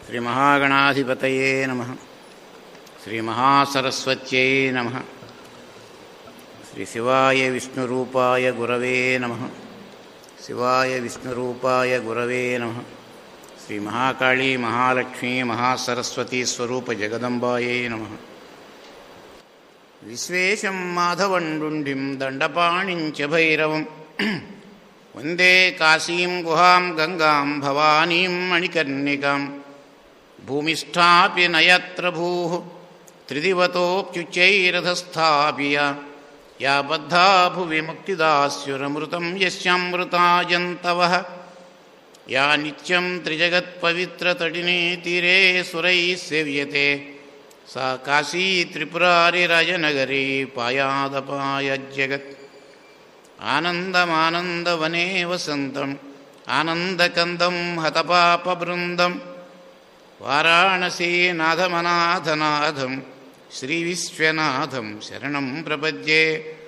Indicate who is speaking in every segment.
Speaker 1: శ్రీమహాగణాధిపతయే నమ శ్రీమహాసరస్వత్యై నమ శ్రీ శివాయ విష్ణురూపాయ గురవే నమ శివాయ విష్ణురూపాయ గురవే నమ శ్రీ మహాకాళీ మహాలక్ష్మీ మహాసరస్వతీ స్వరూప జగదంబాయే నమ విశ్వేశం మాధవండుండిం దండపాణించ భైరవం వందే కాశీం గుహాం గంగాం భవానీం మణికర్ణికాం భూమిష్టాపి నయత్ర భూ త్రిదివతోప్యుచ్చైరథస్థాపియ యా బద్ధా భువి ముక్తిదాస్యురమృతం యస్యామృతాజంతవ యా నిత్యం త్రిజగత్పవిత్రతటినే తీరే సురైः సేవ్యతే सा काशी त्रिपुरारिराजनगरी पायादपायज्जगत् आनन्दमानन्दवने वसन्तम् आनन्दकन्दं हतपापबृन्दं वाराणसीनाथमनाथनाथं श्रीविश्वनाथं शरणं प्रपद्ये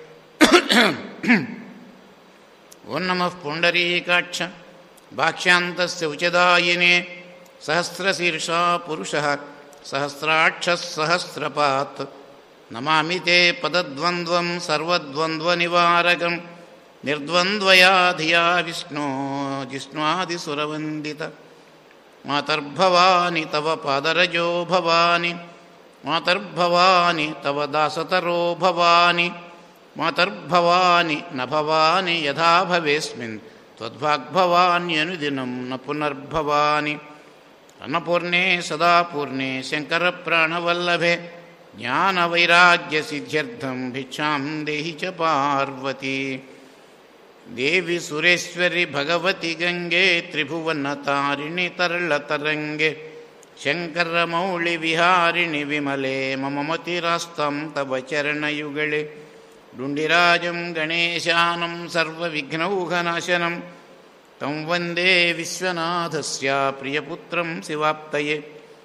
Speaker 1: ॐ नमः पुण्डरीकाक्ष भाक्ष्यान्तस्य उचदायिने सहस्रशीर्षा पुरुषः सहस्राक्षः सहस्रपात् नमामि ते पदद्वन्द्वं सर्वद्वन्द्वनिवारकं निर्द्वन्द्वया धिया विष्णो जिष्णादिसुरवन्दित मातर्भवानि तव पादरजो भवानि मातर्भवानि तव दासतरो भवानि मातर्भवानि न भवानि यथा भवेस्मिन् त्वद्भाग्भवान्यनुदिनं न पुनर्भवानि अन्नपूर्णे सदा पूर्णे शङ्करप्राणवल्लभे ज्ञानवैराग्यसिद्ध्यर्थं भिक्षां देहि च पार्वती देवि सुरेश्वरि भगवति गङ्गे त्रिभुवनतारिणि तरलतरङ्गे शङ्करमौळिविहारिणि विमले मम मतिरास्तं तव चरणयुगळे डुण्डिराजं गणेशानं सर्वविघ्नौघनाशनं तं वन्दे विश्वनाथस्य प्रियपुत्रं शिवाप्तये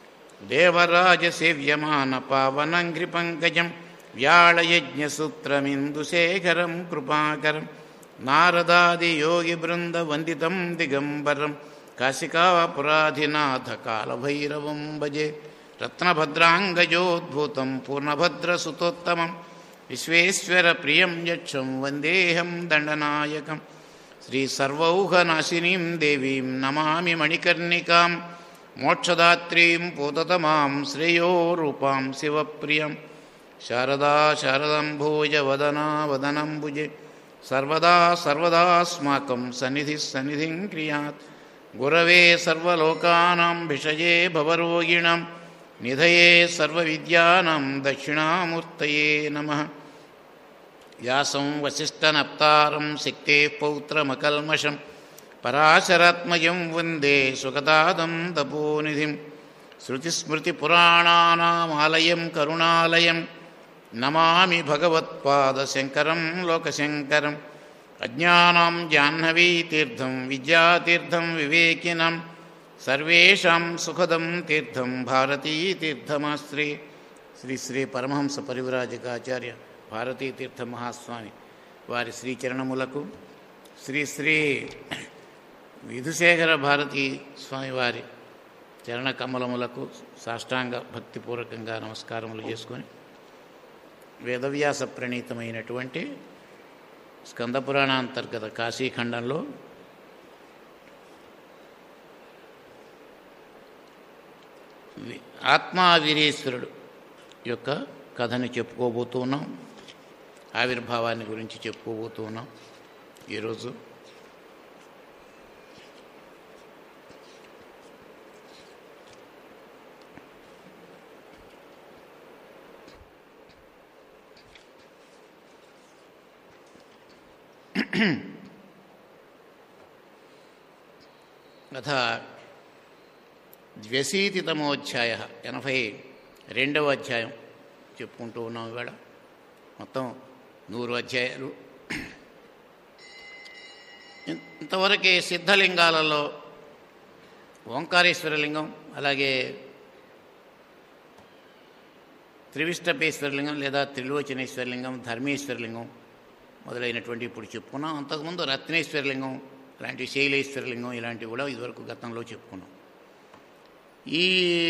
Speaker 1: देवराजसेव्यमानपावनङ्घ्रिपङ्कजं व्याळयज्ञसूत्रमिन्दुशेखरं कृपाकरं नारदादियोगिवृन्दवन्दितं दिगम्बरं काशिकापुराधिनाथकालभैरवं भजे रत्नभद्राङ्गजोद्भूतं पूर्णभद्रसुतोत्तमं विश्वेश्वरप्रियं यक्षं वन्देऽहं दण्डनायकम् श्रीसर्वौघनाशिनीं देवीं नमामि मणिकर्णिकां मोक्षदात्रीं पूततमां श्रेयो रूपां शिवप्रियं शारदा शारदम्भोजवदना वदनम्बुजे सर्वदा सर्वदास्माकं सन्निधिः सन्निधिं क्रियात् गुरवे सर्वलोकानां भिषजे भवरोगिणां निधये सर्वविद्यानां दक्षिणामूर्तये नमः व्यासं वसिष्ठनप्तारं शक्तेः पौत्रमकल्मषं पराशरात्मजं वन्दे सुगतादं तपोनिधिं श्रुतिस्मृतिपुराणानामालयं करुणालयं नमामि भगवत्पादशङ्करं लोकशङ्करम् अज्ञानां जाह्नवीतीर्थं विद्यातीर्थं विवेकिनं सर्वेषां सुखदं तीर्थं भारतीतीर्थमाश्रे శ్రీ శ్రీ పరమహంస పరివిరాజకాచార్య భారతీ తీర్థ మహాస్వామి వారి శ్రీచరణములకు శ్రీ శ్రీ విధుశేఖర భారతీ స్వామి వారి చరణ కమలములకు సాష్టాంగ భక్తిపూర్వకంగా నమస్కారములు చేసుకొని వేదవ్యాస ప్రణీతమైనటువంటి స్కందపురాణాంతర్గత కాశీఖండంలో ఆత్మావీరేశ్వరుడు యొక్క కథని చెప్పుకోబోతూ ఉన్నాం ఆవిర్భావాన్ని గురించి చెప్పుకోబోతూ ఉన్నాం ఈరోజు అథ ద్వ్యశీతితమోధ్యాయ ఎనభై రెండవ అధ్యాయం చెప్పుకుంటూ ఉన్నాం ఇవాళ మొత్తం నూరు అధ్యాయాలు ఇంతవరకే సిద్ధలింగాలలో ఓంకారేశ్వరలింగం అలాగే త్రివిష్టపేశ్వరలింగం లేదా త్రిలోచనేశ్వరలింగం ధర్మేశ్వరలింగం మొదలైనటువంటి ఇప్పుడు చెప్పుకున్నాం అంతకుముందు రత్నేశ్వరలింగం ఇలాంటి శైలేశ్వరలింగం ఇలాంటివి కూడా ఇదివరకు గతంలో చెప్పుకున్నాం ఈ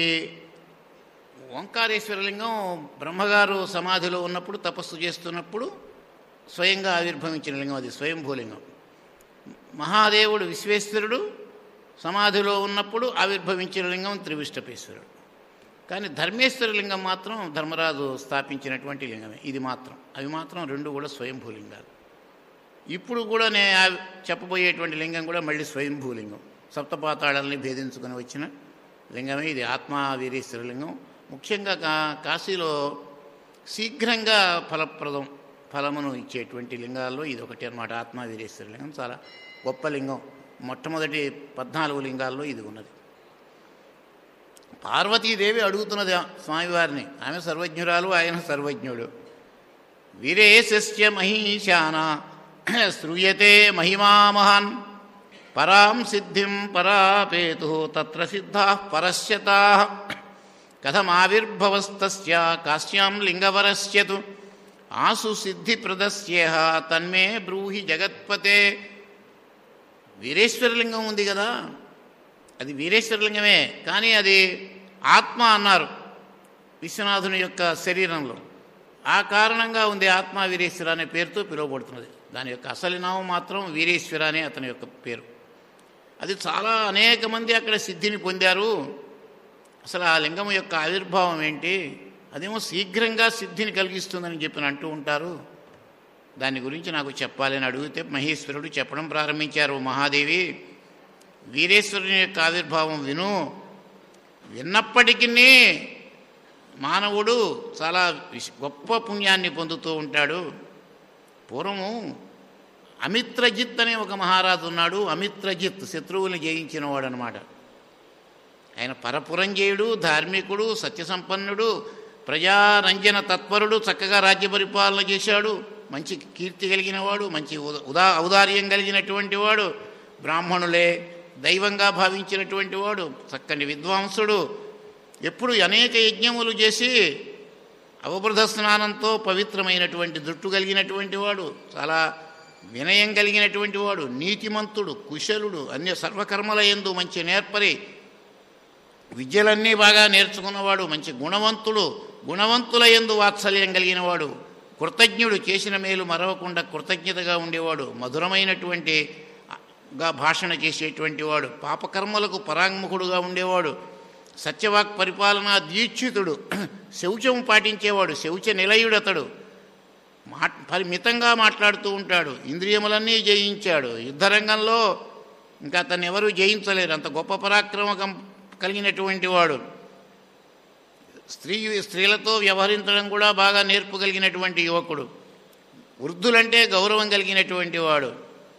Speaker 1: ఓంకారేశ్వరలింగం బ్రహ్మగారు సమాధిలో ఉన్నప్పుడు తపస్సు చేస్తున్నప్పుడు స్వయంగా ఆవిర్భవించిన లింగం అది స్వయంభూలింగం మహాదేవుడు విశ్వేశ్వరుడు సమాధిలో ఉన్నప్పుడు ఆవిర్భవించిన లింగం త్రివిష్టపేశ్వరుడు కానీ ధర్మేశ్వర లింగం మాత్రం ధర్మరాజు స్థాపించినటువంటి లింగమే ఇది మాత్రం అవి మాత్రం రెండు కూడా స్వయంభూలింగాలు ఇప్పుడు కూడా నేను ఆ- చెప్పబోయేటువంటి లింగం కూడా మళ్ళీ స్వయంభూలింగం సప్తపాతాళాలని భేదించుకొని వచ్చిన లింగమే ఇది ఆత్మా వీరేశ్వర లింగం ముఖ్యంగా కా కాశీలో శీఘ్రంగా ఫలప్రదం ఫలమును ఇచ్చేటువంటి లింగాల్లో ఇది ఒకటి అనమాట ఆత్మా వీరేశ్వర లింగం చాలా గొప్ప లింగం మొట్టమొదటి పద్నాలుగు లింగాల్లో ఇది ఉన్నది పార్వతీదేవి అడుగుతున్నది ఆ స్వామివారిని ఆమె సర్వజ్ఞురాలు ఆయన సర్వజ్ఞుడు వీరేశస్య మహీశాన శ్రూయతే మహిమా మహాన్ పరాం సిద్ధిం పరాపేతు తత్ర సిద్ధా పరస్యతా కథమావిర్భవస్తస్య కాశ్యాం లింగవరస్యతు ఆసు సిద్ధిప్రదస్యేహ తన్మే బ్రూహి జగత్పతే వీరేశ్వరలింగం ఉంది కదా అది వీరేశ్వరలింగమే కానీ అది ఆత్మ అన్నారు విశ్వనాథుని యొక్క శరీరంలో ఆ కారణంగా ఉంది ఆత్మ వీరేశ్వర అనే పేరుతో పిలువబడుతున్నది దాని యొక్క అసలు నామం మాత్రం వీరేశ్వర అనే అతని యొక్క పేరు అది చాలా అనేక మంది అక్కడ సిద్ధిని పొందారు అసలు ఆ లింగం యొక్క ఆవిర్భావం ఏంటి అదేమో శీఘ్రంగా సిద్ధిని కలిగిస్తుందని చెప్పి అంటూ ఉంటారు దాని గురించి నాకు చెప్పాలని అడిగితే మహేశ్వరుడు చెప్పడం ప్రారంభించారు మహాదేవి వీరేశ్వరుని యొక్క ఆవిర్భావం విను విన్నప్పటికీ మానవుడు చాలా విశ్- గొప్ప పుణ్యాన్ని పొందుతూ ఉంటాడు పూర్వము అమిత్రజిత్ అనే ఒక మహారాజు ఉన్నాడు అమిత్రజిత్ శత్రువుని జయించినవాడు అనమాట ఆయన పరపురంజేయుడు ధార్మికుడు సత్యసంపన్నుడు ప్రజారంజన తత్పరుడు చక్కగా రాజ్య పరిపాలన చేశాడు మంచి కీర్తి కలిగిన వాడు మంచి ఉద- ఉదా ఔదార్యం కలిగినటువంటి వాడు బ్రాహ్మణులే దైవంగా భావించినటువంటి వాడు చక్కని విద్వాంసుడు ఎప్పుడు అనేక యజ్ఞములు చేసి అవబృధ స్నానంతో పవిత్రమైనటువంటి జుట్టు కలిగినటువంటి వాడు చాలా వినయం కలిగినటువంటి వాడు నీతిమంతుడు కుశలుడు అన్య సర్వకర్మల ఎందు మంచి నేర్పరి విద్యలన్నీ బాగా నేర్చుకున్నవాడు మంచి గుణవంతుడు గుణవంతుల ఎందు వాత్సల్యం కలిగినవాడు కృతజ్ఞుడు చేసిన మేలు మరవకుండా కృతజ్ఞతగా ఉండేవాడు మధురమైనటువంటి గా భాషణ చేసేటువంటి వాడు పాపకర్మలకు పరాంగుముఖుడుగా ఉండేవాడు సత్యవాక్ పరిపాలన దీక్షితుడు శౌచం పాటించేవాడు శౌచ నిలయుడు అతడు మా పరిమితంగా మాట్లాడుతూ ఉంటాడు ఇంద్రియములన్నీ జయించాడు యుద్ధరంగంలో ఇంకా అతన్ని ఎవరూ జయించలేరు అంత గొప్ప పరాక్రమకం కలిగినటువంటి వాడు స్త్రీ స్త్రీలతో వ్యవహరించడం కూడా బాగా నేర్పు కలిగినటువంటి యువకుడు వృద్ధులంటే గౌరవం కలిగినటువంటి వాడు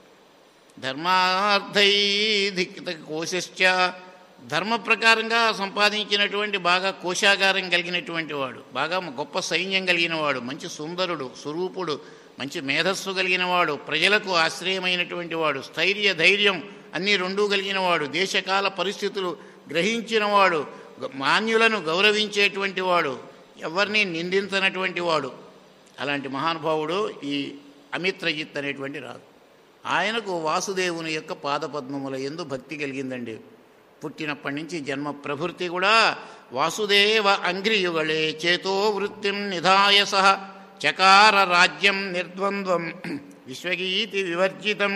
Speaker 1: ధర్మార్థైధిక్త కోశశ్చ ధర్మ ప్రకారంగా సంపాదించినటువంటి బాగా కోశాగారం కలిగినటువంటి వాడు బాగా గొప్ప సైన్యం కలిగిన వాడు మంచి సుందరుడు స్వరూపుడు మంచి మేధస్సు కలిగిన వాడు ప్రజలకు ఆశ్రయమైనటువంటి వాడు స్థైర్య ధైర్యం అన్నీ రెండూ కలిగిన వాడు దేశకాల పరిస్థితులు గ్రహించినవాడు గ- మాన్యులను గౌరవించేటువంటి వాడు ఎవరిని నిందించనటువంటి వాడు అలాంటి మహానుభావుడు ఈ అమిత్రజిత్ అనేటువంటి రాజు ఆయనకు వాసుదేవుని యొక్క పాదపద్మముల ఎందు భక్తి కలిగిందండి పుట్టినప్పటి నుంచి జన్మ ప్రభృతి కూడా వాసుదేవ అంగ్రియుగళే చేతో వృత్తిం నిధాయ సహ చకార రాజ్యం నిర్ద్వంద్వం విశ్వగీతి వివర్జితం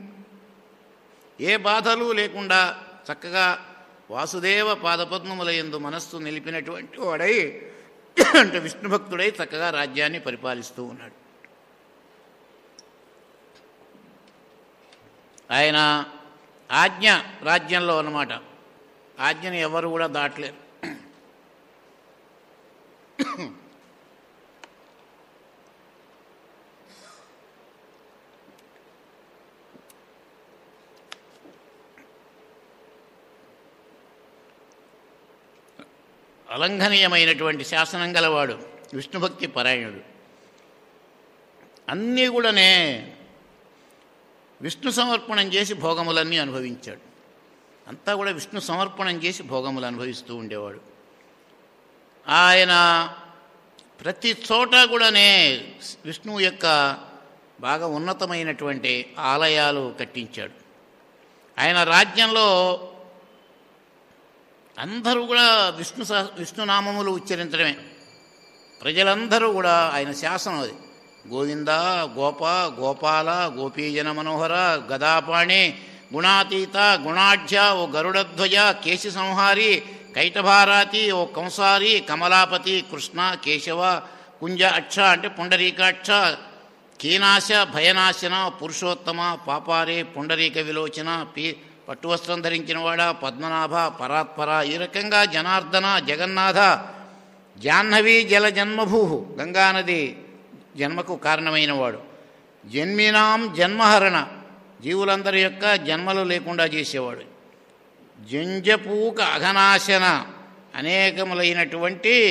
Speaker 1: ఏ బాధలు లేకుండా చక్కగా వాసుదేవ పాదపద్మముల ఎందు మనస్సు నిలిపినటువంటి వాడై అంటే విష్ణు భక్తుడై చక్కగా రాజ్యాన్ని పరిపాలిస్తూ ఉన్నాడు ఆయన ఆజ్ఞ రాజ్యంలో అన్నమాట ఆజ్ఞని ఎవరు కూడా దాటలేరు అలంఘనీయమైనటువంటి శాసనం గలవాడు విష్ణుభక్తి పరాయణుడు అన్నీ కూడానే విష్ణు సమర్పణం చేసి భోగములన్నీ అనుభవించాడు అంతా కూడా విష్ణు సమర్పణం చేసి భోగములు అనుభవిస్తూ ఉండేవాడు ఆయన ప్రతి చోట కూడానే విష్ణువు యొక్క బాగా ఉన్నతమైనటువంటి ఆలయాలు కట్టించాడు ఆయన రాజ్యంలో అందరూ కూడా విష్ణు సహ- విష్ణునామములు ఉచ్చరించడమే ప్రజలందరూ కూడా ఆయన శాసనం అది గోవింద గోప గోపాల గోపీజన మనోహర గదాపాణి గుణాతీత గుణాఢ్య ఓ గరుడధ్వజ కేశి సంహారి కైటభారాతి ఓ కంసారి కమలాపతి కృష్ణ కేశవ కుంజ అక్ష అంటే పుండరీకాక్ష కీనాశ భయనాశన పురుషోత్తమ పాపారే పుండరీక విలోచన పి పట్టువస్త్రం ధరించినవాడ పద్మనాభ పరాత్పర ఈ రకంగా జనార్దన జగన్నాథ జాహ్నవి జల జన్మభూ గంగానది జన్మకు కారణమైనవాడు జన్మినాం జన్మహరణ జీవులందరి యొక్క జన్మలు లేకుండా చేసేవాడు జంజపూక అఘనాశన అనేకములైనటువంటి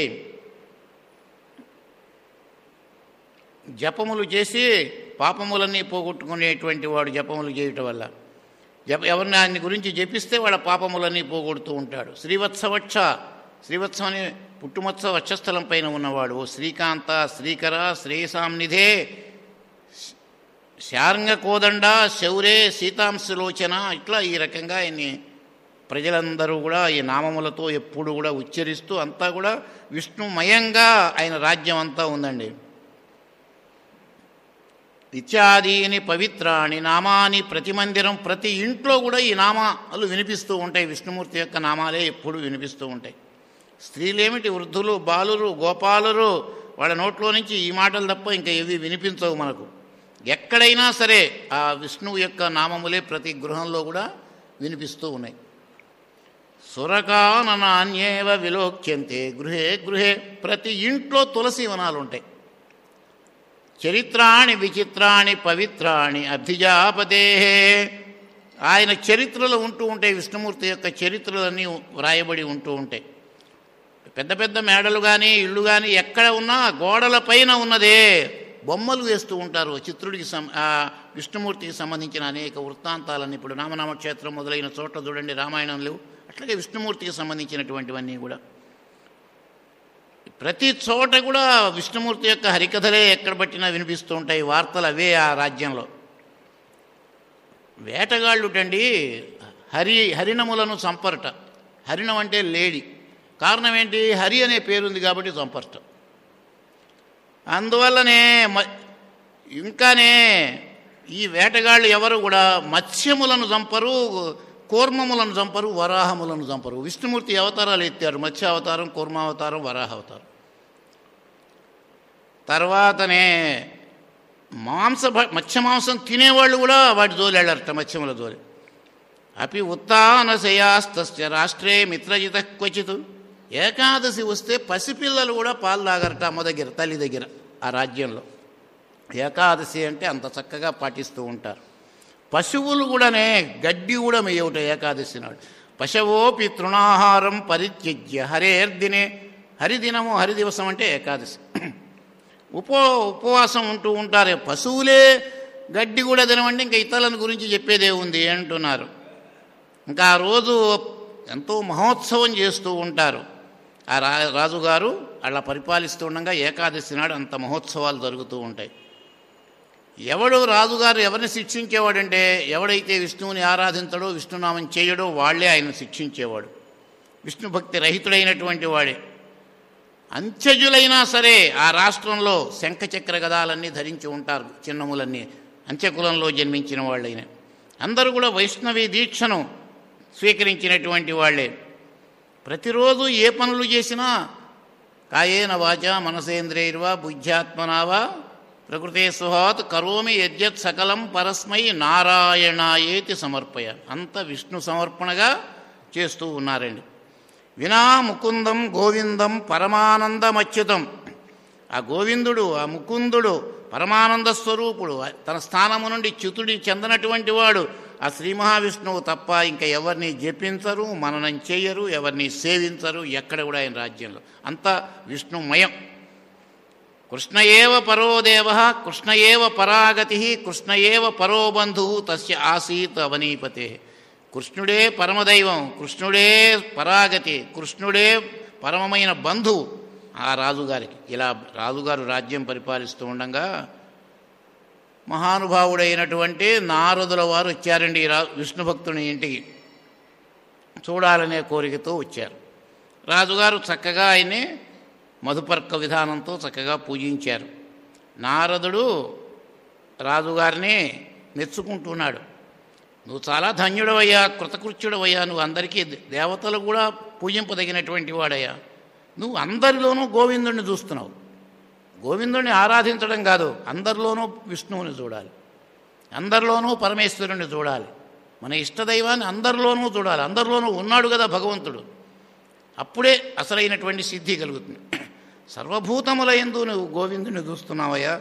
Speaker 1: జపములు చేసి పాపములన్నీ పోగొట్టుకునేటువంటి వాడు జపములు చేయటం వల్ల జప ఎవరిని ఆయన గురించి జపిస్తే వాళ్ళ పాపములన్నీ పోగొడుతూ ఉంటాడు శ్రీవత్సవక్ష శ్రీవత్సం అనే పుట్టుమత్స వక్షస్థలం పైన ఉన్నవాడు ఓ శ్రీకాంత శ్రీకర శ్రేయసాంనిధే శార్ంగ కోదండ శౌరే సీతాంశలోచన ఇట్లా ఈ రకంగా ఆయన్ని ప్రజలందరూ కూడా ఈ నామములతో ఎప్పుడు కూడా ఉచ్చరిస్తూ అంతా కూడా విష్ణుమయంగా ఆయన రాజ్యం అంతా ఉందండి ఇత్యాదీని పవిత్రాని నామాని ప్రతి మందిరం ప్రతి ఇంట్లో కూడా ఈ నామాలు వినిపిస్తూ ఉంటాయి విష్ణుమూర్తి యొక్క నామాలే ఎప్పుడు వినిపిస్తూ ఉంటాయి స్త్రీలేమిటి వృద్ధులు బాలురు గోపాలురు వాళ్ళ నోట్లో నుంచి ఈ మాటలు తప్ప ఇంకా ఏవి వినిపించవు మనకు ఎక్కడైనా సరే ఆ విష్ణువు యొక్క నామములే ప్రతి గృహంలో కూడా వినిపిస్తూ ఉన్నాయి సురకాననాన్యేవ విలోక్యంతే గృహే గృహే ప్రతి ఇంట్లో తులసి వనాలు ఉంటాయి చరిత్రాణి విచిత్రాణి పవిత్రాణి అభిజాపదే ఆయన చరిత్రలు ఉంటూ ఉంటాయి విష్ణుమూర్తి యొక్క చరిత్రలన్నీ వ్రాయబడి ఉంటూ ఉంటాయి పెద్ద పెద్ద మేడలు కానీ ఇళ్ళు కానీ ఎక్కడ ఉన్నా గోడల పైన ఉన్నదే బొమ్మలు వేస్తూ ఉంటారు చిత్రుడికి సం ఆ విష్ణుమూర్తికి సంబంధించిన అనేక వృత్తాంతాలన్నీ ఇప్పుడు రామనామ క్షేత్రం మొదలైన చోట్ల చూడండి రామాయణంలో అట్లాగే విష్ణుమూర్తికి సంబంధించినటువంటివన్నీ కూడా ప్రతి చోట కూడా విష్ణుమూర్తి యొక్క హరికథలే ఎక్కడ పట్టినా వినిపిస్తూ ఉంటాయి వార్తలు అవే ఆ రాజ్యంలో వేటగాళ్ళుటండి హరి హరిణములను చంపరట హరిణం అంటే లేడి కారణం ఏంటి హరి అనే పేరుంది కాబట్టి చంపరట అందువల్లనే మ ఇంకానే ఈ వేటగాళ్ళు ఎవరు కూడా మత్స్యములను చంపరు కూర్మములను చంపరు వరాహములను చంపరు విష్ణుమూర్తి అవతారాలు ఎత్తారు మత్స్య అవతారం కూర్మావతారం వరాహ అవతారం తర్వాతనే మాంస భ- మత్స్య మాంసం తినేవాళ్ళు కూడా వాటి జోలి వెళ్ళారట మత్స్యముల జోలి అపి ఉత్తానశయాస్తస్య రాష్ట్రే మిత్రజిత క్వచిత్ ఏకాదశి వస్తే పసిపిల్లలు కూడా పాలు తాగరట అమ్మ దగ్గర తల్లి దగ్గర ఆ రాజ్యంలో ఏకాదశి అంటే అంత చక్కగా పాటిస్తూ ఉంటారు పశువులు కూడానే గడ్డి కూడా మేయవుట ఏకాదశి నాడు పశవోపి తృణాహారం పరిత్యజ్య హరేర్దినే హరిదినము హరిదివసం అంటే ఏకాదశి ఉపో ఉపవాసం ఉంటూ ఉంటారు పశువులే గడ్డి కూడా తినమంటే ఇంకా ఇతరుల గురించి చెప్పేదే ఉంది అంటున్నారు ఇంకా ఆ రోజు ఎంతో మహోత్సవం చేస్తూ ఉంటారు ఆ రా రాజుగారు అలా పరిపాలిస్తూ ఉండగా ఏకాదశి నాడు అంత మహోత్సవాలు జరుగుతూ ఉంటాయి ఎవడు రాజుగారు ఎవరిని శిక్షించేవాడంటే ఎవడైతే విష్ణువుని ఆరాధించడో విష్ణునామం చేయడో వాళ్ళే ఆయన శిక్షించేవాడు విష్ణు భక్తి రహితుడైనటువంటి వాడే అంత్యజులైనా సరే ఆ రాష్ట్రంలో శంఖచక్ర గదాలన్నీ ధరించి ఉంటారు చిన్నములన్నీ అంత్యకులంలో జన్మించిన వాళ్ళైన అందరూ కూడా వైష్ణవి దీక్షను స్వీకరించినటువంటి వాళ్ళే ప్రతిరోజు ఏ పనులు చేసినా కాయేన వాచ మనసేంద్రియర్వా బుద్ధ్యాత్మనావా ప్రకృతే స్వహాత్ కరోమి యద్యత్ సకలం పరస్మై నారాయణాయేతి సమర్పయ అంత విష్ణు సమర్పణగా చేస్తూ ఉన్నారండి వినా ముకుందం గోవిందం పరమానందమచ్యుతం ఆ గోవిందుడు ఆ ముకుందుడు పరమానంద స్వరూపుడు తన స్థానము నుండి చ్యుతుడి చెందనటువంటి వాడు ఆ శ్రీ మహావిష్ణువు తప్ప ఇంకా ఎవరిని జపించరు మననం చేయరు ఎవరిని సేవించరు ఎక్కడ కూడా ఆయన రాజ్యంలో అంతా విష్ణుమయం కృష్ణ ఏవ పరో దేవ కృష్ణ ఏవ పరాగతి కృష్ణ ఏవ పరో బంధు తస్య ఆసీత్ అవనీపతే కృష్ణుడే పరమదైవం కృష్ణుడే పరాగతి కృష్ణుడే పరమమైన బంధువు ఆ రాజుగారికి ఇలా రాజుగారు రాజ్యం పరిపాలిస్తూ ఉండగా మహానుభావుడైనటువంటి నారదుల వారు వచ్చారండి ఈ రా విష్ణు భక్తుని ఇంటికి చూడాలనే కోరికతో వచ్చారు రాజుగారు చక్కగా ఆయన్ని మధుపర్క విధానంతో చక్కగా పూజించారు నారదుడు రాజుగారిని మెచ్చుకుంటున్నాడు నువ్వు చాలా ధన్యుడవయ్యా కృతకృత్యుడవయ్యా నువ్వు అందరికీ దేవతలు కూడా పూజింపదగినటువంటి వాడయ్యా నువ్వు అందరిలోనూ గోవిందుడిని చూస్తున్నావు గోవిందుడిని ఆరాధించడం కాదు అందరిలోనూ విష్ణువుని చూడాలి అందరిలోనూ పరమేశ్వరుని చూడాలి మన ఇష్టదైవాన్ని అందరిలోనూ చూడాలి అందరిలోనూ ఉన్నాడు కదా భగవంతుడు అప్పుడే అసలైనటువంటి సిద్ధి కలుగుతుంది సర్వభూతముల ఎందు నువ్వు గోవిందుని చూస్తున్నావయ్యా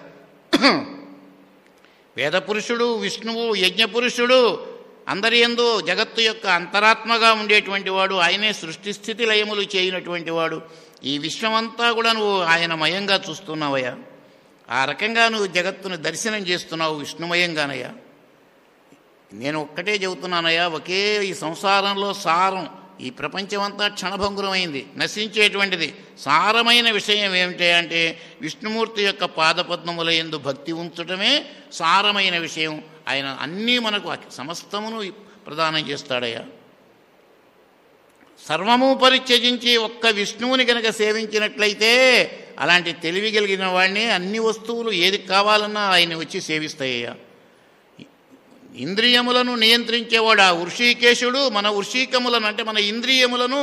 Speaker 1: వేదపురుషుడు విష్ణువు యజ్ఞపురుషుడు అందరి ఎందు జగత్తు యొక్క అంతరాత్మగా ఉండేటువంటి వాడు ఆయనే సృష్టి స్థితి లయములు చేయనటువంటి వాడు ఈ విశ్వమంతా కూడా నువ్వు ఆయన మయంగా చూస్తున్నావయ్యా ఆ రకంగా నువ్వు జగత్తును దర్శనం చేస్తున్నావు విష్ణుమయంగానయ్యా నేను ఒక్కటే చెబుతున్నానయ్యా ఒకే ఈ సంసారంలో సారం ఈ ప్రపంచమంతా క్షణభంగురమైంది నశించేటువంటిది సారమైన విషయం ఏమిటి అంటే విష్ణుమూర్తి యొక్క పాదపద్మముల ఎందు భక్తి ఉంచటమే సారమైన విషయం ఆయన అన్నీ మనకు సమస్తమును ప్రదానం చేస్తాడయ్యా సర్వము పరిత్యజించి ఒక్క విష్ణువుని కనుక సేవించినట్లయితే అలాంటి తెలివి కలిగిన వాడిని అన్ని వస్తువులు ఏది కావాలన్నా ఆయన వచ్చి సేవిస్తాయ్యా ఇంద్రియములను నియంత్రించేవాడు ఆ వృషికేశుడు మన వృషికములను అంటే మన ఇంద్రియములను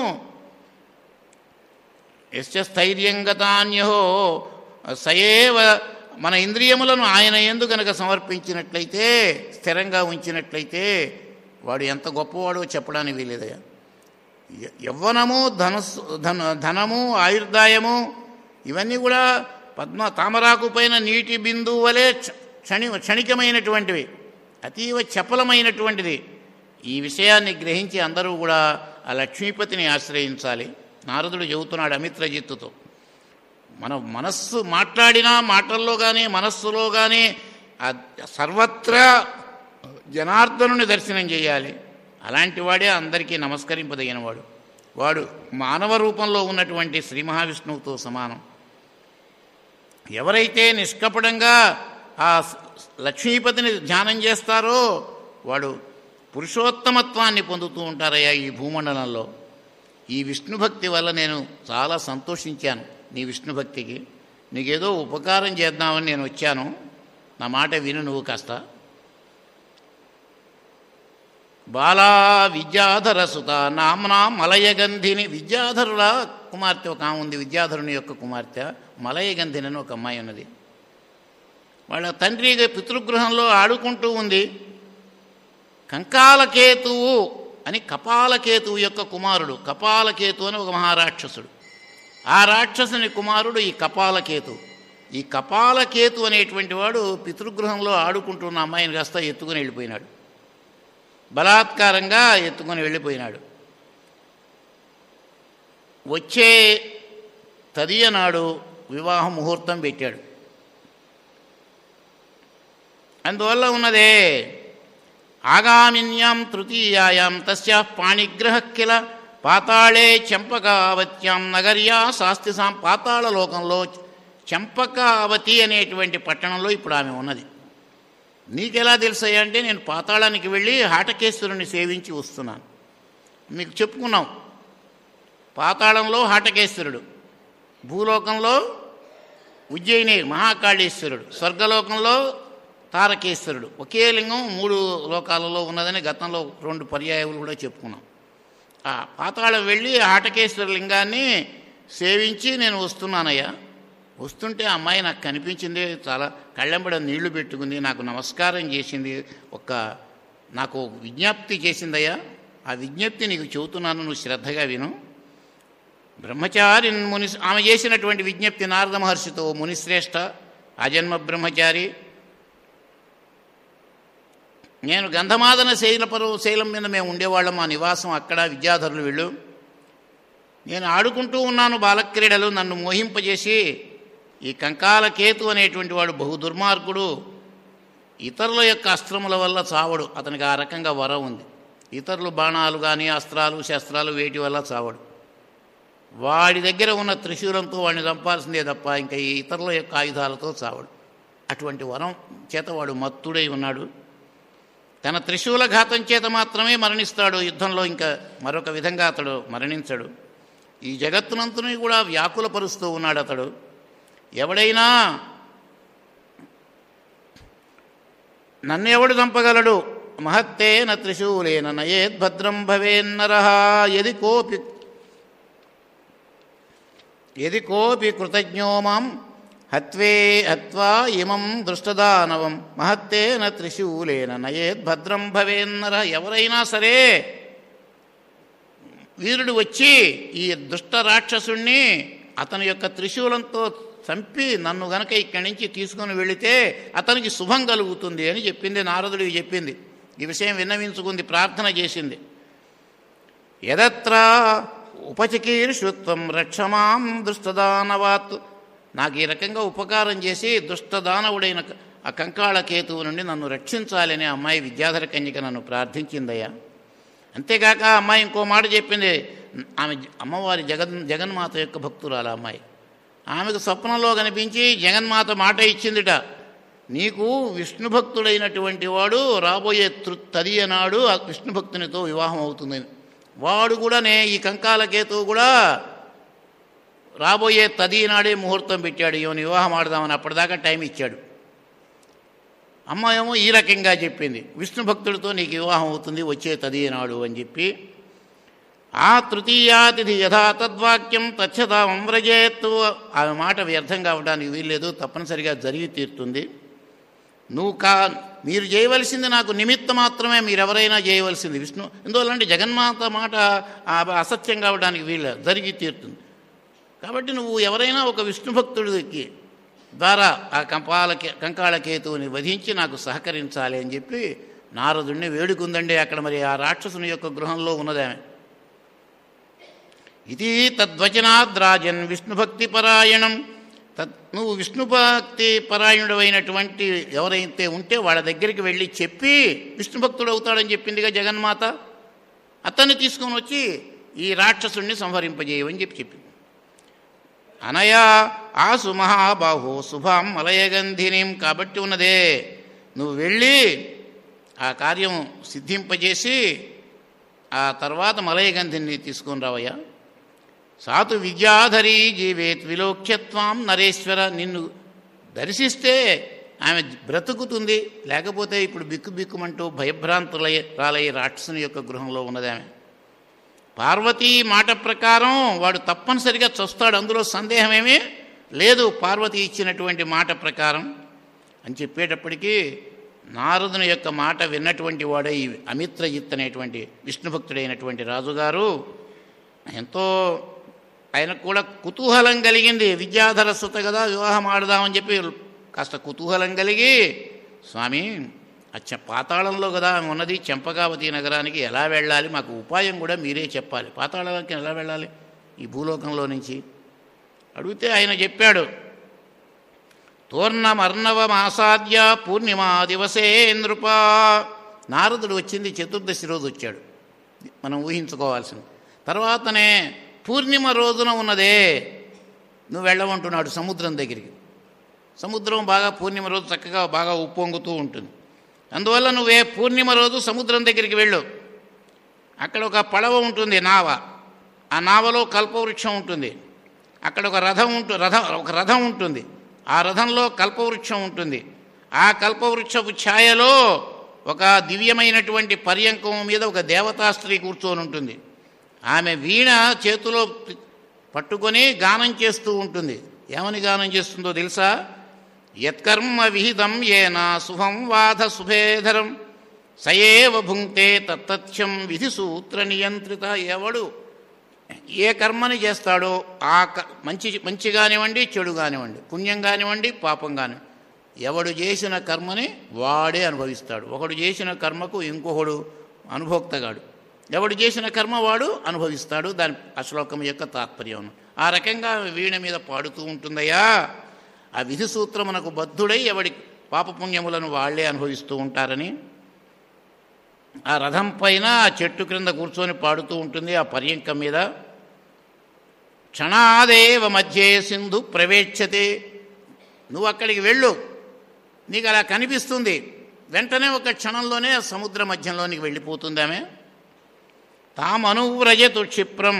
Speaker 1: యశ్చ స్థైర్యంగతాన్యహో సయేవ మన ఇంద్రియములను ఆయన ఎందు గనక సమర్పించినట్లయితే స్థిరంగా ఉంచినట్లయితే వాడు ఎంత గొప్పవాడో చెప్పడానికి వీలేదయ్యా య- యవ్వనము ధనస్సు ధన ధనము ఆయుర్దాయము ఇవన్నీ కూడా పద్మ తామరాకు పైన నీటి బిందువు వలె క్ష- క్షణి క్షణికమైనటువంటివి అతీవ చపలమైనటువంటిది ఈ విషయాన్ని గ్రహించి అందరూ కూడా ఆ లక్ష్మీపతిని ఆశ్రయించాలి నారదుడు చెబుతున్నాడు అమిత్రజిత్తుతో మన మనస్సు మాట్లాడినా మాటల్లో కానీ మనస్సులో కానీ ఆ సర్వత్రా జనార్దనుని దర్శనం చేయాలి అలాంటి వాడే అందరికీ నమస్కరింపదగినవాడు వాడు మానవ రూపంలో ఉన్నటువంటి శ్రీ మహావిష్ణువుతో సమానం ఎవరైతే నిష్కపటంగా ఆ స- లక్ష్మీపతిని ధ్యానం చేస్తారో వాడు పురుషోత్తమత్వాన్ని పొందుతూ ఉంటారయ్యా ఈ భూమండలంలో ఈ విష్ణు భక్తి వల్ల నేను చాలా సంతోషించాను నీ విష్ణు భక్తికి నీకేదో ఉపకారం చేద్దామని నేను వచ్చాను నా మాట విను నువ్వు కాస్త బాలా విద్యాధర సుత నామ్నా మలయగంధిని విద్యాధరుల కుమార్తె ఒక ఆమె ఉంది విద్యాధరుని యొక్క కుమార్తె మలయగంధిని అని ఒక అమ్మాయి ఉన్నది వాళ్ళ తండ్రి పితృగృహంలో ఆడుకుంటూ ఉంది కంకాలకేతువు అని కపాలకేతువు యొక్క కుమారుడు కపాలకేతు అని ఒక మహారాక్షసుడు ఆ రాక్షసుని కుమారుడు ఈ కపాలకేతు ఈ కపాలకేతు అనేటువంటి వాడు పితృగృహంలో ఆడుకుంటున్న అమ్మాయిని కాస్త ఎత్తుకుని వెళ్ళిపోయినాడు బలాత్కారంగా ఎత్తుకొని వెళ్ళిపోయినాడు వచ్చే తదియ నాడు వివాహ ముహూర్తం పెట్టాడు అందువల్ల ఉన్నదే ఆగామిన్యాం తృతీయాయాం తస్యా పాణిగ్రహ కిల పాతాళే చంపకావత్యాం నగర్యా శాస్తి సాం పాతాళ లోకంలో చంపకావతి అనేటువంటి పట్టణంలో ఇప్పుడు ఆమె ఉన్నది నీకెలా తెలుసాయి అంటే నేను పాతాళానికి వెళ్ళి హాటకేశ్వరుని సేవించి వస్తున్నాను మీకు చెప్పుకున్నాం పాతాళంలో హాటకేశ్వరుడు భూలోకంలో ఉజ్జయిని మహాకాళేశ్వరుడు స్వర్గలోకంలో తారకేశ్వరుడు ఒకే లింగం మూడు లోకాలలో ఉన్నదని గతంలో రెండు పర్యాయాలు కూడా చెప్పుకున్నాం ఆ పాతాళం వెళ్ళి ఆటకేశ్వర లింగాన్ని సేవించి నేను వస్తున్నానయ్యా వస్తుంటే ఆ అమ్మాయి నాకు కనిపించింది చాలా కళ్ళెంబడ నీళ్లు పెట్టుకుంది నాకు నమస్కారం చేసింది ఒక నాకు విజ్ఞప్తి చేసిందయ్యా ఆ విజ్ఞప్తి నీకు చెబుతున్నాను నువ్వు శ్రద్ధగా విను బ్రహ్మచారి ముని ఆమె చేసినటువంటి విజ్ఞప్తి నారద మహర్షితో మునిశ్రేష్ఠ అజన్మ బ్రహ్మచారి నేను గంధమాదన శైలపరు శైలం మీద మేము ఉండేవాళ్ళం మా నివాసం అక్కడ విద్యాధరులు వీళ్ళు నేను ఆడుకుంటూ ఉన్నాను బాలక్రీడలు నన్ను మోహింపజేసి ఈ కంకాల కేతు అనేటువంటి వాడు బహు దుర్మార్గుడు ఇతరుల యొక్క అస్త్రముల వల్ల చావడు అతనికి ఆ రకంగా వరం ఉంది ఇతరులు బాణాలు కానీ అస్త్రాలు శస్త్రాలు వేటి వల్ల చావడు వాడి దగ్గర ఉన్న త్రిశూలంతో వాడిని చంపాల్సిందే తప్ప ఇంకా ఈ ఇతరుల యొక్క ఆయుధాలతో చావడు అటువంటి వరం చేత వాడు మత్తుడై ఉన్నాడు తన త్రిశూల ఘాతం చేత మాత్రమే మరణిస్తాడు యుద్ధంలో ఇంకా మరొక విధంగా అతడు మరణించడు ఈ జగత్తునంతని కూడా వ్యాకులపరుస్తూ ఉన్నాడు అతడు ఎవడైనా నన్నెవడు చంపగలడు మహత్తేన త్రిశూలేన నయేద్భద్రం భవేన్నర ఎది కోపి ఎది కోపి కృతజ్ఞో మాం హత్వే హత్వా ఇమం దృష్టదానవం మహత్తేన త్రిశూలేన నయేద్భద్రం భవేన్నర ఎవరైనా సరే వీరుడు వచ్చి ఈ దుష్ట రాక్షసుణ్ణి అతని యొక్క త్రిశూలంతో చంపి నన్ను గనక ఇక్కడి నుంచి తీసుకుని వెళితే అతనికి శుభం కలుగుతుంది అని చెప్పింది నారదుడికి చెప్పింది ఈ విషయం విన్నవించుకుంది ప్రార్థన చేసింది యదత్ర ఉపచికీర్షుత్వం రక్షమాం దుష్టదానవాత్ నాకు ఈ రకంగా ఉపకారం చేసి దుష్టదానవుడైన ఆ కంకాళ కేతువు నుండి నన్ను రక్షించాలని ఆ అమ్మాయి విద్యాధర కన్యక నన్ను ప్రార్థించిందయ్యా అంతేకాక ఆ అమ్మాయి ఇంకో మాట చెప్పింది ఆమె అమ్మవారి జగన్ జగన్మాత యొక్క భక్తురాలు ఆ అమ్మాయి ఆమెకు స్వప్నంలో కనిపించి జగన్మాత మాట ఇచ్చిందిట నీకు విష్ణు భక్తుడైనటువంటి వాడు రాబోయే తృ తదియ నాడు ఆ విష్ణు భక్తునితో వివాహం అవుతుందని వాడు కూడానే ఈ కంకాలకేతువు కూడా రాబోయే తది నాడే ముహూర్తం పెట్టాడు ఈమెను వివాహం ఆడదామని అప్పటిదాకా టైం ఇచ్చాడు అమ్మ ఏమో ఈ రకంగా చెప్పింది విష్ణు భక్తుడితో నీకు వివాహం అవుతుంది వచ్చే తది నాడు అని చెప్పి ఆ తృతీయాతిథి యథా తద్వాక్యం తచ్చతాం వ్రజేత్తు ఆమె మాట వ్యర్థం కావడానికి వీల్లేదు తప్పనిసరిగా జరిగి తీరుతుంది నువ్వు కా మీరు చేయవలసింది నాకు నిమిత్త మాత్రమే మీరెవరైనా చేయవలసింది విష్ణు ఎందువల్లంటే జగన్మాత మాట ఆ అసత్యం కావడానికి వీలు జరిగి తీరుతుంది కాబట్టి నువ్వు ఎవరైనా ఒక విష్ణు భక్తుడికి ద్వారా ఆ కంపాల కంకాళకేతువుని వధించి నాకు సహకరించాలి అని చెప్పి నారదుడిని వేడుకుందండి అక్కడ మరి ఆ రాక్షసుని యొక్క గృహంలో ఉన్నదామె ఇది తద్వచనాద్రాజన్ విష్ణుభక్తి పరాయణం తద్ నువ్వు విష్ణుభక్తి పరాయణుడైనటువంటి ఎవరైతే ఉంటే వాళ్ళ దగ్గరికి వెళ్ళి చెప్పి విష్ణు భక్తుడు అవుతాడని చెప్పిందిగా జగన్మాత అతన్ని తీసుకొని వచ్చి ఈ రాక్షసుణ్ణి సంహరింపజేయమని చెప్పి చెప్పింది అనయా ఆసు మహాబాహో శుభాం మలయగంధినీం కాబట్టి ఉన్నదే నువ్వు వెళ్ళి ఆ కార్యం సిద్ధింపజేసి ఆ తర్వాత మలయగంధిని తీసుకొని రావయ్యా సాతు విద్యాధరీ జీవేత్ విలోక్యత్వాం నరేశ్వర నిన్ను దర్శిస్తే ఆమె బ్రతుకుతుంది లేకపోతే ఇప్పుడు బిక్కు బిక్కుమంటూ భయభ్రాంతులై రాలయ్యే రాక్షసుని యొక్క గృహంలో ఉన్నది ఆమె పార్వతీ మాట ప్రకారం వాడు తప్పనిసరిగా చస్తాడు అందులో సందేహమేమీ లేదు పార్వతి ఇచ్చినటువంటి మాట ప్రకారం అని చెప్పేటప్పటికీ నారదుని యొక్క మాట విన్నటువంటి వాడే ఈ అమిత్రజిత్ అనేటువంటి విష్ణుభక్తుడైనటువంటి రాజుగారు ఎంతో ఆయనకు కూడా కుతూహలం కలిగింది విద్యాధర సుత కదా వివాహం ఆడదామని చెప్పి కాస్త కుతూహలం కలిగి స్వామి అచ్చ పాతాళంలో కదా ఆమె ఉన్నది చెంపకావతి నగరానికి ఎలా వెళ్ళాలి మాకు ఉపాయం కూడా మీరే చెప్పాలి పాతాళానికి ఎలా వెళ్ళాలి ఈ భూలోకంలో నుంచి అడిగితే ఆయన చెప్పాడు తోర్ణమర్ణవమాసాద్య పూర్ణిమా దివసే నృప నారదుడు వచ్చింది చతుర్దశి రోజు వచ్చాడు మనం ఊహించుకోవాల్సింది తర్వాతనే పూర్ణిమ రోజున ఉన్నదే నువ్వు వెళ్ళమంటున్నాడు సముద్రం దగ్గరికి సముద్రం బాగా పూర్ణిమ రోజు చక్కగా బాగా ఉప్పొంగుతూ ఉంటుంది అందువల్ల నువ్వే పూర్ణిమ రోజు సముద్రం దగ్గరికి వెళ్ళు అక్కడ ఒక పడవ ఉంటుంది నావ ఆ నావలో కల్పవృక్షం ఉంటుంది అక్కడ ఒక రథం ఉంటు రథం ఒక రథం ఉంటుంది ఆ రథంలో కల్పవృక్షం ఉంటుంది ఆ కల్పవృక్షపు ఛాయలో ఒక దివ్యమైనటువంటి పర్యంకం మీద ఒక దేవతా స్త్రీ కూర్చొని ఉంటుంది ఆమె వీణ చేతిలో పట్టుకొని గానం చేస్తూ ఉంటుంది ఏమని గానం చేస్తుందో తెలుసా యత్కర్మ విహితం ఏనా శుభం వాధ శుభేధరం సయేవ భుంక్తే తత్తథ్యం విధి సూత్ర నియంత్రిత ఎవడు ఏ కర్మని చేస్తాడో ఆ క మంచి మంచి కానివ్వండి చెడు కానివ్వండి పుణ్యం కానివ్వండి పాపం కానివ్వండి ఎవడు చేసిన కర్మని వాడే అనుభవిస్తాడు ఒకడు చేసిన కర్మకు ఇంకొకడు అనుభోక్తగాడు ఎవడు చేసిన కర్మ వాడు అనుభవిస్తాడు దాని ఆ శ్లోకం యొక్క తాత్పర్యం ఆ రకంగా వీణ మీద పాడుతూ ఉంటుందయ్యా ఆ విధి సూత్రమునకు బద్ధుడై ఎవడి పాపపుణ్యములను వాళ్లే అనుభవిస్తూ ఉంటారని ఆ రథం పైన ఆ చెట్టు క్రింద కూర్చొని పాడుతూ ఉంటుంది ఆ పర్యంకం మీద క్షణాదేవ మధ్యే సింధు ప్రవేశతే నువ్వు అక్కడికి వెళ్ళు నీకు అలా కనిపిస్తుంది వెంటనే ఒక క్షణంలోనే ఆ సముద్ర మధ్యంలోనికి వెళ్ళిపోతుంది ఆమె తామనువ్రజతు క్షిప్రం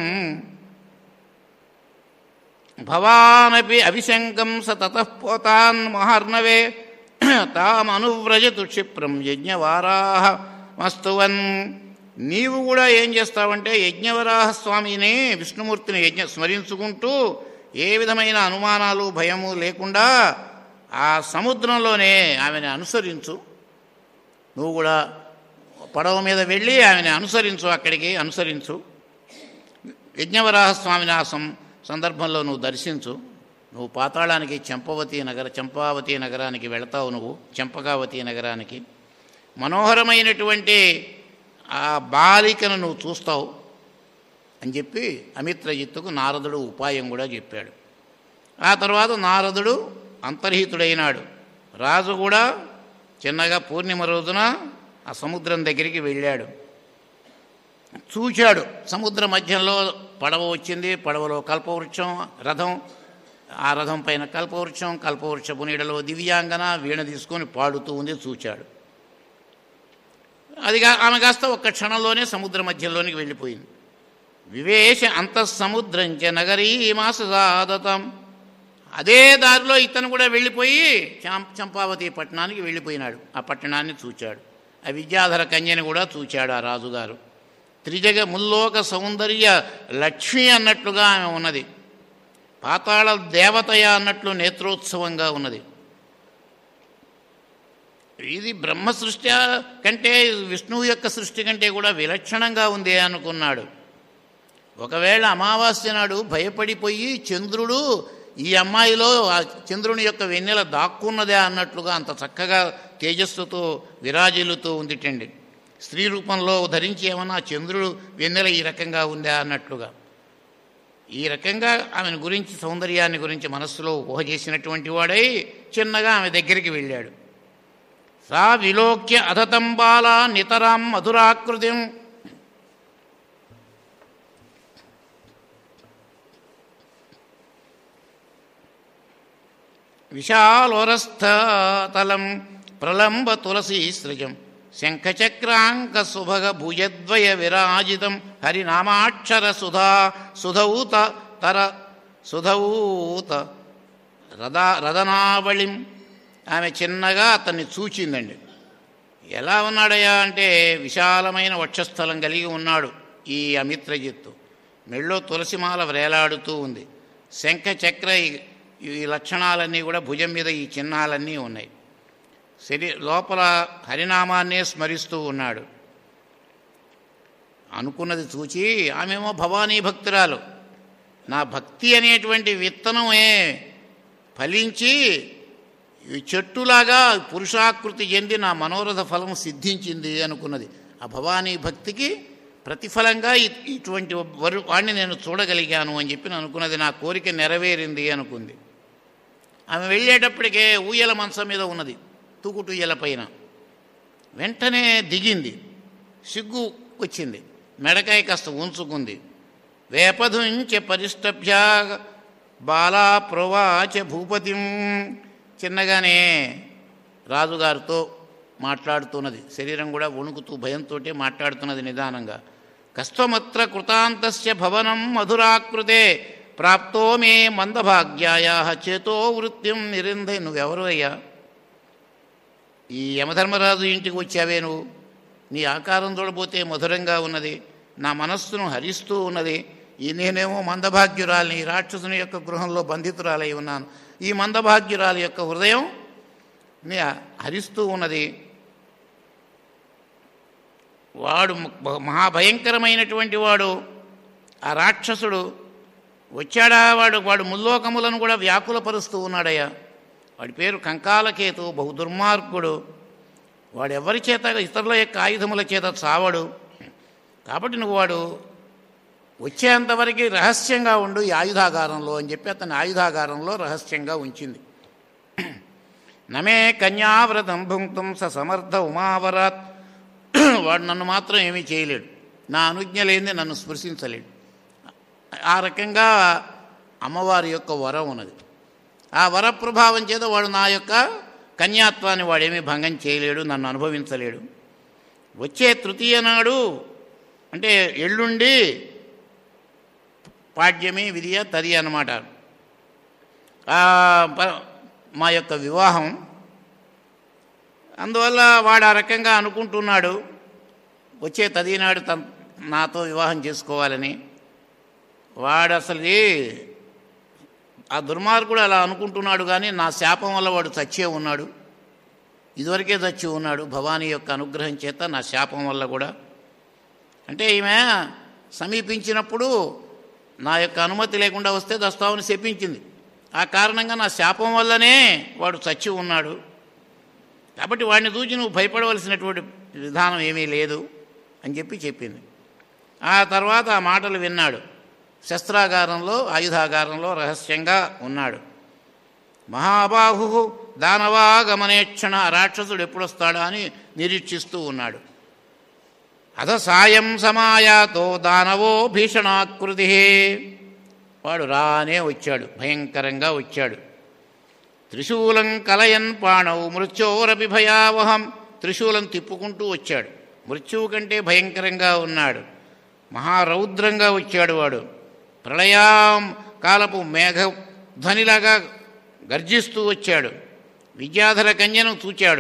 Speaker 1: భవానపి అభిశంకం స తతః పోతాన్ మహార్ణవే తామనువ్రజతు క్షిప్రం యజ్ఞవారాహ మస్తువన్ నీవు కూడా ఏం చేస్తావంటే యజ్ఞవరాహ స్వామిని విష్ణుమూర్తిని యజ్ఞ స్మరించుకుంటూ ఏ విధమైన అనుమానాలు భయము లేకుండా ఆ సముద్రంలోనే ఆమెను అనుసరించు నువ్వు కూడా పడవ మీద వెళ్ళి ఆమెను అనుసరించు అక్కడికి అనుసరించు యజ్ఞవరాహ స్వామిని ఆ సం సందర్భంలో నువ్వు దర్శించు నువ్వు పాతాళానికి చంపవతి నగర చంపావతి నగరానికి వెళతావు నువ్వు చంపకావతి నగరానికి మనోహరమైనటువంటి ఆ బాలికను నువ్వు చూస్తావు అని చెప్పి అమిత్రజిత్తుకు నారదుడు ఉపాయం కూడా చెప్పాడు ఆ తర్వాత నారదుడు అంతర్హితుడైనాడు రాజు కూడా చిన్నగా పూర్ణిమ రోజున ఆ సముద్రం దగ్గరికి వెళ్ళాడు చూచాడు సముద్ర మధ్యంలో పడవ వచ్చింది పడవలో కల్పవృక్షం రథం ఆ రథం పైన కల్పవృక్షం కల్పవృక్షపు నీడలో దివ్యాంగన వీణ తీసుకొని పాడుతూ ఉంది చూచాడు అది కా- ఆమె కాస్త ఒక్క క్షణంలోనే సముద్ర మధ్యంలోనికి వెళ్ళిపోయింది వివేశ అంతఃసముద్రంచ నగరీమాస సాదతం అదే దారిలో ఇతను కూడా వెళ్ళిపోయి చం- చంపావతి పట్టణానికి వెళ్ళిపోయినాడు ఆ పట్టణాన్ని చూచాడు ఆ విద్యాధర కన్యని కూడా చూచాడు ఆ రాజుగారు త్రిజగ ముల్లోక సౌందర్య లక్ష్మి అన్నట్లుగా ఆమె ఉన్నది పాతాళ దేవతయ అన్నట్లు నేత్రోత్సవంగా ఉన్నది ఇది బ్రహ్మ సృష్టి కంటే విష్ణువు యొక్క సృష్టి కంటే కూడా విలక్షణంగా ఉంది అనుకున్నాడు ఒకవేళ అమావాస్య నాడు భయపడిపోయి చంద్రుడు ఈ అమ్మాయిలో ఆ చంద్రుని యొక్క వెన్నెల దాక్కున్నదే అన్నట్లుగా అంత చక్కగా తేజస్సుతో విరాజిల్లుతూ ఉందిటండి స్త్రీ రూపంలో ధరించి ఏమన్నా చంద్రుడు వెన్నెల ఈ రకంగా ఉందా అన్నట్లుగా ఈ రకంగా ఆమెను గురించి సౌందర్యాన్ని గురించి మనస్సులో ఊహ చేసినటువంటి వాడై చిన్నగా ఆమె దగ్గరికి వెళ్ళాడు సా విలోక్య అధతం బాల నితరాం మధురాకృతిం విశాలోరస్థతలం ప్రలంబ తులసీ సృజం శంఖచక్రాంక సుభగ భుజద్వయ విరాజితం హరినామాక్షర సుధా సుధౌత తర సుధౌత రదా రదనావళిం ఆమె చిన్నగా అతన్ని చూచిందండి ఎలా ఉన్నాడయ్యా అంటే విశాలమైన వక్షస్థలం కలిగి ఉన్నాడు ఈ అమిత్రజిత్తు మెళ్ళో తులసిమాల వ్రేలాడుతూ ఉంది శంఖ చక్ర ఈ- ఈ లక్షణాలన్నీ కూడా భుజం మీద ఈ చిహ్నాలన్నీ ఉన్నాయి శరీ లోపల హరినామాన్నే స్మరిస్తూ ఉన్నాడు అనుకున్నది చూచి ఆమెమో భవానీ భక్తురాలు నా భక్తి అనేటువంటి విత్తనమే ఫలించి ఈ చెట్టులాగా పురుషాకృతి చెంది నా మనోరథ ఫలం సిద్ధించింది అనుకున్నది ఆ భవానీ భక్తికి ప్రతిఫలంగా ఇ- ఇటువంటి వరు వాడిని నేను చూడగలిగాను అని చెప్పి నేను అనుకున్నది నా కోరిక నెరవేరింది అనుకుంది ఆమె వెళ్ళేటప్పటికే ఊయల మంచం మీద ఉన్నది తూకుటు ఉయ్యల పైన వెంటనే దిగింది సిగ్గు వచ్చింది మెడకాయ కాస్త ఉంచుకుంది వేపధుంచ పరిష్టభ్య బాలా ప్రవాచ భూపతిం చిన్నగానే రాజుగారితో మాట్లాడుతున్నది శరీరం కూడా వణుకుతూ భయంతో మాట్లాడుతున్నది నిదానంగా కస్త్వమత్ర కృతాంతస్య భవనం మధురాకృతే ప్రాప్తో మే మందభాగ్యాయా చేతో వృత్తిం నిరింధే నువ్వెవరు అయ్యా ఈ యమధర్మరాజు ఇంటికి వచ్చావే నువ్వు నీ ఆకారం చూడబోతే మధురంగా ఉన్నది నా మనస్సును హరిస్తూ ఉన్నది ఈ నేనేమో మందభాగ్యురాలిని ఈ రాక్షసుని యొక్క గృహంలో బంధితురాలై ఉన్నాను ఈ మందభాగ్యురాలి యొక్క హృదయం నీ హరిస్తూ ఉన్నది వాడు మ- మహాభయంకరమైనటువంటి వాడు ఆ రాక్షసుడు వచ్చాడా వాడు వాడు ముల్లోకములను కూడా వ్యాకులపరుస్తూ ఉన్నాడయ్యా వాడి పేరు కంకాలకేతు బహు దుర్మార్గుడు వాడు ఎవరి చేత ఇతరుల యొక్క ఆయుధముల చేత చావడు కాబట్టి నువ్వు వాడు వచ్చేంతవరకు రహస్యంగా ఉండు ఈ ఆయుధాగారంలో అని చెప్పి అతని ఆయుధాగారంలో రహస్యంగా ఉంచింది నమే కన్యావ్రతం భుంక్తం స సమర్థ ఉమావరాత్ వాడు నన్ను మాత్రం ఏమీ చేయలేడు నా అనుజ్ఞ లేనిదే నన్ను స్పృశించలేడు ఆ రకంగా అమ్మవారి యొక్క వరం ఉన్నది ఆ వర ప్రభావం చేత వాడు నా యొక్క కన్యాత్వాన్ని వాడేమీ భంగం చేయలేడు నన్ను అనుభవించలేడు వచ్చే తృతీయ నాడు అంటే ఎల్లుండి పాడ్యమి విధియ తది అన్నమాట ఆ ప- మా యొక్క వివాహం అందువల్ల వాడు ఆ రకంగా అనుకుంటున్నాడు వచ్చే తదినాడు తన నాతో వివాహం చేసుకోవాలని వాడు అసలు ఆ దుర్మార్గుడు అలా అనుకుంటున్నాడు కానీ నా శాపం వల్ల వాడు చచ్చే ఉన్నాడు ఇదివరకే చచ్చి ఉన్నాడు భవానీ యొక్క అనుగ్రహం చేత నా శాపం వల్ల కూడా అంటే ఈమె సమీపించినప్పుడు నా యొక్క అనుమతి లేకుండా వస్తే దస్తావని శపించింది ఆ కారణంగా నా శాపం వల్లనే వాడు చచ్చి ఉన్నాడు కాబట్టి వాడిని చూసి నువ్వు భయపడవలసినటువంటి విధానం ఏమీ లేదు అని చెప్పి చెప్పింది ఆ తర్వాత ఆ మాటలు విన్నాడు శస్త్రాగారంలో ఆయుధాగారంలో రహస్యంగా ఉన్నాడు మహాబాహు దానవాగమనేక్షణ రాక్షసుడు ఎప్పుడొస్తాడా అని నిరీక్షిస్తూ ఉన్నాడు అధ సాయం సమాయాతో దానవో భీషణాకృతి వాడు రానే వచ్చాడు భయంకరంగా వచ్చాడు త్రిశూలం కలయన్ పాణౌ మృత్యోరపి భయావహం త్రిశూలం తిప్పుకుంటూ వచ్చాడు మృత్యువు కంటే భయంకరంగా ఉన్నాడు మహారౌద్రంగా వచ్చాడు వాడు ప్రళయాం కాలపు మేఘ ధ్వనిలాగా గర్జిస్తూ వచ్చాడు విద్యాధర కన్యను చూచాడు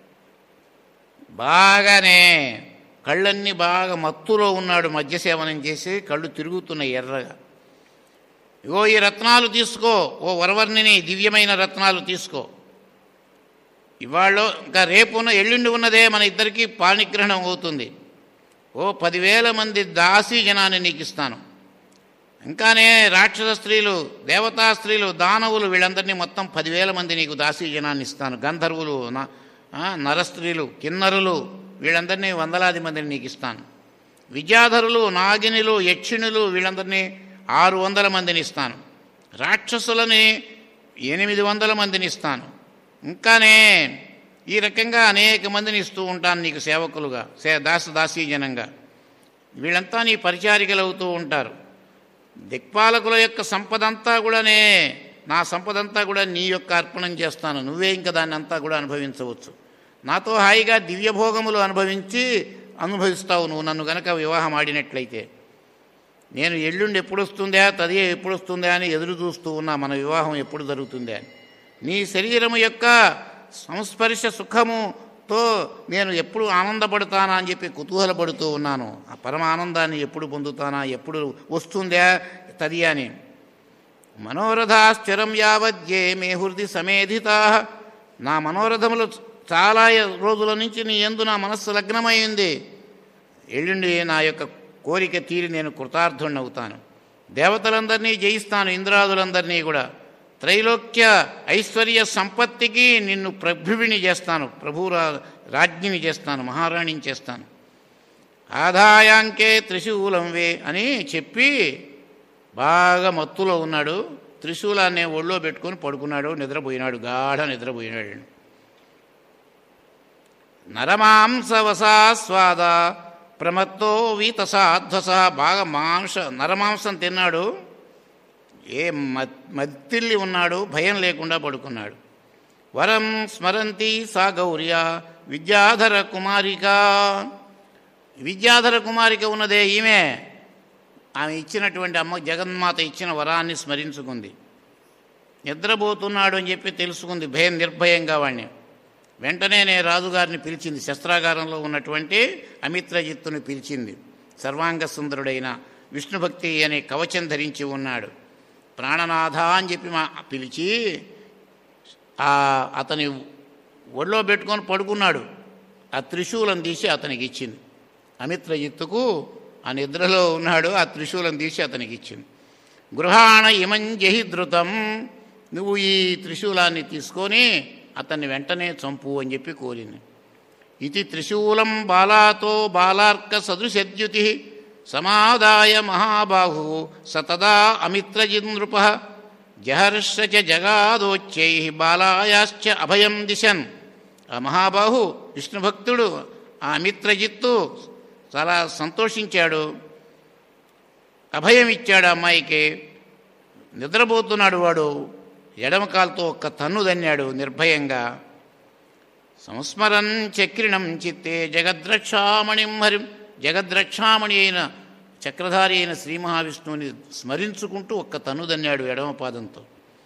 Speaker 1: బాగానే కళ్ళన్నీ బాగా మత్తులో ఉన్నాడు మద్యసేవనం చేసి కళ్ళు తిరుగుతున్నాయి ఎర్రగా ఇగో ఈ రత్నాలు తీసుకో ఓ వరవర్ణిని దివ్యమైన రత్నాలు తీసుకో ఇవాళ ఇంకా రేపు ఉన్న ఎల్లుండి ఉన్నదే మన ఇద్దరికీ పాణిగ్రహణం అవుతుంది ఓ పదివేల మంది దాసీ జనాన్ని నీకు ఇస్తాను ఇంకానే రాక్షస స్త్రీలు దేవతా స్త్రీలు దానవులు వీళ్ళందరినీ మొత్తం పదివేల మంది నీకు దాసీ జనాన్ని ఇస్తాను గంధర్వులు న- ఆ, నరస్త్రీలు కిన్నరులు వీళ్ళందరినీ వందలాది మందిని నీకు ఇస్తాను విద్యాధరులు నాగినులు యక్షిణులు వీళ్ళందరినీ ఆరు వందల మందిని ఇస్తాను రాక్షసులని ఎనిమిది వందల మందిని ఇస్తాను ఇంకానే ఈ రకంగా అనేక మందిని ఇస్తూ ఉంటాను నీకు సేవకులుగా సే దాస దాసీజనంగా వీళ్ళంతా నీ పరిచారికలు అవుతూ ఉంటారు దిక్పాలకుల యొక్క సంపదంతా కూడానే నా సంపదంతా కూడా నీ యొక్క అర్పణం చేస్తాను నువ్వే ఇంకా దాన్ని అంతా కూడా అనుభవించవచ్చు నాతో హాయిగా దివ్యభోగములు అనుభవించి అనుభవిస్తావు నువ్వు నన్ను గనక వివాహం ఆడినట్లయితే నేను ఎల్లుండి ఎప్పుడు వస్తుందా తదియ ఎప్పుడు వస్తుందా అని ఎదురు చూస్తూ ఉన్నా మన వివాహం ఎప్పుడు జరుగుతుందా అని నీ శరీరము యొక్క సంస్పర్శ సుఖముతో నేను ఎప్పుడు ఆనందపడతానా అని చెప్పి కుతూహలపడుతూ ఉన్నాను ఆ పరమ ఆనందాన్ని ఎప్పుడు పొందుతానా ఎప్పుడు వస్తుందా తది అని మనోరథాశ్చరం యావద్యే మే హృది సమేధితా నా మనోరథములు చాలా రోజుల నుంచి నీ ఎందు నా మనస్సు లగ్నమైంది ఎల్లుండి నా యొక్క కోరిక తీరి నేను కృతార్థుణ్ణవుతాను దేవతలందరినీ జయిస్తాను ఇంద్రాదులందరినీ కూడా త్రైలోక్య ఐశ్వర్య సంపత్తికి నిన్ను ప్రభువిని చేస్తాను ప్రభురా రాజ్ఞిని చేస్తాను మహారాణిని చేస్తాను ఆదాయాంకే త్రిశూలం వే అని చెప్పి బాగా మత్తులో ఉన్నాడు త్రిశూలాన్ని ఒళ్ళో పెట్టుకొని పడుకున్నాడు నిద్రపోయినాడు గాఢ నిద్రపోయినాడు నరమాంసవసాస్వాద ప్రమత్తో వీతసాధ్వస బాగా మాంస నరమాంసం తిన్నాడు ఏ మత్- మత్తిల్లి ఉన్నాడు భయం లేకుండా పడుకున్నాడు వరం స్మరంతి సా గౌర్య విద్యాధర కుమారిక విద్యాధర కుమారిక ఉన్నదే ఈమె ఆమె ఇచ్చినటువంటి అమ్మ జగన్మాత ఇచ్చిన వరాన్ని స్మరించుకుంది నిద్రపోతున్నాడు అని చెప్పి తెలుసుకుంది భయం నిర్భయంగా వాణ్ణి వెంటనే నేను రాజుగారిని పిలిచింది శస్త్రాగారంలో ఉన్నటువంటి అమిత్రజిత్తుని పిలిచింది సర్వాంగ సుందరుడైన విష్ణుభక్తి అనే కవచం ధరించి ఉన్నాడు ప్రాణనాథ అని చెప్పి మా పిలిచి ఆ అతని ఒళ్ళో పెట్టుకొని పడుకున్నాడు ఆ త్రిశూలం తీసి అతనికి ఇచ్చింది అమిత్రజిత్తుకు ఆ నిద్రలో ఉన్నాడు ఆ త్రిశూలం తీసి అతనికి ఇచ్చింది గృహాణ ఇమం జహిధృతం నువ్వు ఈ త్రిశూలాన్ని తీసుకొని అతన్ని వెంటనే చంపు అని చెప్పి కోరింది ఇది త్రిశూలం బాలాతో బాలార్క సదృశద్యుతి సమాదాయ మహాబాహు సతదా అమిత్రజినృప జహర్ష చ జగాదోచ్చై బాలాయాశ్చ అభయం దిశన్ ఆ మహాబాహు విష్ణుభక్తుడు ఆ అమిత్రజిత్తు చాలా సంతోషించాడు అభయం ఇచ్చాడు ఆ అమ్మాయికి నిద్రపోతున్నాడు వాడు ఎడమ కాలుతో ఒక్క తన్ను దన్నాడు నిర్భయంగా సంస్మరన్ చక్రిణం చిత్తే జగద్రక్షామణిం హరిం జగద్రక్షామణి అయిన చక్రధారి అయిన శ్రీ మహావిష్ణువుని స్మరించుకుంటూ ఒక్క తనుదన్నాడు ఎడమ పాదంతో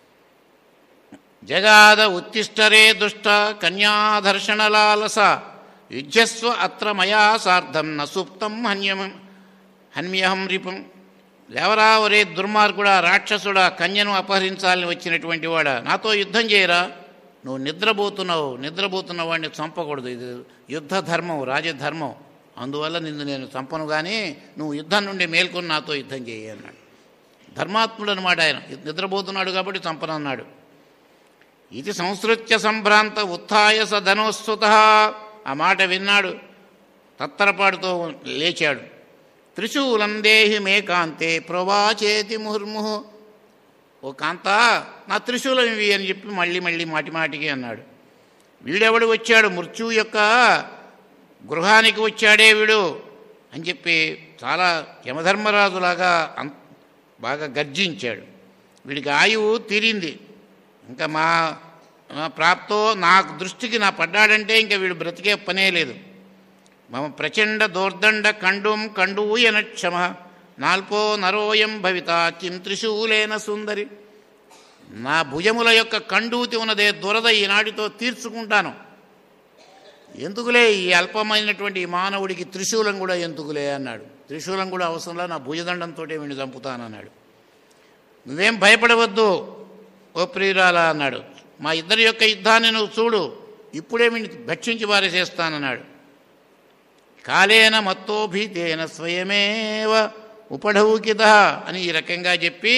Speaker 1: జగాద ఉత్తిష్టరే దుష్ట కన్యాధర్షణలాలస యుజ్యస్వ అత్ర మయా సార్ధం నసుప్తం హన్యం హన్మ్యహం రిపం లేవరా ఒరే దుర్మార్గుడా రాక్షసుడా కన్యను అపహరించాలని వచ్చినటువంటి వాడా నాతో యుద్ధం చేయరా నువ్వు నిద్రపోతున్నావు నిద్రపోతున్న వాడిని చంపకూడదు ఇది యుద్ధ ధర్మం రాజధర్మం అందువల్ల నిన్ను నేను చంపను కానీ నువ్వు యుద్ధం నుండి మేల్కొని నాతో యుద్ధం చేయి అన్నాడు ధర్మాత్ముడు అనమాట ఆయన నిద్రపోతున్నాడు కాబట్టి చంపనన్నాడు ఇది సంస్కృత్య సంభ్రాంత ఉత్థాయ స ధనోస్సుత ఆ మాట విన్నాడు తత్తరపాటుతో లేచాడు త్రిశూలం దేహి మే కాంతే ప్రవాచేతి ముహుర్ముహు ఓ కాంత నా త్రిశూలం ఇవి అని చెప్పి మళ్ళీ మళ్ళీ మాటి మాటికి అన్నాడు వీడెవడు వచ్చాడు మృత్యువు యొక్క గృహానికి వచ్చాడే వీడు అని చెప్పి చాలా యమధర్మరాజులాగా అం బాగా గర్జించాడు వీడికి ఆయువు తీరింది ఇంకా మా మా ప్రాప్తో నా దృష్టికి నా పడ్డాడంటే ఇంకా వీడు బ్రతికే పనే లేదు మమ ప్రచండ దోర్దండ కండుం కండూయన క్షమ నాల్పో నరోయం భవిత కిం త్రిశూలేన సుందరి నా భుజముల యొక్క కండూతి ఉన్నదే దురద ఈనాటితో తీర్చుకుంటాను ఎందుకులే ఈ అల్పమైనటువంటి ఈ మానవుడికి త్రిశూలం కూడా ఎందుకులే అన్నాడు త్రిశూలం కూడా అవసరంలా నా భుజదండంతో వీడిని చంపుతానన్నాడు నువ్వేం భయపడవద్దు ఓ ప్రియురాలా అన్నాడు మా ఇద్దరి యొక్క యుద్ధాన్ని నువ్వు చూడు ఇప్పుడే వీడిని భక్షించి పారేసేస్తానన్నాడు కాలేన మత్తో భీతేన స్వయమేవ ఉపఢౌకిత అని ఈ రకంగా చెప్పి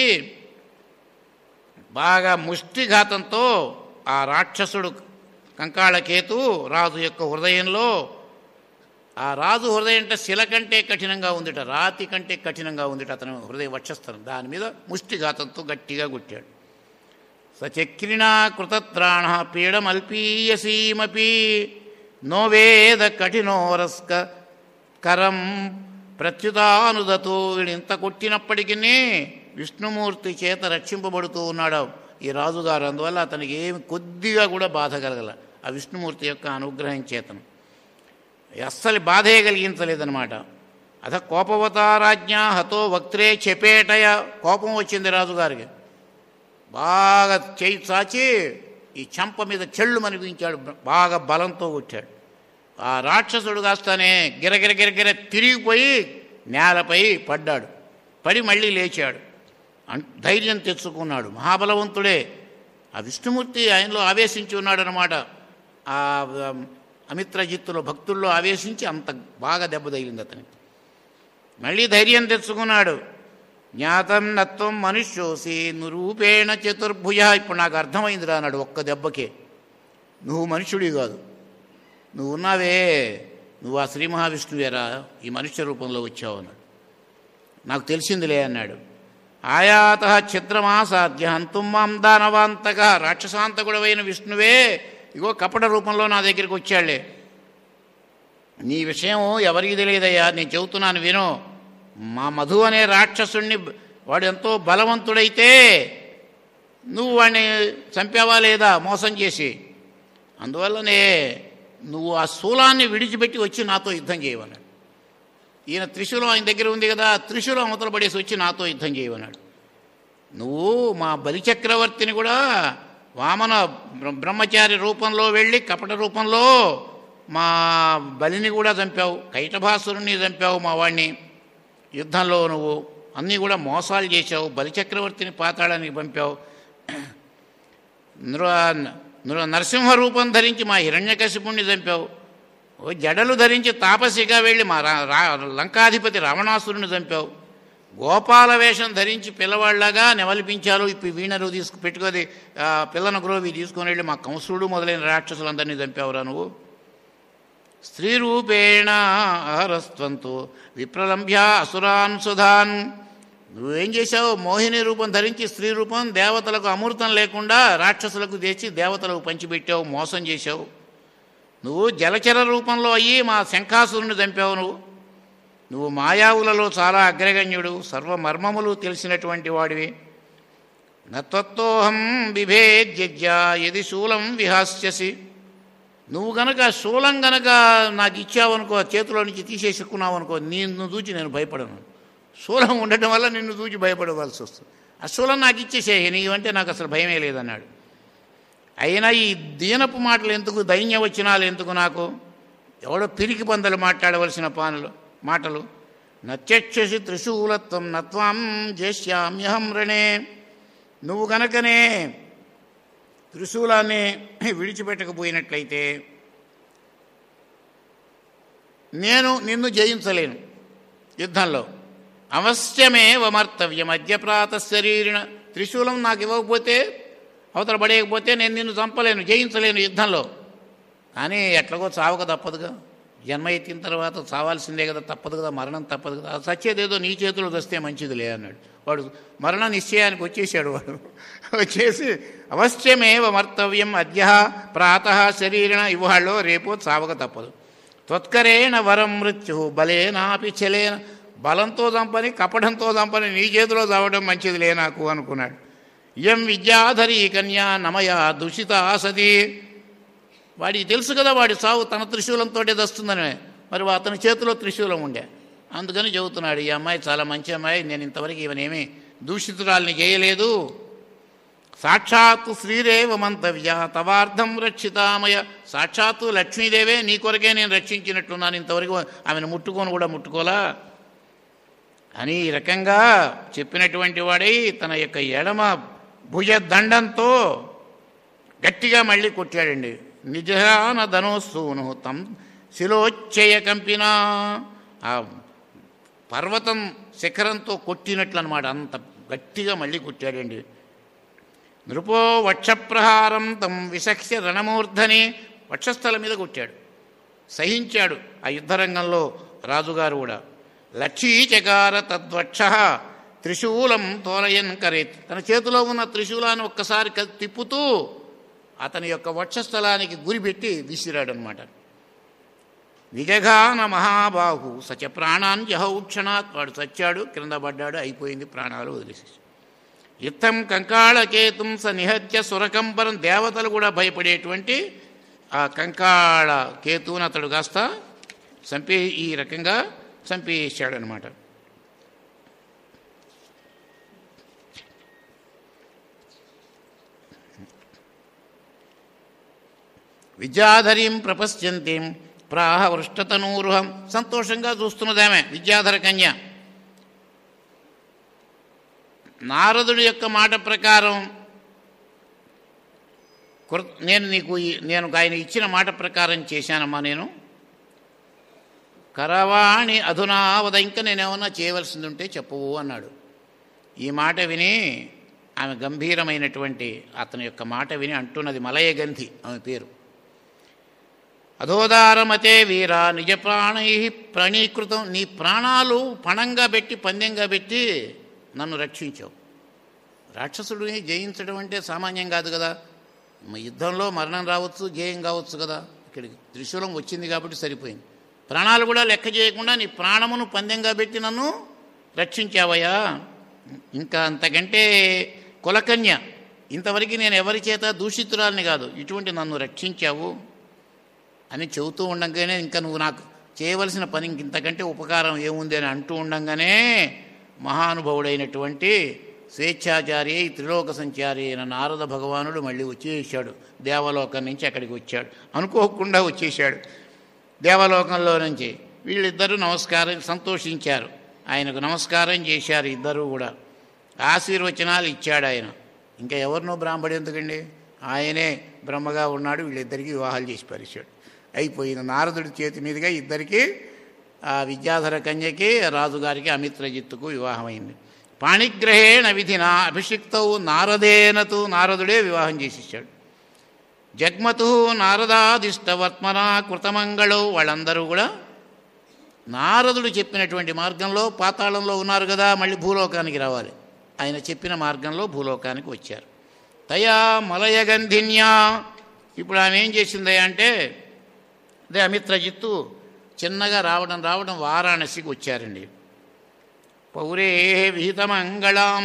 Speaker 1: బాగా ముష్టిఘాతంతో ఆ రాక్షసుడు కంకాళకేతు రాజు యొక్క హృదయంలో ఆ రాజు హృదయం అంటే శిల కంటే కఠినంగా ఉందిట రాతి కంటే కఠినంగా ఉందిట అతని హృదయ వక్షస్థలం దాని మీద ముష్టిఘాతంతో గట్టిగా కొట్టాడు సచక్రిణా కృతత్రాణ పీడమల్పీయసీమపి నో వేద కఠినోరస్క కరం ప్రత్యుతానుదతో వీడు ఇంత కొట్టినప్పటికీ విష్ణుమూర్తి చేత రక్షింపబడుతూ ఉన్నాడు ఈ రాజుగారు అందువల్ల అతనికి ఏమి కొద్దిగా కూడా బాధ కలగల ఆ విష్ణుమూర్తి యొక్క అనుగ్రహం చేతను అస్సలు బాధే కలిగించలేదనమాట అథ కోపవతారాజ్ఞ హతో వక్త్రే చెపేటయ కోపం వచ్చింది రాజుగారికి బాగా చేయి చాచి ఈ చెంప మీద చెళ్ళు మనిపించాడు బాగా బలంతో కొట్టాడు ఆ రాక్షసుడు కాస్తానే గిరగిర గిరగిర తిరిగిపోయి నేలపై పడ్డాడు పడి మళ్ళీ లేచాడు అం- ధైర్యం తెచ్చుకున్నాడు మహాబలవంతుడే ఆ విష్ణుమూర్తి ఆయనలో ఆవేశించి ఉన్నాడనమాట ఆ ఉమ్, అమిత్రజిత్తులో భక్తుల్లో ఆవేశించి అంత బాగా దెబ్బ తగిలింది అతనికి మళ్ళీ ధైర్యం తెచ్చుకున్నాడు జ్ఞాతం నత్వం మనుష్యోసి నురూపేణ చతుర్భుజ ఇప్పుడు నాకు అర్థమైందిరా అన్నాడు ఒక్క దెబ్బకే నువ్వు మనుష్యుడి కాదు నువ్వు ఉన్నావే నువ్వు ఆ శ్రీ మహావిష్ణువేరా ఈ మనుష్య రూపంలో వచ్చావు అన్నాడు నాకు తెలిసిందిలే అన్నాడు ఆయాత ఛిద్రమాసాధ్య హంతుం మాం దానవాంతక రాక్షసాంతకుడవైన విష్ణువే ఇగో కపట రూపంలో నా దగ్గరికి వచ్చాడులే నీ విషయం ఎవరికి తెలియదయ్యా నేను చెబుతున్నాను విను మా మధు అనే రాక్షసుణ్ణి వాడు ఎంతో బలవంతుడైతే నువ్వు వాడిని చంపావా లేదా మోసం చేసి అందువల్లనే నువ్వు ఆ శూలాన్ని విడిచిపెట్టి వచ్చి నాతో యుద్ధం చేయమన్నాడు ఈయన త్రిశూలం ఆయన దగ్గర ఉంది కదా త్రిశూలం అవతల పడేసి వచ్చి నాతో యుద్ధం చేయమన్నాడు నువ్వు మా బలిచక్రవర్తిని కూడా వామన బ్ర- బ్రహ్మచారి రూపంలో వెళ్ళి కపట రూపంలో మా బలిని కూడా చంపావు కైటభాసురుణ్ణి చంపావు మా వాడిని యుద్ధంలో నువ్వు అన్నీ కూడా మోసాలు చేశావు బలిచక్రవర్తిని పాతాళానికి పంపావు నృ నృ నరసింహ రూపం ధరించి మా హిరణ్యకశిపుణ్ణి చంపావు ఓ జడలు ధరించి తాపసిగా వెళ్ళి మా రా రా- లంకాధిపతి రావణాసురుని చంపావు గోపాల వేషం ధరించి పిల్లవాళ్ళగా నెవలిపించారు ఇప్పుడు వీణలు తీసుకు పెట్టుకొని ఆ, పిల్లన గ్రోవి తీసుకొని వెళ్ళి మా కంసుడు మొదలైన రాక్షసులందరినీ చంపావురా నువ్వు స్త్రీ రూపేణ అహరస్త్వంతో విప్రలంభ్య అసురాన్ సుధాన్ నువ్వేం చేశావు మోహిని రూపం ధరించి స్త్రీ రూపం దేవతలకు అమృతం లేకుండా రాక్షసులకు తెచ్చి దేవతలకు పంచిపెట్టావు మోసం చేశావు నువ్వు జలచర రూపంలో అయ్యి మా శంఖాసురుని చంపావు నువ్వు నువ్వు మాయావులలో చాలా అగ్రగణ్యుడు సర్వమర్మములు తెలిసినటువంటి వాడివి నత్వత్తోహం బిభేద్యజ్య యది శూలం విహాస్యసి నువ్వు గనక శూలం గనక నాకు ఇచ్చావనుకో చేతిలో నుంచి తీసేసుకున్నావు అనుకో నిన్ను చూచి నేను భయపడను శూలం ఉండటం వల్ల నిన్ను చూచి భయపడవలసి వస్తుంది ఆ శూలం నాకు ఇచ్చేసేయ నీవంటే నాకు అసలు భయమే లేదన్నాడు అయినా ఈ దీనపు మాటలు ఎందుకు దైన్య వచనాలు ఎందుకు నాకు ఎవడో పిరికి పందలు మాట్లాడవలసిన పానులు మాటలు నత్యక్షసి త్రిశూలత్వం నత్వాం జేష్యామ్యహం రణే నువ్వు గనకనే త్రిశూలాన్ని విడిచిపెట్టకపోయినట్లయితే నేను నిన్ను జయించలేను యుద్ధంలో అవశ్యమే వమర్తవ్యం అద్యప్రాత శరీరిన త్రిశూలం నాకు ఇవ్వకపోతే అవతల పడేయకపోతే నేను నిన్ను చంపలేను జయించలేను యుద్ధంలో కానీ ఎట్లాగో చావక తప్పదుగా జన్మ ఎత్తిన తర్వాత చావాల్సిందే కదా తప్పదు కదా మరణం తప్పదు కదా అది సచ్చేదేదో నీ చేతిలో వస్తే మంచిదిలే అన్నాడు వాడు మరణ నిశ్చయానికి వచ్చేసాడు వాడు వచ్చేసి అవశ్యమేవ మర్తవ్యం అద్య ప్రాత శరీరణ ఇవాళ్ళో రేపో చావక తప్పదు త్వత్కరేణ వరం మృత్యు బలేనాపి చెలేన బలంతో చంపని కపటంతో చంపని నీ చేతిలో చావడం మంచిదిలే నాకు అనుకున్నాడు ఇయం విద్యాధరి కన్యా నమయ దుషిత సతీ వాడికి తెలుసు కదా వాడి సావు తన త్రిశూలంతో వస్తుందని మరి అతని చేతిలో త్రిశూలం ఉండే అందుకని చెబుతున్నాడు ఈ అమ్మాయి చాలా మంచి అమ్మాయి నేను ఇంతవరకు ఈవనేమి దూషితురాల్ని చేయలేదు సాక్షాత్తు శ్రీరేవ మంతవ్య తవార్థం రక్షితామయ సాక్షాత్తు లక్ష్మీదేవే నీ కొరకే నేను రక్షించినట్టున్నాను ఇంతవరకు ఆమెను ముట్టుకొని కూడా ముట్టుకోలా అని ఈ రకంగా చెప్పినటువంటి వాడై తన యొక్క ఎడమ భుజదండంతో గట్టిగా మళ్ళీ కొట్టాడండి నిజాన ధనోస్సూను తం శిలోచ్చయ కంపిన ఆ పర్వతం శిఖరంతో కొట్టినట్లు అనమాట అంత గట్టిగా మళ్ళీ కొట్టాడండి నృపో వక్షప్రహారం తం విశక్ష్య రణమూర్ధని వక్షస్థలం మీద కొట్టాడు సహించాడు ఆ యుద్ధరంగంలో రాజుగారు కూడా లక్షీచకార తద్వక్ష త్రిశూలం తోలయన్ కరేత్ తన చేతిలో ఉన్న త్రిశూలాన్ని ఒక్కసారి క- తిప్పుతూ అతని యొక్క వక్షస్థలానికి గురిపెట్టి విసిరాడనమాట విజఘాన మహాబాహు సచ ప్రాణాన్ జహౌక్షణాత్ వాడు చచ్చాడు క్రింద పడ్డాడు అయిపోయింది ప్రాణాలు వదిలేసి యుద్ధం కంకాళకేతుం స నిహత్య సురకంపరం దేవతలు కూడా భయపడేటువంటి ఆ కంకాళ కేతువుని అతడు కాస్త చంపే ఈ రకంగా చంపేశాడనమాట విద్యాధరీం ప్రపశ్యంతిం ప్రాహ వృష్టతనూరుహం సంతోషంగా చూస్తున్నదామె విద్యాధర కన్య నారదుడి యొక్క మాట ప్రకారం కృ- నేను నీకు ఈ- నేను ఆయన ఇచ్చిన మాట ప్రకారం చేశానమ్మా నేను కరవాణి అధునావద ఇంకా నేనేమన్నా చేయవలసింది ఉంటే చెప్పవు అన్నాడు ఈ మాట విని ఆమె గంభీరమైనటువంటి అతని యొక్క మాట విని అంటున్నది మలయగంధి ఆమె పేరు అధోదారమతే వీర నిజ ప్రాణై ప్రణీకృతం నీ ప్రాణాలు పణంగా పెట్టి పందెంగా పెట్టి నన్ను రక్షించావు రాక్షసుడిని జయించడం అంటే సామాన్యం కాదు కదా మ- యుద్ధంలో మరణం రావచ్చు జయం కావచ్చు కదా ఇక్కడికి త్రిశూలం వచ్చింది కాబట్టి సరిపోయింది ప్రాణాలు కూడా లెక్క చేయకుండా నీ ప్రాణమును పందెంగా పెట్టి నన్ను రక్షించావయ్యా ఇంకా అంతకంటే కులకన్య ఇంతవరకు నేను ఎవరి చేత దూషితురాల్ని కాదు ఇటువంటి నన్ను రక్షించావు అని చెబుతూ ఉండగానే ఇంకా నువ్వు నాకు చేయవలసిన పని ఇంక ఇంతకంటే ఉపకారం ఏముంది అని అంటూ ఉండంగానే మహానుభావుడైనటువంటి స్వేచ్ఛాచారి అయి త్రిలోక సంచారి అయిన నారద భగవానుడు మళ్ళీ వచ్చేసాడు దేవలోకం నుంచి అక్కడికి వచ్చాడు అనుకోకుండా వచ్చేసాడు దేవలోకంలో నుంచి వీళ్ళిద్దరూ నమస్కారం సంతోషించారు ఆయనకు నమస్కారం చేశారు ఇద్దరూ కూడా ఆశీర్వచనాలు ఇచ్చాడు ఆయన ఇంకా ఎవరినో బ్రాహ్మడు ఎందుకండి ఆయనే బ్రహ్మగా ఉన్నాడు వీళ్ళిద్దరికీ వివాహాలు చేసి పరిచాడు అయిపోయింది నారదుడి చేతి మీదుగా ఇద్దరికి ఆ విద్యాధర కన్యకి రాజుగారికి అమిత్రజిత్తుకు వివాహమైంది పాణిగ్రహేణ విధిన అభిషిక్తవు నారదేనతు నారదుడే వివాహం చేసిచ్చాడు జగ్మతు నారదాదిష్టవర్త్మన కృతమంగళం వాళ్ళందరూ కూడా నారదుడు చెప్పినటువంటి మార్గంలో పాతాళంలో ఉన్నారు కదా మళ్ళీ భూలోకానికి రావాలి ఆయన చెప్పిన మార్గంలో భూలోకానికి వచ్చారు తయా మలయగంధిన్యా ఇప్పుడు ఆమె ఏం చేసింది అంటే అదే అమిత్రజిత్తు చిన్నగా రావడం రావడం వారాణసికి వచ్చారండి పౌరే విహితమంగళాం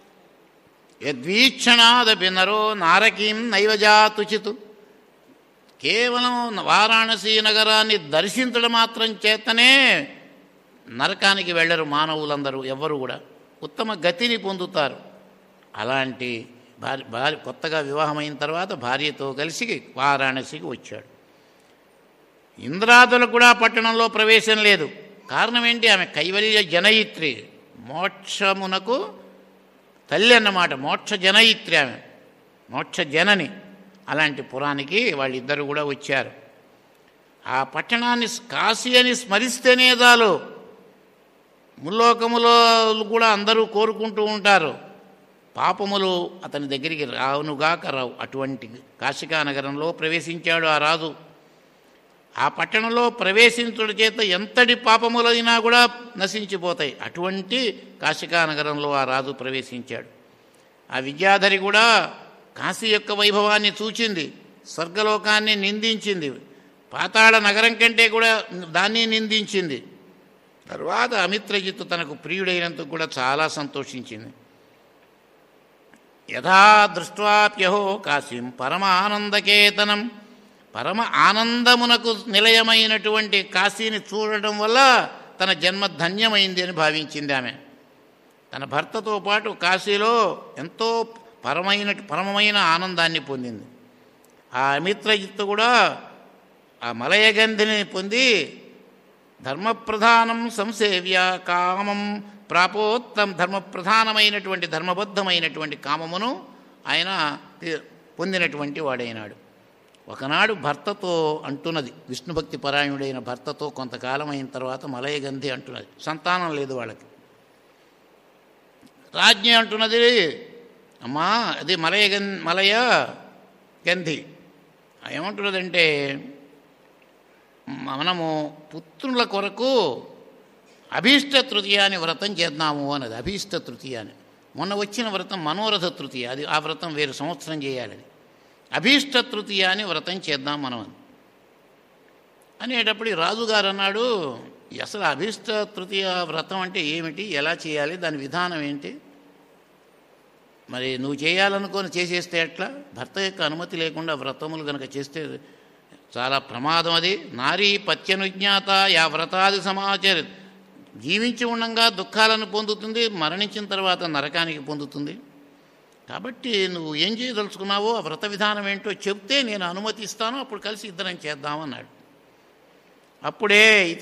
Speaker 1: యద్వీక్షణాదపి నరో నారకీం నైవజాతుచితు కేవలం వారాణసీ నగరాన్ని దర్శించడం మాత్రం చేతనే నరకానికి వెళ్ళరు మానవులందరూ ఎవ్వరు కూడా ఉత్తమ గతిని పొందుతారు అలాంటి భార్య భార్య కొత్తగా వివాహమైన తర్వాత భార్యతో కలిసి వారాణసికి వచ్చాడు ఇంద్రాదులకు కూడా పట్టణంలో ప్రవేశం లేదు కారణం ఏంటి ఆమె కైవల్య జనయిత్రి మోక్షమునకు తల్లి అన్నమాట మోక్ష జనయిత్రి ఆమె మోక్ష జనని అలాంటి పురానికి వాళ్ళిద్దరు కూడా వచ్చారు ఆ పట్టణాన్ని కాశీ అని స్మరిస్తేనే చాలు ముల్లోకములో కూడా అందరూ కోరుకుంటూ ఉంటారు పాపములు అతని దగ్గరికి రావునుగాక రావు అటువంటి కాశికా నగరంలో ప్రవేశించాడు ఆ రాజు ఆ పట్టణంలో ప్రవేశించుట చేత ఎంతటి పాపములైనా కూడా నశించిపోతాయి అటువంటి కాశికా నగరంలో ఆ రాజు ప్రవేశించాడు ఆ విద్యాధరి కూడా కాశీ యొక్క వైభవాన్ని చూచింది స్వర్గలోకాన్ని నిందించింది పాతాళ నగరం కంటే కూడా దాన్ని నిందించింది తర్వాత అమిత్రజిత్తు తనకు ప్రియుడైనందుకు కూడా చాలా సంతోషించింది యథా దృష్ట్వాప్యహో కాశీం పరమ ఆనందకేతనం పరమ ఆనందమునకు నిలయమైనటువంటి కాశీని చూడటం వల్ల తన జన్మ ధన్యమైంది అని భావించింది ఆమె తన భర్తతో పాటు కాశీలో ఎంతో పరమైన పరమమైన ఆనందాన్ని పొందింది ఆ అమిత్రజిత్తు కూడా ఆ మలయగంధిని పొంది ధర్మప్రధానం సంసేవ్య కామం ప్రాపోత్తం ధర్మప్రధానమైనటువంటి ధర్మబద్ధమైనటువంటి కామమును ఆయన తి- పొందినటువంటి వాడైనాడు ఒకనాడు భర్తతో అంటున్నది విష్ణుభక్తి పరాయణుడైన భర్తతో కొంతకాలం అయిన తర్వాత మలయగంధి అంటున్నది సంతానం లేదు వాళ్ళకి రాజ్ఞి అంటున్నది అమ్మా అది మలయ గన్ మలయ గంధి ఏమంటున్నదంటే మనము పుత్రుల కొరకు అభీష్ట తృతీయాని వ్రతం చేద్దాము అన్నది అభీష్ట తృతీయాని మొన్న వచ్చిన వ్రతం మనోరథ తృతీయ అది ఆ వ్రతం వేరు సంవత్సరం చేయాలి అది అభీష్ట తృతీయాని వ్రతం చేద్దాం మనం అని. అనేటప్పుడు ఈ రాజుగారు అన్నాడు అసలు అభీష్ట తృతీయ వ్రతం అంటే ఏమిటి ఎలా చేయాలి దాని విధానం ఏంటి మరి నువ్వు చేయాలనుకొని చేసేస్తే ఎట్లా భర్త యొక్క అనుమతి లేకుండా వ్రతములు కనుక చేస్తే చాలా ప్రమాదం అది నారీ పత్యనుజ్ఞాత యా వ్రతాది సమాచార జీవించి ఉండంగా దుఃఖాలను పొందుతుంది మరణించిన తర్వాత నరకానికి పొందుతుంది కాబట్టి నువ్వు ఏం చేయదలుచుకున్నావో ఆ వ్రత విధానం ఏంటో చెప్తే నేను అనుమతిస్తాను అప్పుడు కలిసి ఇద్దరం చేద్దామన్నాడు అప్పుడే ఇది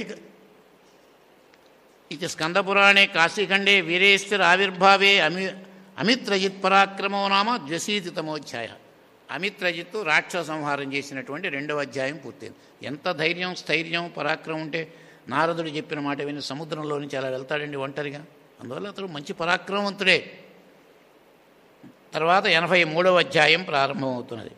Speaker 1: ఇది స్కందపురాణే కాశీఖండే వీరేశ్వర ఆవిర్భావే అమి అమిత్రజిత్ పరాక్రమో నామ ద్వశీతితమోధ్యాయ అమిత్రజిత్తు రాక్షస సంహారం చేసినటువంటి రెండవ అధ్యాయం పూర్తయింది ఎంత ధైర్యం స్థైర్యం పరాక్రమం ఉంటే నారదుడు చెప్పిన మాట విని సముద్రంలో నుంచి అలా వెళ్తాడండి ఒంటరిగా అందువల్ల అతడు మంచి పరాక్రమవంతుడే తర్వాత ఎనభై మూడవ అధ్యాయం ప్రారంభమవుతున్నది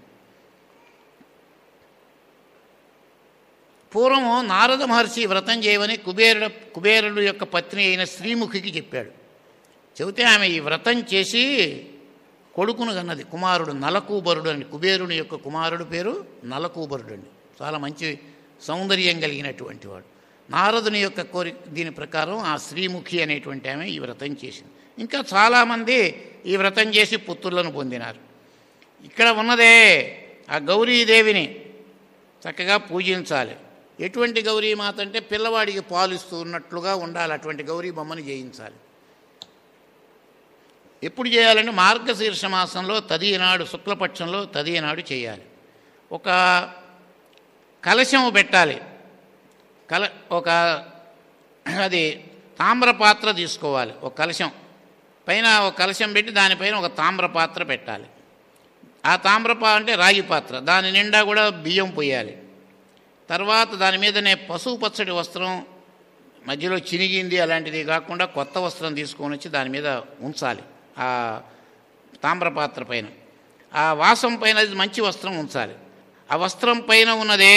Speaker 1: పూర్వము నారద మహర్షి వ్రతం చేయమని కుబేరుడు కుబేరుడు యొక్క పత్ని అయిన శ్రీముఖికి చెప్పాడు చెబితే ఆమె ఈ వ్రతం చేసి కొడుకును కన్నది కుమారుడు నలకూబరుడు అని కుబేరుని యొక్క కుమారుడు పేరు నలకూబరుడు అండి చాలా మంచి సౌందర్యం కలిగినటువంటి వాడు నారదుని యొక్క కోరి దీని ప్రకారం ఆ శ్రీముఖి అనేటువంటి ఆమె ఈ వ్రతం చేసింది ఇంకా చాలామంది ఈ వ్రతం చేసి పుత్రులను పొందినారు ఇక్కడ ఉన్నదే ఆ గౌరీదేవిని చక్కగా పూజించాలి ఎటువంటి గౌరీమాత అంటే పిల్లవాడికి పాలిస్తూ ఉన్నట్లుగా ఉండాలి అటువంటి గౌరీ బొమ్మని చేయించాలి ఎప్పుడు చేయాలంటే మార్గశీర్ష మాసంలో తదియనాడు శుక్లపక్షంలో తదియనాడు చేయాలి ఒక కలశం పెట్టాలి కల ఒక అది తామ్ర పాత్ర తీసుకోవాలి ఒక కలశం పైన ఒక కలశం పెట్టి దానిపైన ఒక తామ్ర పాత్ర పెట్టాలి ఆ తామ్ర పా అంటే రాగి పాత్ర దాని నిండా కూడా బియ్యం పోయాలి తర్వాత దాని మీదనే పసుపు పచ్చడి వస్త్రం మధ్యలో చినిగింది అలాంటిది కాకుండా కొత్త వస్త్రం తీసుకొని వచ్చి దాని మీద ఉంచాలి ఆ తామ్రపాత్ర పైన ఆ వాసం పైన అది మంచి వస్త్రం ఉంచాలి ఆ వస్త్రం పైన ఉన్నదే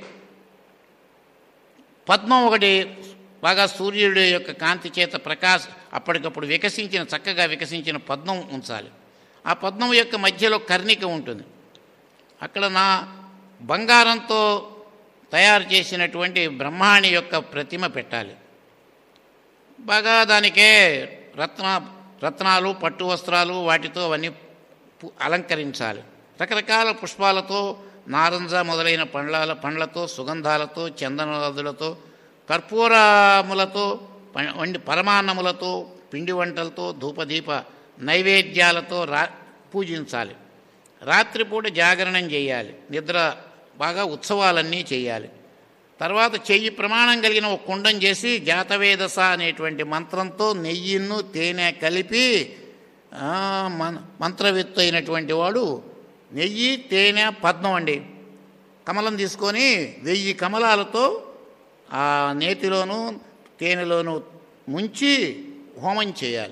Speaker 1: పద్మం ఒకటి బాగా సూర్యుడి యొక్క కాంతి చేత ప్రకాశ అప్పటికప్పుడు వికసించిన చక్కగా వికసించిన పద్మం ఉంచాలి ఆ పద్మం యొక్క మధ్యలో కర్ణిక ఉంటుంది అక్కడ నా బంగారంతో తయారు చేసినటువంటి బ్రహ్మాణి యొక్క ప్రతిమ పెట్టాలి బాగా దానికే రత్న రత్నాలు పట్టు వస్త్రాలు వాటితో అవన్నీ పు- అలంకరించాలి రకరకాల పుష్పాలతో నారంజ మొదలైన పండ్ల పండ్లతో సుగంధాలతో చందనాదులతో కర్పూరములతో ప- వండి పరమాన్నములతో పిండి వంటలతో ధూపదీప నైవేద్యాలతో రా పూజించాలి రాత్రిపూట జాగరణం చేయాలి నిద్ర బాగా ఉత్సవాలన్నీ చేయాలి తర్వాత చెయ్యి ప్రమాణం కలిగిన ఒక కుండం చేసి జాతవేదస అనేటువంటి మంత్రంతో నెయ్యిను తేనె కలిపి ఆ, మన్ మంత్రవిత్తు అయినటువంటి వాడు నెయ్యి తేనె పద్మం అండి కమలం తీసుకొని వెయ్యి కమలాలతో ఆ నేతిలోను తేనెలోను ముంచి హోమం చేయాలి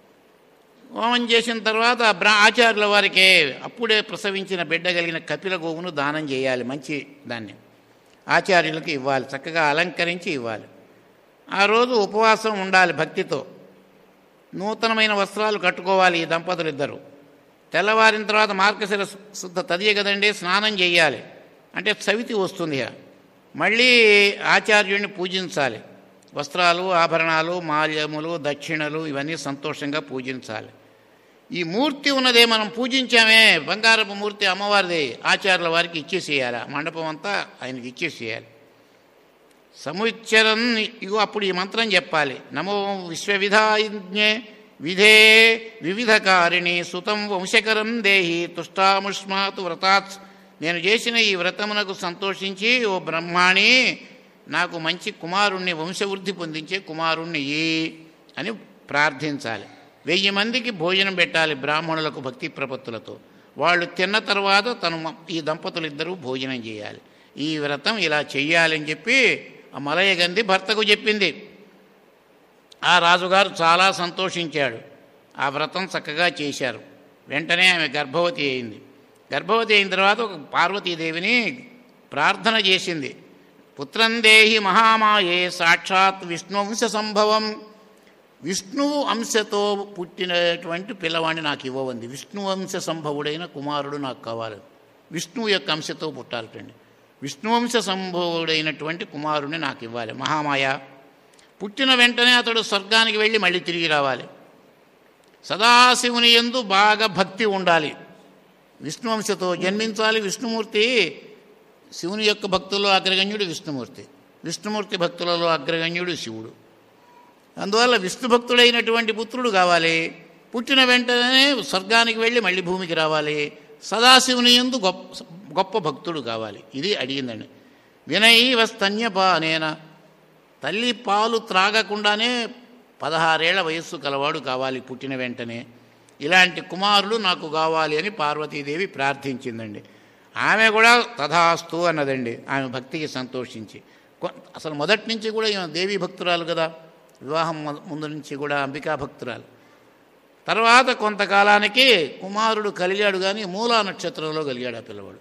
Speaker 1: హోమం చేసిన తర్వాత ఆ బ్రా ఆచార్యుల వారికి అప్పుడే ప్రసవించిన బిడ్డ కలిగిన కపిల గోవును దానం చేయాలి మంచి దాన్ని ఆచార్యులకు ఇవ్వాలి చక్కగా అలంకరించి ఇవ్వాలి ఆ రోజు ఉపవాసం ఉండాలి భక్తితో నూతనమైన వస్త్రాలు కట్టుకోవాలి ఈ దంపతులు ఇద్దరు తెల్లవారిన తర్వాత మార్గశిర శుద్ధ తదియ కదండి స్నానం చేయాలి అంటే చవితి వస్తుంది ఇక. మళ్ళీ ఆచార్యుడిని పూజించాలి వస్త్రాలు ఆభరణాలు మాల్యములు దక్షిణలు ఇవన్నీ సంతోషంగా పూజించాలి ఈ మూర్తి ఉన్నదే మనం పూజించామే బంగారపు మూర్తి అమ్మవారిది ఆచార్యుల వారికి ఇచ్చేసేయాలి ఆ మండపం అంతా ఆయనకి ఇచ్చేసేయాలి సముచ్చరన్ ఇగో అప్పుడు ఈ మంత్రం చెప్పాలి నమో విశ్వవిధాజ్ఞే విధే వివిధకారిణి సుతం వంశకరం దేహి తుష్టాముష్మాతు వ్రతాత్ నేను చేసిన ఈ వ్రతమునకు సంతోషించి ఓ బ్రహ్మాణి నాకు మంచి కుమారుణ్ణి వంశవృద్ధి పొందించే కుమారుణ్ణి ఈ అని ప్రార్థించాలి వెయ్యి మందికి భోజనం పెట్టాలి బ్రాహ్మణులకు భక్తి ప్రపత్తులతో వాళ్ళు తిన్న తర్వాత తను మ- ఈ దంపతులు ఇద్దరూ భోజనం చేయాలి ఈ వ్రతం ఇలా చెయ్యాలని చెప్పి ఆ మలయ గంధి భర్తకు చెప్పింది ఆ రాజుగారు చాలా సంతోషించాడు ఆ వ్రతం చక్కగా చేశారు వెంటనే ఆమె గర్భవతి అయింది గర్భవతి అయిన తర్వాత ఒక పార్వతీదేవిని ప్రార్థన చేసింది పుత్రం దేహి మహామాయే సాక్షాత్ విష్ణువంశ సంభవం విష్ణువు అంశతో పుట్టినటువంటి పిల్లవాడిని నాకు ఇవ్వవంది విష్ణువంశ సంభవుడైన కుమారుడు నాకు కావాలి విష్ణువు యొక్క అంశతో పుట్టాలటండి విష్ణువంశ సంభవుడైనటువంటి కుమారుడిని నాకు ఇవ్వాలి మహామాయ పుట్టిన వెంటనే అతడు స్వర్గానికి వెళ్ళి మళ్ళీ తిరిగి రావాలి సదాశివుని ఎందు బాగా భక్తి ఉండాలి విష్ణువంశతో జన్మించాలి విష్ణుమూర్తి శివుని యొక్క భక్తుల్లో అగ్రగణ్యుడు విష్ణుమూర్తి విష్ణుమూర్తి భక్తులలో అగ్రగణ్యుడు శివుడు అందువల్ల విష్ణు భక్తుడైనటువంటి పుత్రుడు కావాలి పుట్టిన వెంటనే స్వర్గానికి వెళ్ళి మళ్ళీ భూమికి రావాలి సదాశివుని ఎందు గొప్ప గొప్ప భక్తుడు కావాలి ఇది అడిగిందండి వినైవ స్తన్యపానేన తల్లి పాలు త్రాగకుండానే పదహారేళ్ల వయస్సు కలవాడు కావాలి పుట్టిన వెంటనే ఇలాంటి కుమారుడు నాకు కావాలి అని పార్వతీదేవి ప్రార్థించిందండి ఆమె కూడా తథాస్తు అన్నదండి ఆమె భక్తికి సంతోషించి కొ- అసలు మొదటి నుంచి కూడా ఈమె దేవీ భక్తురాలు కదా వివాహం మొద- ముందు నుంచి కూడా అంబికా భక్తురాలు తర్వాత కొంతకాలానికి కుమారుడు కలిగాడు కానీ మూలా నక్షత్రంలో కలిగాడు ఆ పిల్లవాడు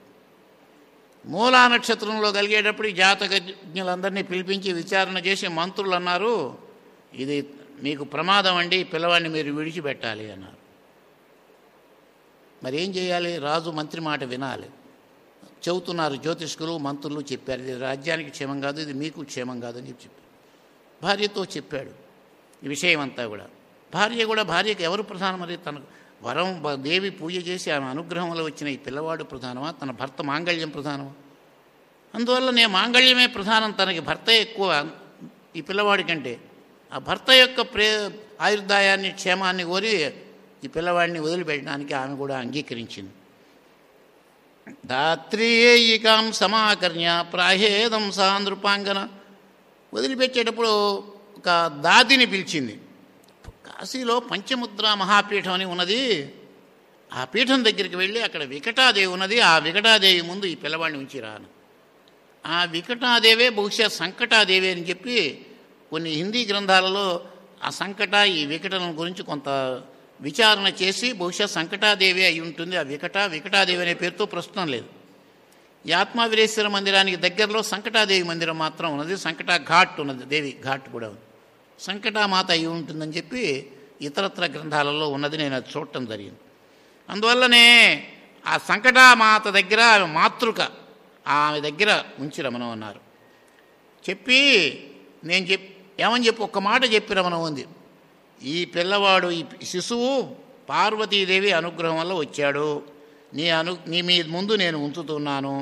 Speaker 1: మూలా నక్షత్రంలో కలిగేటప్పుడు ఈ జాతకజ్ఞులందరినీ పిలిపించి విచారణ చేసి మంత్రులు అన్నారు ఇది మీకు ప్రమాదం అండి ఈ పిల్లవాడిని మీరు విడిచిపెట్టాలి అన్నారు మరి ఏం చేయాలి రాజు మంత్రి మాట వినాలి చెబుతున్నారు జ్యోతిష్కులు మంత్రులు చెప్పారు ఇది రాజ్యానికి క్షేమం కాదు ఇది మీకు క్షేమం కాదు అని చెప్పి చెప్పారు భార్యతో చెప్పాడు ఈ విషయం అంతా కూడా భార్య కూడా భార్యకి ఎవరు ప్రధానం మరి తనకు వరం బ- దేవి పూజ చేసి ఆమె అనుగ్రహంలో వచ్చిన ఈ పిల్లవాడు ప్రధానమా తన భర్త మాంగళ్యం ప్రధానమా అందువల్ల నేను మాంగళ్యమే ప్రధానం తనకి భర్త ఎక్కువ ఈ పిల్లవాడి కంటే ఆ భర్త యొక్క ప్రే ఆయుర్దాయాన్ని క్షేమాన్ని కోరి ఈ పిల్లవాడిని వదిలిపెట్టడానికి ఆమె కూడా అంగీకరించింది దాత్రీయేయికాం సమాకర్ణ్య ప్రాహేదం సా నృపాంగన వదిలిపెట్టేటప్పుడు ఒక దాదిని పిలిచింది కాశీలో పంచముద్ర మహాపీఠం అని ఉన్నది ఆ పీఠం దగ్గరికి వెళ్ళి అక్కడ వికటాదేవి ఉన్నది ఆ వికటాదేవి ముందు ఈ పిల్లవాడిని ఉంచి రాను ఆ వికటాదేవే బహుశా సంకటాదేవి అని చెప్పి కొన్ని హిందీ గ్రంథాలలో ఆ సంకట ఈ వికటం గురించి కొంత విచారణ చేసి బహుశా సంకటాదేవి అయి ఉంటుంది ఆ వికట వికటాదేవి అనే పేరుతో ప్రస్తుతం లేదు ఈ ఆత్మావీరేశ్వర మందిరానికి దగ్గరలో సంకటాదేవి మందిరం మాత్రం ఉన్నది సంకట ఘాట్ ఉన్నది దేవి ఘాట్ కూడా ఉంది సంకటామాత అయి ఉంటుందని చెప్పి ఇతరత్ర గ్రంథాలలో ఉన్నది నేను అది చూడటం జరిగింది అందువల్లనే ఆ సంకటామాత దగ్గర ఆమె మాతృక ఆమె దగ్గర ఉంచి రమణం అన్నారు చెప్పి నేను చెప్ ఏమని చెప్పి ఒక్క మాట చెప్పి రమణం ఉంది ఈ పిల్లవాడు ఈ శిశువు పార్వతీదేవి అనుగ్రహం వల్ల వచ్చాడు నీ అను నీ మీ ముందు నేను ఉంచుతున్నాను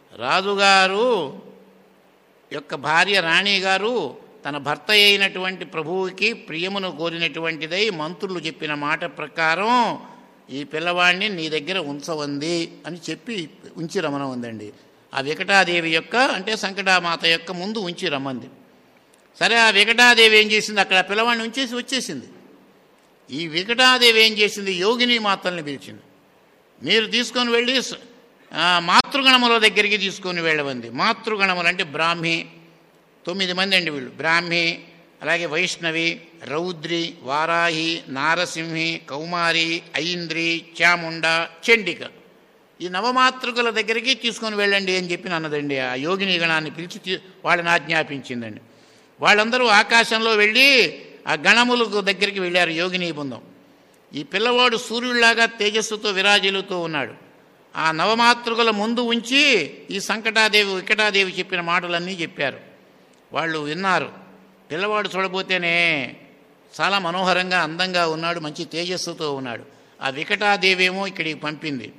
Speaker 1: రాజుగారు యొక్క భార్య రాణి గారు తన భర్త అయినటువంటి ప్రభువుకి ప్రియమును కోరినటువంటిదై మంత్రులు చెప్పిన మాట ప్రకారం ఈ పిల్లవాడిని నీ దగ్గర ఉంచవంది అని చెప్పి ఉంచి రమణమందండి ఆ వికటాదేవి యొక్క అంటే సంకటామాత యొక్క ముందు ఉంచి రమ్మంది సరే ఆ వికటాదేవి ఏం చేసింది అక్కడ ఆ పిల్లవాడిని ఉంచేసి వచ్చేసింది ఈ వికటాదేవి ఏం చేసింది యోగిని మాతల్ని పిలిచింది మీరు తీసుకొని వెళ్ళి స- ఆ, మాతృగణముల దగ్గరికి తీసుకొని వెళ్ళమంది మాతృగణములు అంటే బ్రాహ్మి తొమ్మిది మంది అండి వీళ్ళు బ్రాహ్మి అలాగే వైష్ణవి రౌద్రి వారాహి నారసింహి కౌమారి ఐంద్రి చాముండ చండిక ఈ నవమాతృకుల దగ్గరికి తీసుకొని వెళ్ళండి అని చెప్పి అన్నదండి ఆ యోగిని గణాన్ని పిలిచి తీ- వాళ్ళని ఆజ్ఞాపించిందండి వాళ్ళందరూ ఆకాశంలో వెళ్ళి ఆ గణములకు దగ్గరికి వెళ్ళారు యోగిని బృందం ఈ పిల్లవాడు సూర్యుడిలాగా తేజస్సుతో విరాజిల్లుతూ ఉన్నాడు ఆ నవమాతృకుల ముందు ఉంచి ఈ సంకటాదేవి వికటాదేవి చెప్పిన మాటలన్నీ చెప్పారు వాళ్ళు విన్నారు పిల్లవాడు చూడబోతేనే చాలా మనోహరంగా అందంగా ఉన్నాడు మంచి తేజస్సుతో ఉన్నాడు ఆ వికటాదేవి ఏమో ఇక్కడికి పంపింది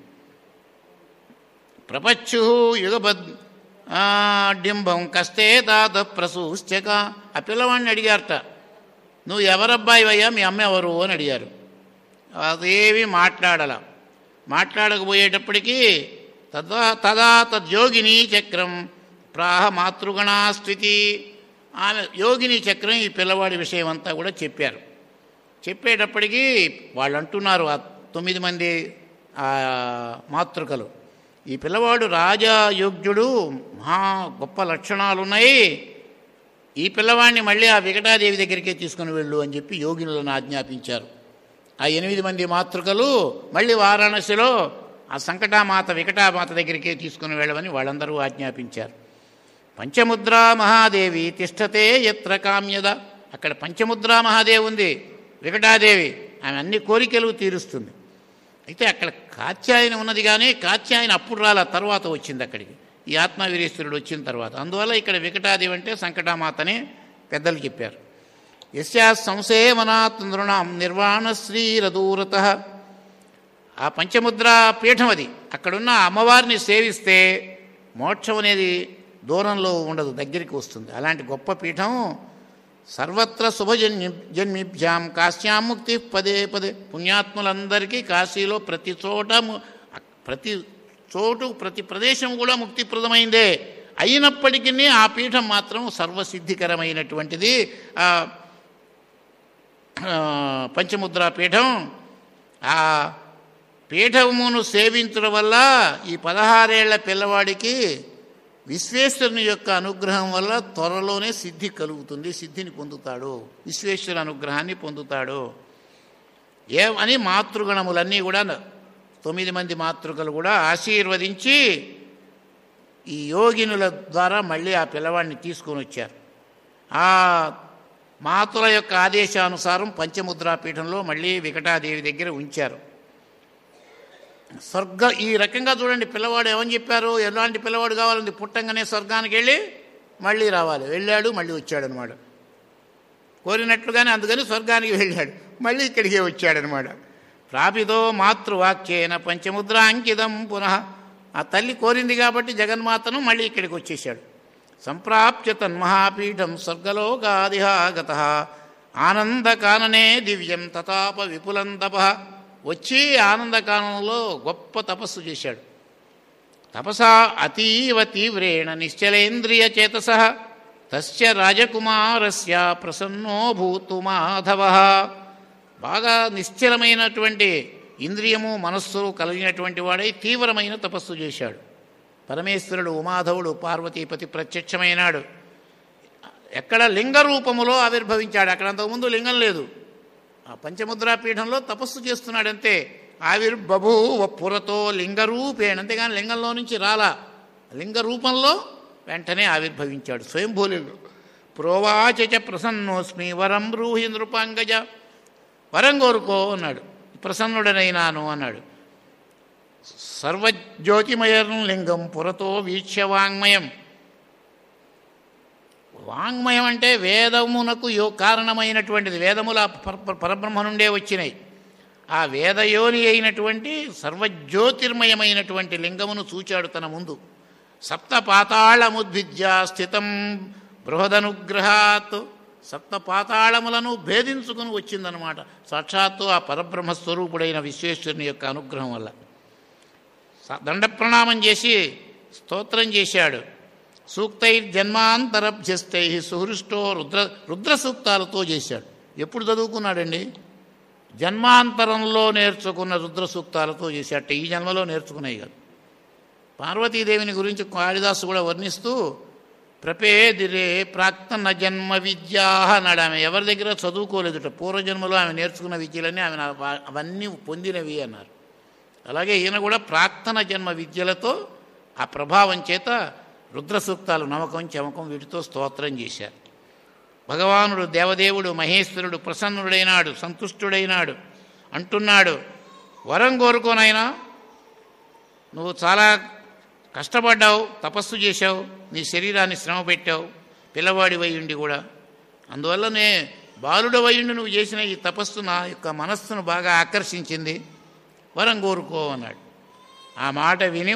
Speaker 1: ప్రపచ్చు యుగబద్ ఆ, డింబం కస్తే తాత ప్రసూశ్చక ఆ పిల్లవాడిని అడిగారట నువ్వు ఎవరబ్బాయివయ్యా మీ అమ్మ ఎవరు అని అడిగారు అదేమీ మాట్లాడాల మాట్లాడకపోయేటప్పటికీ తదా తదా తద్యోగిని చక్రం ప్రాహ మాతృగణా స్థితి ఆమె యోగిని చక్రం ఈ పిల్లవాడి విషయం అంతా కూడా చెప్పారు చెప్పేటప్పటికీ వాళ్ళు అంటున్నారు ఆ తొమ్మిది మంది ఆ మాతృకలు ఈ పిల్లవాడు రాజయోగ్యుడు మహా గొప్ప లక్షణాలు ఉన్నాయి ఈ పిల్లవాడిని మళ్ళీ ఆ వికటాదేవి దగ్గరికే తీసుకుని వెళ్ళు అని చెప్పి యోగినులను ఆజ్ఞాపించారు ఆ ఎనిమిది మంది మాతృకలు మళ్ళీ వారాణసిలో ఆ సంకటామాత వికటామాత దగ్గరికే తీసుకుని వెళ్ళమని వాళ్ళందరూ ఆజ్ఞాపించారు పంచముద్రా మహాదేవి తిష్టతే ఎత్ర కామ్యద అక్కడ పంచముద్రా మహాదేవి ఉంది వికటాదేవి ఆమె అన్ని కోరికలు తీరుస్తుంది అయితే అక్కడ కాత్యాయన ఉన్నది కానీ కాత్యాయన అప్పుడు రాల తర్వాత వచ్చింది అక్కడికి ఈ ఆత్మవీరేశ్వరుడు వచ్చిన తర్వాత అందువల్ల ఇక్కడ వికటాదేవి అంటే సంకటామాతని పెద్దలు చెప్పారు యస్యా సంసేవనాత్ నృణాం నిర్వాణ శ్రీరదూరత ఆ పంచముద్రా పీఠం అది అక్కడున్న అమ్మవారిని సేవిస్తే మోక్షం అనేది దూరంలో ఉండదు దగ్గరికి వస్తుంది అలాంటి గొప్ప పీఠం సర్వత్ర శుభజన్య జన్మిభ్యాం కాశ్యాం ముక్తి పదే పదే పుణ్యాత్ములందరికీ కాశీలో ప్రతి చోట ము- ప్రతి చోటు ప్రతి ప్రదేశం కూడా ముక్తిప్రదమైందే అయినప్పటికీ ఆ పీఠం మాత్రం సర్వసిద్ధికరమైనటువంటిది ఆ ఆ, పంచముద్రా పీఠం ఆ పీఠమును సేవించడం వల్ల ఈ పదహారేళ్ల పిల్లవాడికి విశ్వేశ్వరుని యొక్క అనుగ్రహం వల్ల త్వరలోనే సిద్ధి కలుగుతుంది సిద్ధిని పొందుతాడు విశ్వేశ్వర అనుగ్రహాన్ని పొందుతాడు ఏ అని మాతృగణములన్నీ కూడా తొమ్మిది మంది మాతృకలు కూడా ఆశీర్వదించి ఈ యోగినుల ద్వారా మళ్ళీ ఆ పిల్లవాడిని తీసుకొని వచ్చారు ఆ మాతుల యొక్క ఆదేశానుసారం పంచముద్రా పీఠంలో మళ్ళీ వికటాదేవి దగ్గర ఉంచారు స్వర్గ ఈ రకంగా చూడండి పిల్లవాడు ఏమని చెప్పారు ఎలాంటి పిల్లవాడు కావాలండి పుట్టంగానే స్వర్గానికి వెళ్ళి మళ్ళీ రావాలి వెళ్ళాడు మళ్ళీ వచ్చాడు అనమాట కోరినట్లుగానే అందుకని స్వర్గానికి వెళ్ళాడు మళ్ళీ ఇక్కడికే వచ్చాడనమాట ప్రాపితో మాతృవాక్యేన పంచముద్రాంకితం పునః ఆ తల్లి కోరింది కాబట్టి జగన్మాతను మళ్ళీ ఇక్కడికి వచ్చేసాడు సంప్రాప్య తన్మహాపీఠం స్వర్గలోకాదిహాగత ఆనందకాననే దివ్యం తతాప విపులం తప వచ్చి ఆనందకానంలో గొప్ప తపస్సు చేశాడు తపసా అతీవ తీవ్రేణ నిశ్చలేంద్రియ చేతస తస్య రాజకుమారస్య ప్రసన్నో భూతు మాధవ బాగా నిశ్చలమైనటువంటి ఇంద్రియము మనస్సు కలిగినటువంటి వాడై తీవ్రమైన తపస్సు చేశాడు పరమేశ్వరుడు ఉమాధవుడు పార్వతీపతి ప్రత్యక్షమైనాడు ఎక్కడ లింగ రూపములో ఆవిర్భవించాడు అక్కడ అంతకుముందు లింగం లేదు ఆ పంచముద్రా పీఠంలో తపస్సు చేస్తున్నాడంతే ఆవిర్బభూవ పురతో లింగరూపేణ అంతేగాని లింగంలో నుంచి రాలా లింగ రూపంలో వెంటనే ఆవిర్భవించాడు స్వయంభూలింగం ప్రోవాచ చ ప్రసన్నోస్మి వరం బ్రూహి నృపాంగజ వరం కోరుకో అన్నాడు ప్రసన్నుడనైనాను అన్నాడు సర్వజ్యోతిమయం లింగం పురతో వీక్ష్య వాంగ్మయం వాంగ్మయం అంటే వేదమునకు యో కారణమైనటువంటిది వేదముల పర- పర- పరబ్రహ్మ నుండే వచ్చినాయి ఆ వేదయోని అయినటువంటి సర్వజ్యోతిర్మయమైనటువంటి లింగమును చూచాడు తన ముందు సప్త పాతాళముద్విద్య స్థితం బృహదనుగ్రహాత్ సప్త పాతాళములను భేదించుకుని వచ్చిందనమాట సాక్షాత్తు ఆ పరబ్రహ్మ స్వరూపుడైన విశ్వేశ్వరుని యొక్క అనుగ్రహం వల్ల స- దండ ప్రణామం చేసి స్తోత్రం చేశాడు సూక్తైర్జన్మాంతరభ్యస్తై సుహృష్టో రుద్ర రుద్ర సూక్తాలతో చేశాడు ఎప్పుడు చదువుకున్నాడండి జన్మాంతరంలో నేర్చుకున్న రుద్ర సూక్తాలతో చేశాట ఈ జన్మలో నేర్చుకున్నాయి కాదు పార్వతీదేవిని గురించి కాళిదాసు కూడా వర్ణిస్తూ ప్రపేదిరే ప్రాక్తన జన్మ విద్యా అన్నాడు ఆమె ఎవరి దగ్గర చదువుకోలేదుట పూర్వజన్మలో ఆమె నేర్చుకున్న విద్యలన్నీ ఆమె అవ- అవన్నీ పొందినవి అన్నారు అలాగే ఈయన కూడా ప్రాక్తన జన్మ విద్యలతో ఆ ప్రభావం చేత రుద్ర సూక్తాలు నమ్మకం చమకం వీటితో స్తోత్రం చేశారు భగవానుడు దేవదేవుడు మహేశ్వరుడు ప్రసన్నుడైనాడు సంతుష్టుడైనాడు అంటున్నాడు వరం కోరుకోనైనా నువ్వు చాలా కష్టపడ్డావు తపస్సు చేశావు నీ శరీరాన్ని శ్రమ పెట్టావు పిల్లవాడి వయ్యుండి కూడా అందువల్లనే బాలుడు వయ్యుండి నువ్వు చేసిన ఈ తపస్సు నా యొక్క మనస్సును బాగా ఆకర్షించింది వరం కోరుకో అన్నాడు ఆ మాట విని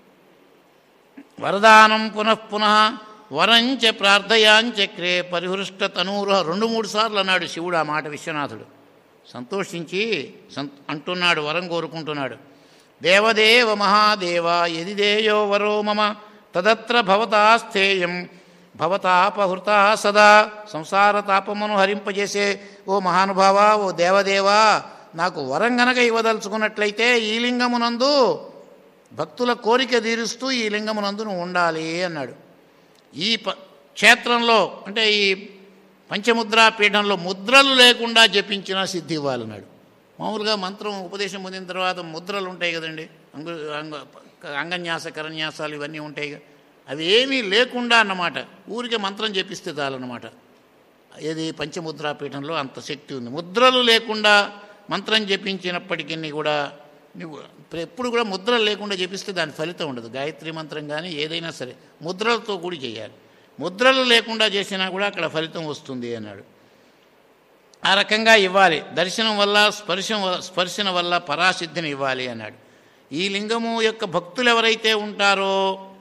Speaker 1: వరదానం పునఃపునః వరంచ ప్రార్థయాంచక్రే పరిహృష్ట తనూరు రెండు మూడు సార్లు అన్నాడు శివుడు ఆ మాట విశ్వనాథుడు సంతోషించి సంత అంటున్నాడు వరం కోరుకుంటున్నాడు దేవదేవ మహాదేవ ఎదిదేయో వరో మమ తదత్ర భవతా స్థేయం భవతాపహృత సదా సంసార తాపమును హరింపజేసే ఓ మహానుభావ ఓ దేవదేవా నాకు వరం గనక ఇవ్వదలుచుకున్నట్లయితే ఈ లింగమునందు భక్తుల కోరిక తీరుస్తూ ఈ లింగమునందు నువ్వు ఉండాలి అన్నాడు ఈ ప క్షేత్రంలో అంటే ఈ పంచముద్రా పీఠంలో ముద్రలు లేకుండా జపించిన సిద్ధి ఇవ్వాలన్నాడు మామూలుగా మంత్రం ఉపదేశం పొందిన తర్వాత ముద్రలు ఉంటాయి కదండి అంగు అంగ అంగన్యాస కరన్యాసాలు ఇవన్నీ ఉంటాయి కదా అవి ఏమీ లేకుండా అన్నమాట ఊరికే మంత్రం చెప్పిస్తే చాలన్నమాట ఏది పంచముద్రా పీఠంలో అంత శక్తి ఉంది ముద్రలు లేకుండా మంత్రం జపించినప్పటికీ కూడా నువ్వు ఎప్పుడు కూడా ముద్రలు లేకుండా జపిస్తే దాని ఫలితం ఉండదు గాయత్రి మంత్రం కానీ ఏదైనా సరే ముద్రలతో కూడి చేయాలి ముద్రలు లేకుండా చేసినా కూడా అక్కడ ఫలితం వస్తుంది అన్నాడు ఆ రకంగా ఇవ్వాలి దర్శనం వల్ల స్పర్శం వ- స్పర్శన వల్ల పరాసిద్ధిని ఇవ్వాలి అన్నాడు ఈ లింగము యొక్క భక్తులు ఎవరైతే ఉంటారో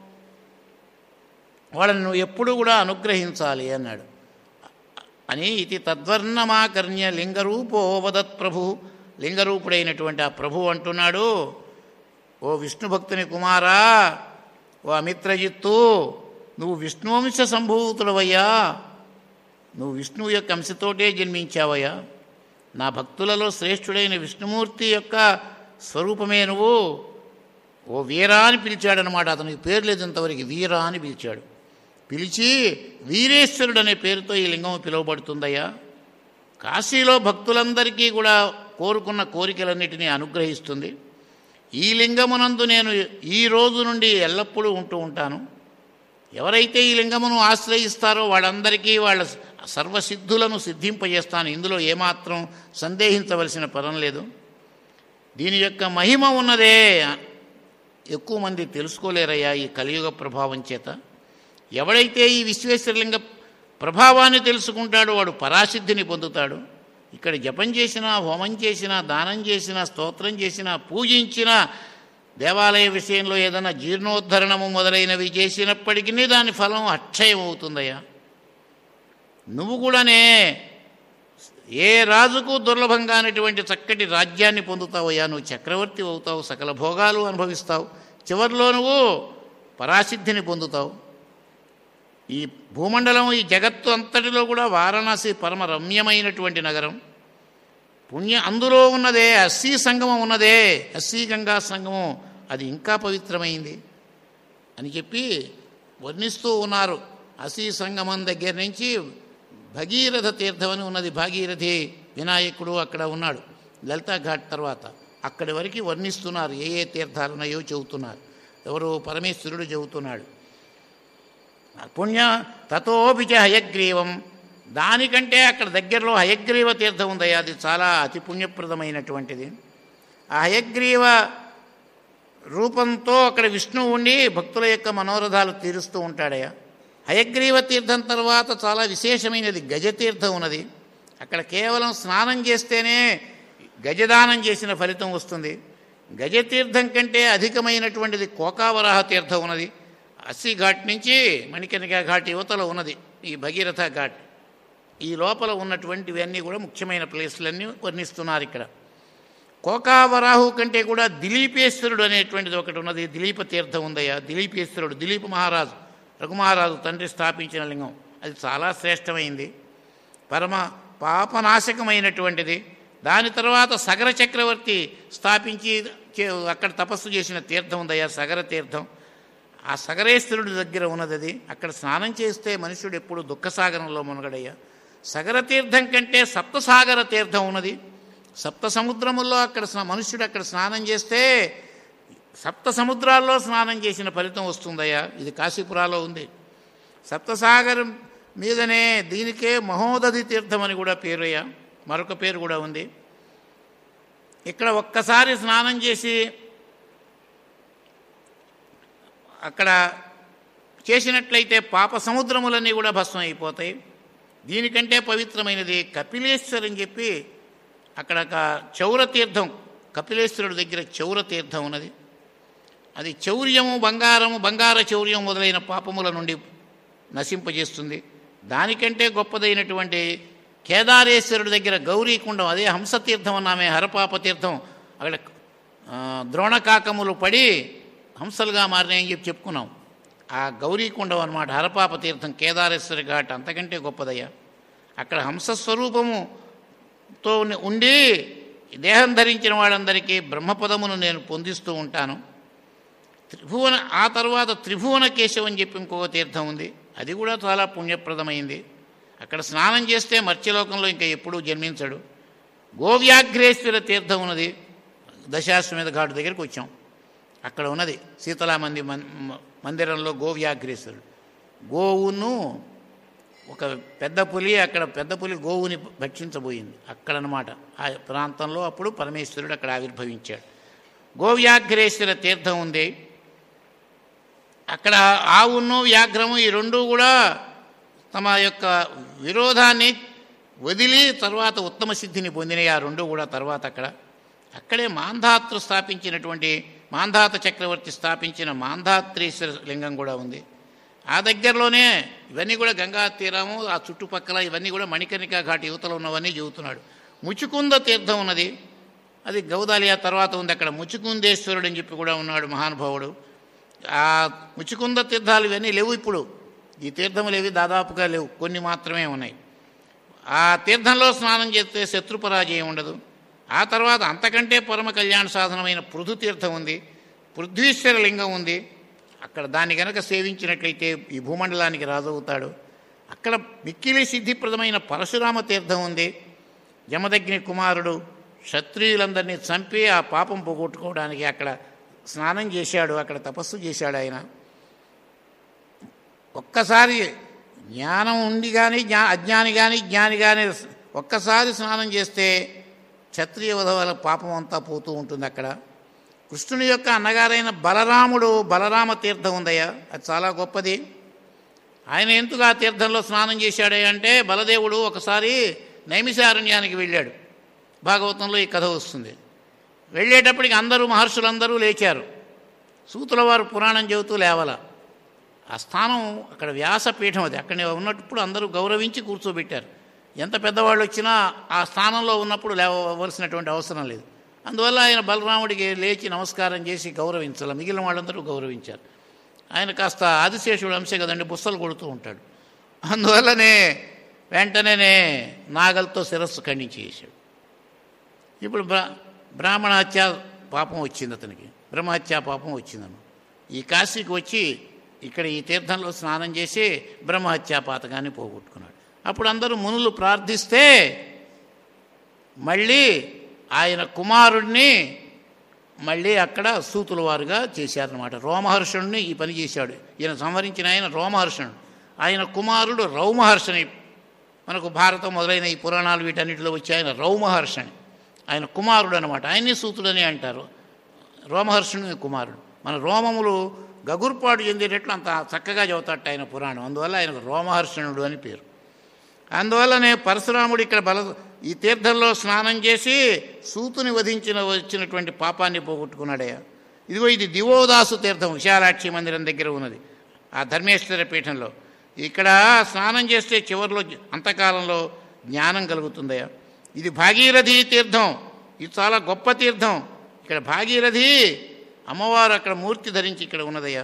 Speaker 1: వాళ్ళని నువ్వు ఎప్పుడు కూడా అనుగ్రహించాలి అన్నాడు అని ఇది తద్వర్ణమాకర్ణ్య లింగరూపో వదత్ ప్రభు లింగరూపుడైనటువంటి ఆ ప్రభు అంటున్నాడు ఓ విష్ణు భక్తుని కుమారా ఓ అమిత్రజిత్తు నువ్వు విష్ణువంశ సంభూతుడవయ్యా నువ్వు విష్ణువు యొక్క అంశతోటే జన్మించావయ్యా నా భక్తులలో శ్రేష్ఠుడైన విష్ణుమూర్తి యొక్క స్వరూపమే నువ్వు ఓ వీరా అని పిలిచాడనమాట అతనికి పేరు లేదు ఇంతవరకు వీరా అని పిలిచాడు పిలిచి వీరేశ్వరుడు అనే పేరుతో ఈ లింగం పిలువబడుతుందయ్యా కాశీలో భక్తులందరికీ కూడా కోరుకున్న కోరికలన్నిటినీ అనుగ్రహిస్తుంది ఈ లింగమునందు నేను ఈ రోజు నుండి ఎల్లప్పుడూ ఉంటూ ఉంటాను ఎవరైతే ఈ లింగమును ఆశ్రయిస్తారో వాళ్ళందరికీ వాళ్ళ సర్వసిద్ధులను సిద్ధింపజేస్తాను ఇందులో ఏమాత్రం సందేహించవలసిన పరం లేదు దీని యొక్క మహిమ ఉన్నదే ఎక్కువ మంది తెలుసుకోలేరయ్యా ఈ కలియుగ ప్రభావం చేత ఎవడైతే ఈ విశ్వేశ్వరలింగ ప్రభావాన్ని తెలుసుకుంటాడో వాడు పరాసిద్ధిని పొందుతాడు ఇక్కడ జపం చేసినా హోమం చేసినా దానం చేసినా స్తోత్రం చేసినా పూజించినా దేవాలయ విషయంలో ఏదైనా జీర్ణోద్ధరణము మొదలైనవి చేసినప్పటికీ దాని ఫలం అక్షయం అవుతుందయ్యా నువ్వు కూడానే ఏ రాజుకు దుర్లభంగా అనేటువంటి చక్కటి రాజ్యాన్ని పొందుతావయ్యా నువ్వు చక్రవర్తి అవుతావు సకల భోగాలు అనుభవిస్తావు చివరిలో నువ్వు పరాసిద్ధిని పొందుతావు ఈ భూమండలం ఈ జగత్తు అంతటిలో కూడా వారణాసి పరమ రమ్యమైనటువంటి నగరం పుణ్య అందులో ఉన్నదే అస్సీ సంగమం ఉన్నదే అస్సీ గంగా సంగమం అది ఇంకా పవిత్రమైంది అని చెప్పి వర్ణిస్తూ ఉన్నారు అసీ సంగమం దగ్గర నుంచి భగీరథ తీర్థం అని ఉన్నది భాగీరథి వినాయకుడు అక్కడ ఉన్నాడు లలితా ఘాట్ తర్వాత అక్కడి వరకు వర్ణిస్తున్నారు ఏ ఏ తీర్థాలు ఉన్నాయో చెబుతున్నారు ఎవరు పరమేశ్వరుడు చెబుతున్నాడు పుణ్య తతోపిచ హయగ్రీవం దానికంటే అక్కడ దగ్గరలో హయగ్రీవ తీర్థం ఉందయ్యా అది చాలా అతి పుణ్యప్రదమైనటువంటిది ఆ హయగ్రీవ రూపంతో అక్కడ విష్ణువు ఉండి భక్తుల యొక్క మనోరథాలు తీరుస్తూ ఉంటాడయ్యా హయగ్రీవ తీర్థం తర్వాత చాలా విశేషమైనది గజతీర్థం ఉన్నది అక్కడ కేవలం స్నానం చేస్తేనే గజదానం చేసిన ఫలితం వస్తుంది గజతీర్థం కంటే అధికమైనటువంటిది కోకావరాహ తీర్థం ఉన్నది అస్సీ ఘాట్ నుంచి మణికర్ణికా ఘాట్ యువతలో ఉన్నది ఈ భగీరథ ఘాట్ ఈ లోపల ఉన్నటువంటివన్నీ కూడా ముఖ్యమైన ప్లేస్లన్నీ వర్ణిస్తున్నారు ఇక్కడ కోకావరాహు కంటే కూడా దిలీపేశ్వరుడు అనేటువంటిది ఒకటి ఉన్నది దిలీప తీర్థం ఉందయ్యా దిలీపేశ్వరుడు దిలీప మహారాజు రఘుమహారాజు తండ్రి స్థాపించిన లింగం అది చాలా శ్రేష్టమైంది పరమ పాపనాశకమైనటువంటిది దాని తర్వాత సగర చక్రవర్తి స్థాపించి చే- అక్కడ తపస్సు చేసిన తీర్థం ఉందయ్యా సగర తీర్థం ఆ సగరేశ్వరుడి దగ్గర ఉన్నది అది అక్కడ స్నానం చేస్తే మనుషుడు ఎప్పుడు దుఃఖసాగరంలో మునగడయ్యా సగర తీర్థం కంటే సప్తసాగర తీర్థం ఉన్నది సప్త సముద్రముల్లో అక్కడ స్నా- మనుష్యుడు అక్కడ స్నానం చేస్తే సప్త సముద్రాల్లో స్నానం చేసిన ఫలితం వస్తుందయ్యా ఇది కాశీపురాలో ఉంది సప్తసాగరం మీదనే దీనికే మహోదధి తీర్థం అని కూడా పేరయ్యా మరొక పేరు కూడా ఉంది ఇక్కడ ఒక్కసారి స్నానం చేసి అక్కడ చేసినట్లయితే పాప సముద్రములన్నీ కూడా భస్మం అయిపోతాయి దీనికంటే పవిత్రమైనది కపిలేశ్వర్ అని చెప్పి అక్కడ ఒక చౌర తీర్థం కపిలేశ్వరుడి దగ్గర చౌర తీర్థం ఉన్నది అది చౌర్యము బంగారము బంగార చౌర్యం మొదలైన పాపముల నుండి నశింపజేస్తుంది దానికంటే గొప్పదైనటువంటి కేదారేశ్వరుడి దగ్గర గౌరీకుండం అదే హంసతీర్థం అన్నామే హరపాప తీర్థం అక్కడ ఆ, ద్రోణకాకములు పడి హంసలుగా మారినాయని చెప్పి చెప్పుకున్నాం ఆ గౌరీకుండం అనమాట హరపాప తీర్థం కేదారేశ్వరి ఘాట్ అంతకంటే గొప్పదయ్యా అక్కడ హంసస్వరూపముతో ఉండి దేహం ధరించిన వాళ్ళందరికీ బ్రహ్మపదమును నేను పొందిస్తూ ఉంటాను త్రిభువన ఆ తర్వాత త్రిభువన కేశవం అని చెప్పి ఇంకొక తీర్థం ఉంది అది కూడా చాలా పుణ్యప్రదమైంది అక్కడ స్నానం చేస్తే మత్స్యలోకంలో ఇంకా ఎప్పుడూ జన్మించడు గోవ్యాఘ్రేశ్వర తీర్థం ఉన్నది దశాశ్వమేధ ఘాటు దగ్గరికి వచ్చాం అక్కడ ఉన్నది శీతలా మంది మన్- మ- మందిరంలో గోవ్యాఘ్రేశ్వరుడు గోవును ఒక పెద్ద పులి అక్కడ పెద్ద పులి గోవుని భక్షించబోయింది అక్కడనమాట ఆ ప్రాంతంలో అప్పుడు పరమేశ్వరుడు అక్కడ ఆవిర్భవించాడు గోవ్యాఘ్రేశ్వర తీర్థం ఉంది అక్కడ ఆవును వ్యాఘ్రము ఈ రెండు కూడా తమ యొక్క విరోధాన్ని వదిలి తర్వాత ఉత్తమ సిద్ధిని పొందినాయి ఆ రెండు కూడా తర్వాత అక్కడ అక్కడే మాంధాతృ స్థాపించినటువంటి మాంధాత చక్రవర్తి స్థాపించిన మాంధాత్రీశ్వర లింగం కూడా ఉంది ఆ దగ్గరలోనే ఇవన్నీ కూడా గంగా తీరము ఆ చుట్టుపక్కల ఇవన్నీ కూడా మణికర్ణికా ఘాట్ యువతలో ఉన్నవన్నీ చెబుతున్నాడు ముచుకుంద తీర్థం ఉన్నది అది గౌదాలియా తర్వాత ఉంది అక్కడ ముచుకుందేశ్వరుడు అని చెప్పి కూడా ఉన్నాడు మహానుభావుడు ఆ ముచుకుంద తీర్థాలు ఇవన్నీ లేవు ఇప్పుడు ఈ తీర్థములు ఏవి దాదాపుగా లేవు కొన్ని మాత్రమే ఉన్నాయి ఆ తీర్థంలో స్నానం చేస్తే శత్రుపరాజయం ఉండదు ఆ తర్వాత అంతకంటే పరమ కళ్యాణ సాధనమైన పృథు తీర్థం ఉంది పృథ్వీశ్వర లింగం ఉంది అక్కడ దాన్ని గనక సేవించినట్లయితే ఈ భూమండలానికి రాజవుతాడు అక్కడ మిక్కిలి సిద్ధిప్రదమైన పరశురామ తీర్థం ఉంది జమదగ్ని కుమారుడు క్షత్రియులందరినీ చంపి ఆ పాపం పోగొట్టుకోవడానికి అక్కడ స్నానం చేశాడు అక్కడ తపస్సు చేశాడు ఆయన ఒక్కసారి జ్ఞానం ఉండి కానీ జ్ఞా అజ్ఞాని కానీ జ్ఞాని కానీ ఒక్కసారి స్నానం చేస్తే క్షత్రియ వధవల పాపం అంతా పోతూ ఉంటుంది అక్కడ కృష్ణుని యొక్క అన్నగారైన బలరాముడు బలరామ తీర్థం ఉందయ్యా అది చాలా గొప్పది ఆయన ఎందుకు ఆ తీర్థంలో స్నానం చేశాడే అంటే బలదేవుడు ఒకసారి నైమిషారణ్యానికి వెళ్ళాడు భాగవతంలో ఈ కథ వస్తుంది వెళ్ళేటప్పటికి అందరూ మహర్షులందరూ లేచారు సూతుల వారు పురాణం చెబుతూ లేవల ఆ స్థానం అక్కడ వ్యాసపీఠం అది అక్కడ ఉన్నప్పుడు అందరూ గౌరవించి కూర్చోబెట్టారు ఎంత పెద్దవాళ్ళు వచ్చినా ఆ స్థానంలో ఉన్నప్పుడు లేవవలసినటువంటి అవసరం లేదు అందువల్ల ఆయన బలరాముడికి లేచి నమస్కారం చేసి గౌరవించాలి మిగిలిన వాళ్ళందరూ గౌరవించారు ఆయన కాస్త ఆదిశేషుడు అంశే కదండి బుස්සలు కొడుతూ ఉంటాడు అందువల్లనే వెంటనే నాగలతో శిరస్సు ఖండించి చేశాడు ఇప్పుడు బ్రా బ్రాహ్మణ హత్య పాపం వచ్చింది అతనికి బ్రహ్మహత్య పాపం వచ్చిందను ఈ కాశీకి వచ్చి ఇక్కడ ఈ తీర్థంలో స్నానం చేసి బ్రహ్మహత్యా పాతకాన్ని పోగొట్టుకున్నాడు అప్పుడు అందరూ మునులు ప్రార్థిస్తే మళ్ళీ ఆయన కుమారుడిని మళ్ళీ అక్కడ సూతుల వారుగా చేశారనమాట రోమహర్షణుడిని ఈ పని చేశాడు ఈయన సంహరించిన ఆయన రోమహర్షణుడు ఆయన కుమారుడు రౌమహర్షణి మనకు భారతం మొదలైన ఈ పురాణాలు వీటన్నిటిలో వచ్చి ఆయన రౌమహర్షణి ఆయన కుమారుడు అనమాట ఆయన్ని సూతుడని అంటారు రోమహర్షుని కుమారుడు మన రోమములు గగుర్పాటు చెందేటట్లు అంత చక్కగా చదువుతాట ఆయన పురాణం అందువల్ల ఆయనకు రోమహర్షణుడు అని పేరు అందువల్లనే పరశురాముడు ఇక్కడ బల ఈ తీర్థంలో స్నానం చేసి సూతుని వధించిన వచ్చినటువంటి పాపాన్ని పోగొట్టుకున్నాడయ్యా ఇదిగో ఇది దివోదాసు తీర్థం విశాలాక్షి మందిరం దగ్గర ఉన్నది ఆ ధర్మేశ్వర పీఠంలో ఇక్కడ స్నానం చేస్తే చివరిలో అంతకాలంలో జ్ఞానం కలుగుతుందయ్యా ఇది భాగీరథి తీర్థం ఇది చాలా గొప్ప తీర్థం ఇక్కడ భాగీరథి అమ్మవారు అక్కడ మూర్తి ధరించి ఇక్కడ ఉన్నదయ్యా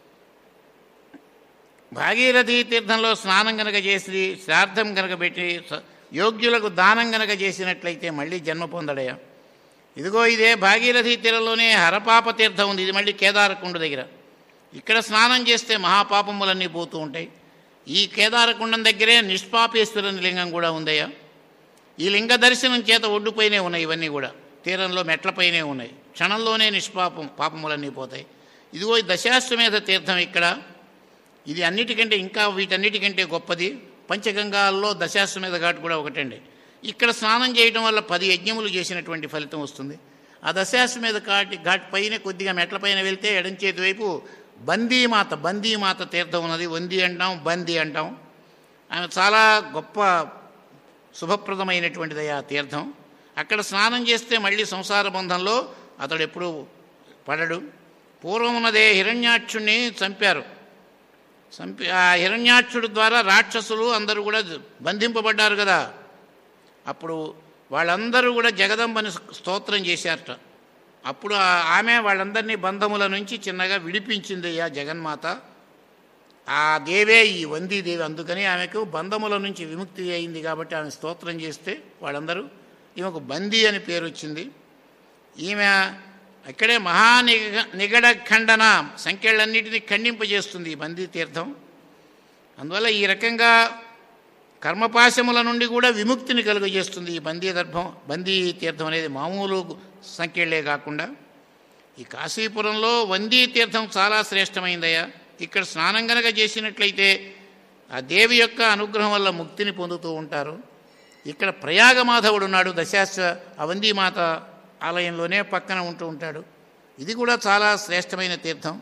Speaker 1: భాగీరథి తీర్థంలో స్నానం గనక చేసి శ్రాద్ధం గనక పెట్టి స- యోగ్యులకు దానం గనక చేసినట్లయితే మళ్ళీ జన్మ పొందడయా ఇదిగో ఇదే భాగీరథి తీరంలోనే హరపాప తీర్థం ఉంది ఇది మళ్ళీ కేదారకుండ దగ్గర ఇక్కడ స్నానం చేస్తే మహాపాపములన్నీ పోతూ ఉంటాయి ఈ కేదారకుండం దగ్గరే నిష్పాపేశ్వరుని లింగం కూడా ఉందయ్యా ఈ లింగ దర్శనం చేత ఒడ్డుపైనే ఉన్నాయి ఇవన్నీ కూడా తీరంలో మెట్లపైనే ఉన్నాయి క్షణంలోనే నిష్పాపం పాపములన్నీ పోతాయి ఇదిగో ఈ దశాశ్వమేధ తీర్థం ఇక్కడ ఇది అన్నిటికంటే ఇంకా వీటన్నిటికంటే గొప్పది పంచగంగాల్లో దశాశ్వమేధ ఘాట్ కూడా ఒకటండి ఇక్కడ స్నానం చేయడం వల్ల పది యజ్ఞములు చేసినటువంటి ఫలితం వస్తుంది ఆ దశాశ్వమేధ ఘాట్ ఘాట్ పైన కొద్దిగా మెట్ల పైన వెళ్తే ఎడం చేతి వైపు బందీమాత బందీమాత తీర్థం ఉన్నది వంది అంటాం బందీ అంటాం ఆమె చాలా గొప్ప శుభప్రదమైనటువంటిది ఆ తీర్థం అక్కడ స్నానం చేస్తే మళ్ళీ సంసార బంధంలో అతడు ఎప్పుడు పడడు పూర్వం ఉన్నదే హిరణ్యాక్షుణ్ణి చంపారు చంపి ఆ హిరణ్యాక్షుడి ద్వారా రాక్షసులు అందరూ కూడా బంధింపబడ్డారు కదా అప్పుడు వాళ్ళందరూ కూడా జగదంబని స్తోత్రం చేశారట అప్పుడు ఆ- ఆమె వాళ్ళందరినీ బంధముల నుంచి చిన్నగా విడిపించింది ఆ జగన్మాత ఆ దేవే ఈ వందీదేవి అందుకని ఆమెకు బంధముల నుంచి విముక్తి అయింది కాబట్టి ఆమె స్తోత్రం చేస్తే వాళ్ళందరూ ఈమెకు బందీ అని పేరు వచ్చింది ఈమె ఇక్కడే మహానిగ నిగడ ఖండన సంఖ్యలన్నిటినీ ఖండింపజేస్తుంది ఈ బందీ తీర్థం అందువల్ల ఈ రకంగా కర్మపాశముల నుండి కూడా విముక్తిని కలుగజేస్తుంది ఈ బందీ దర్భం బందీ తీర్థం అనేది మామూలు సంఖ్యలే కాకుండా ఈ కాశీపురంలో వందీ తీర్థం చాలా శ్రేష్టమైందయ్యా ఇక్కడ స్నానం గనక చేసినట్లయితే ఆ దేవి యొక్క అనుగ్రహం వల్ల ముక్తిని పొందుతూ ఉంటారు ఇక్కడ ప్రయాగమాధవుడు ఉన్నాడు దశాశ్వ అవందీమాత ఆలయంలోనే పక్కన ఉంటూ ఉంటాడు ఇది కూడా చాలా శ్రేష్టమైన తీర్థం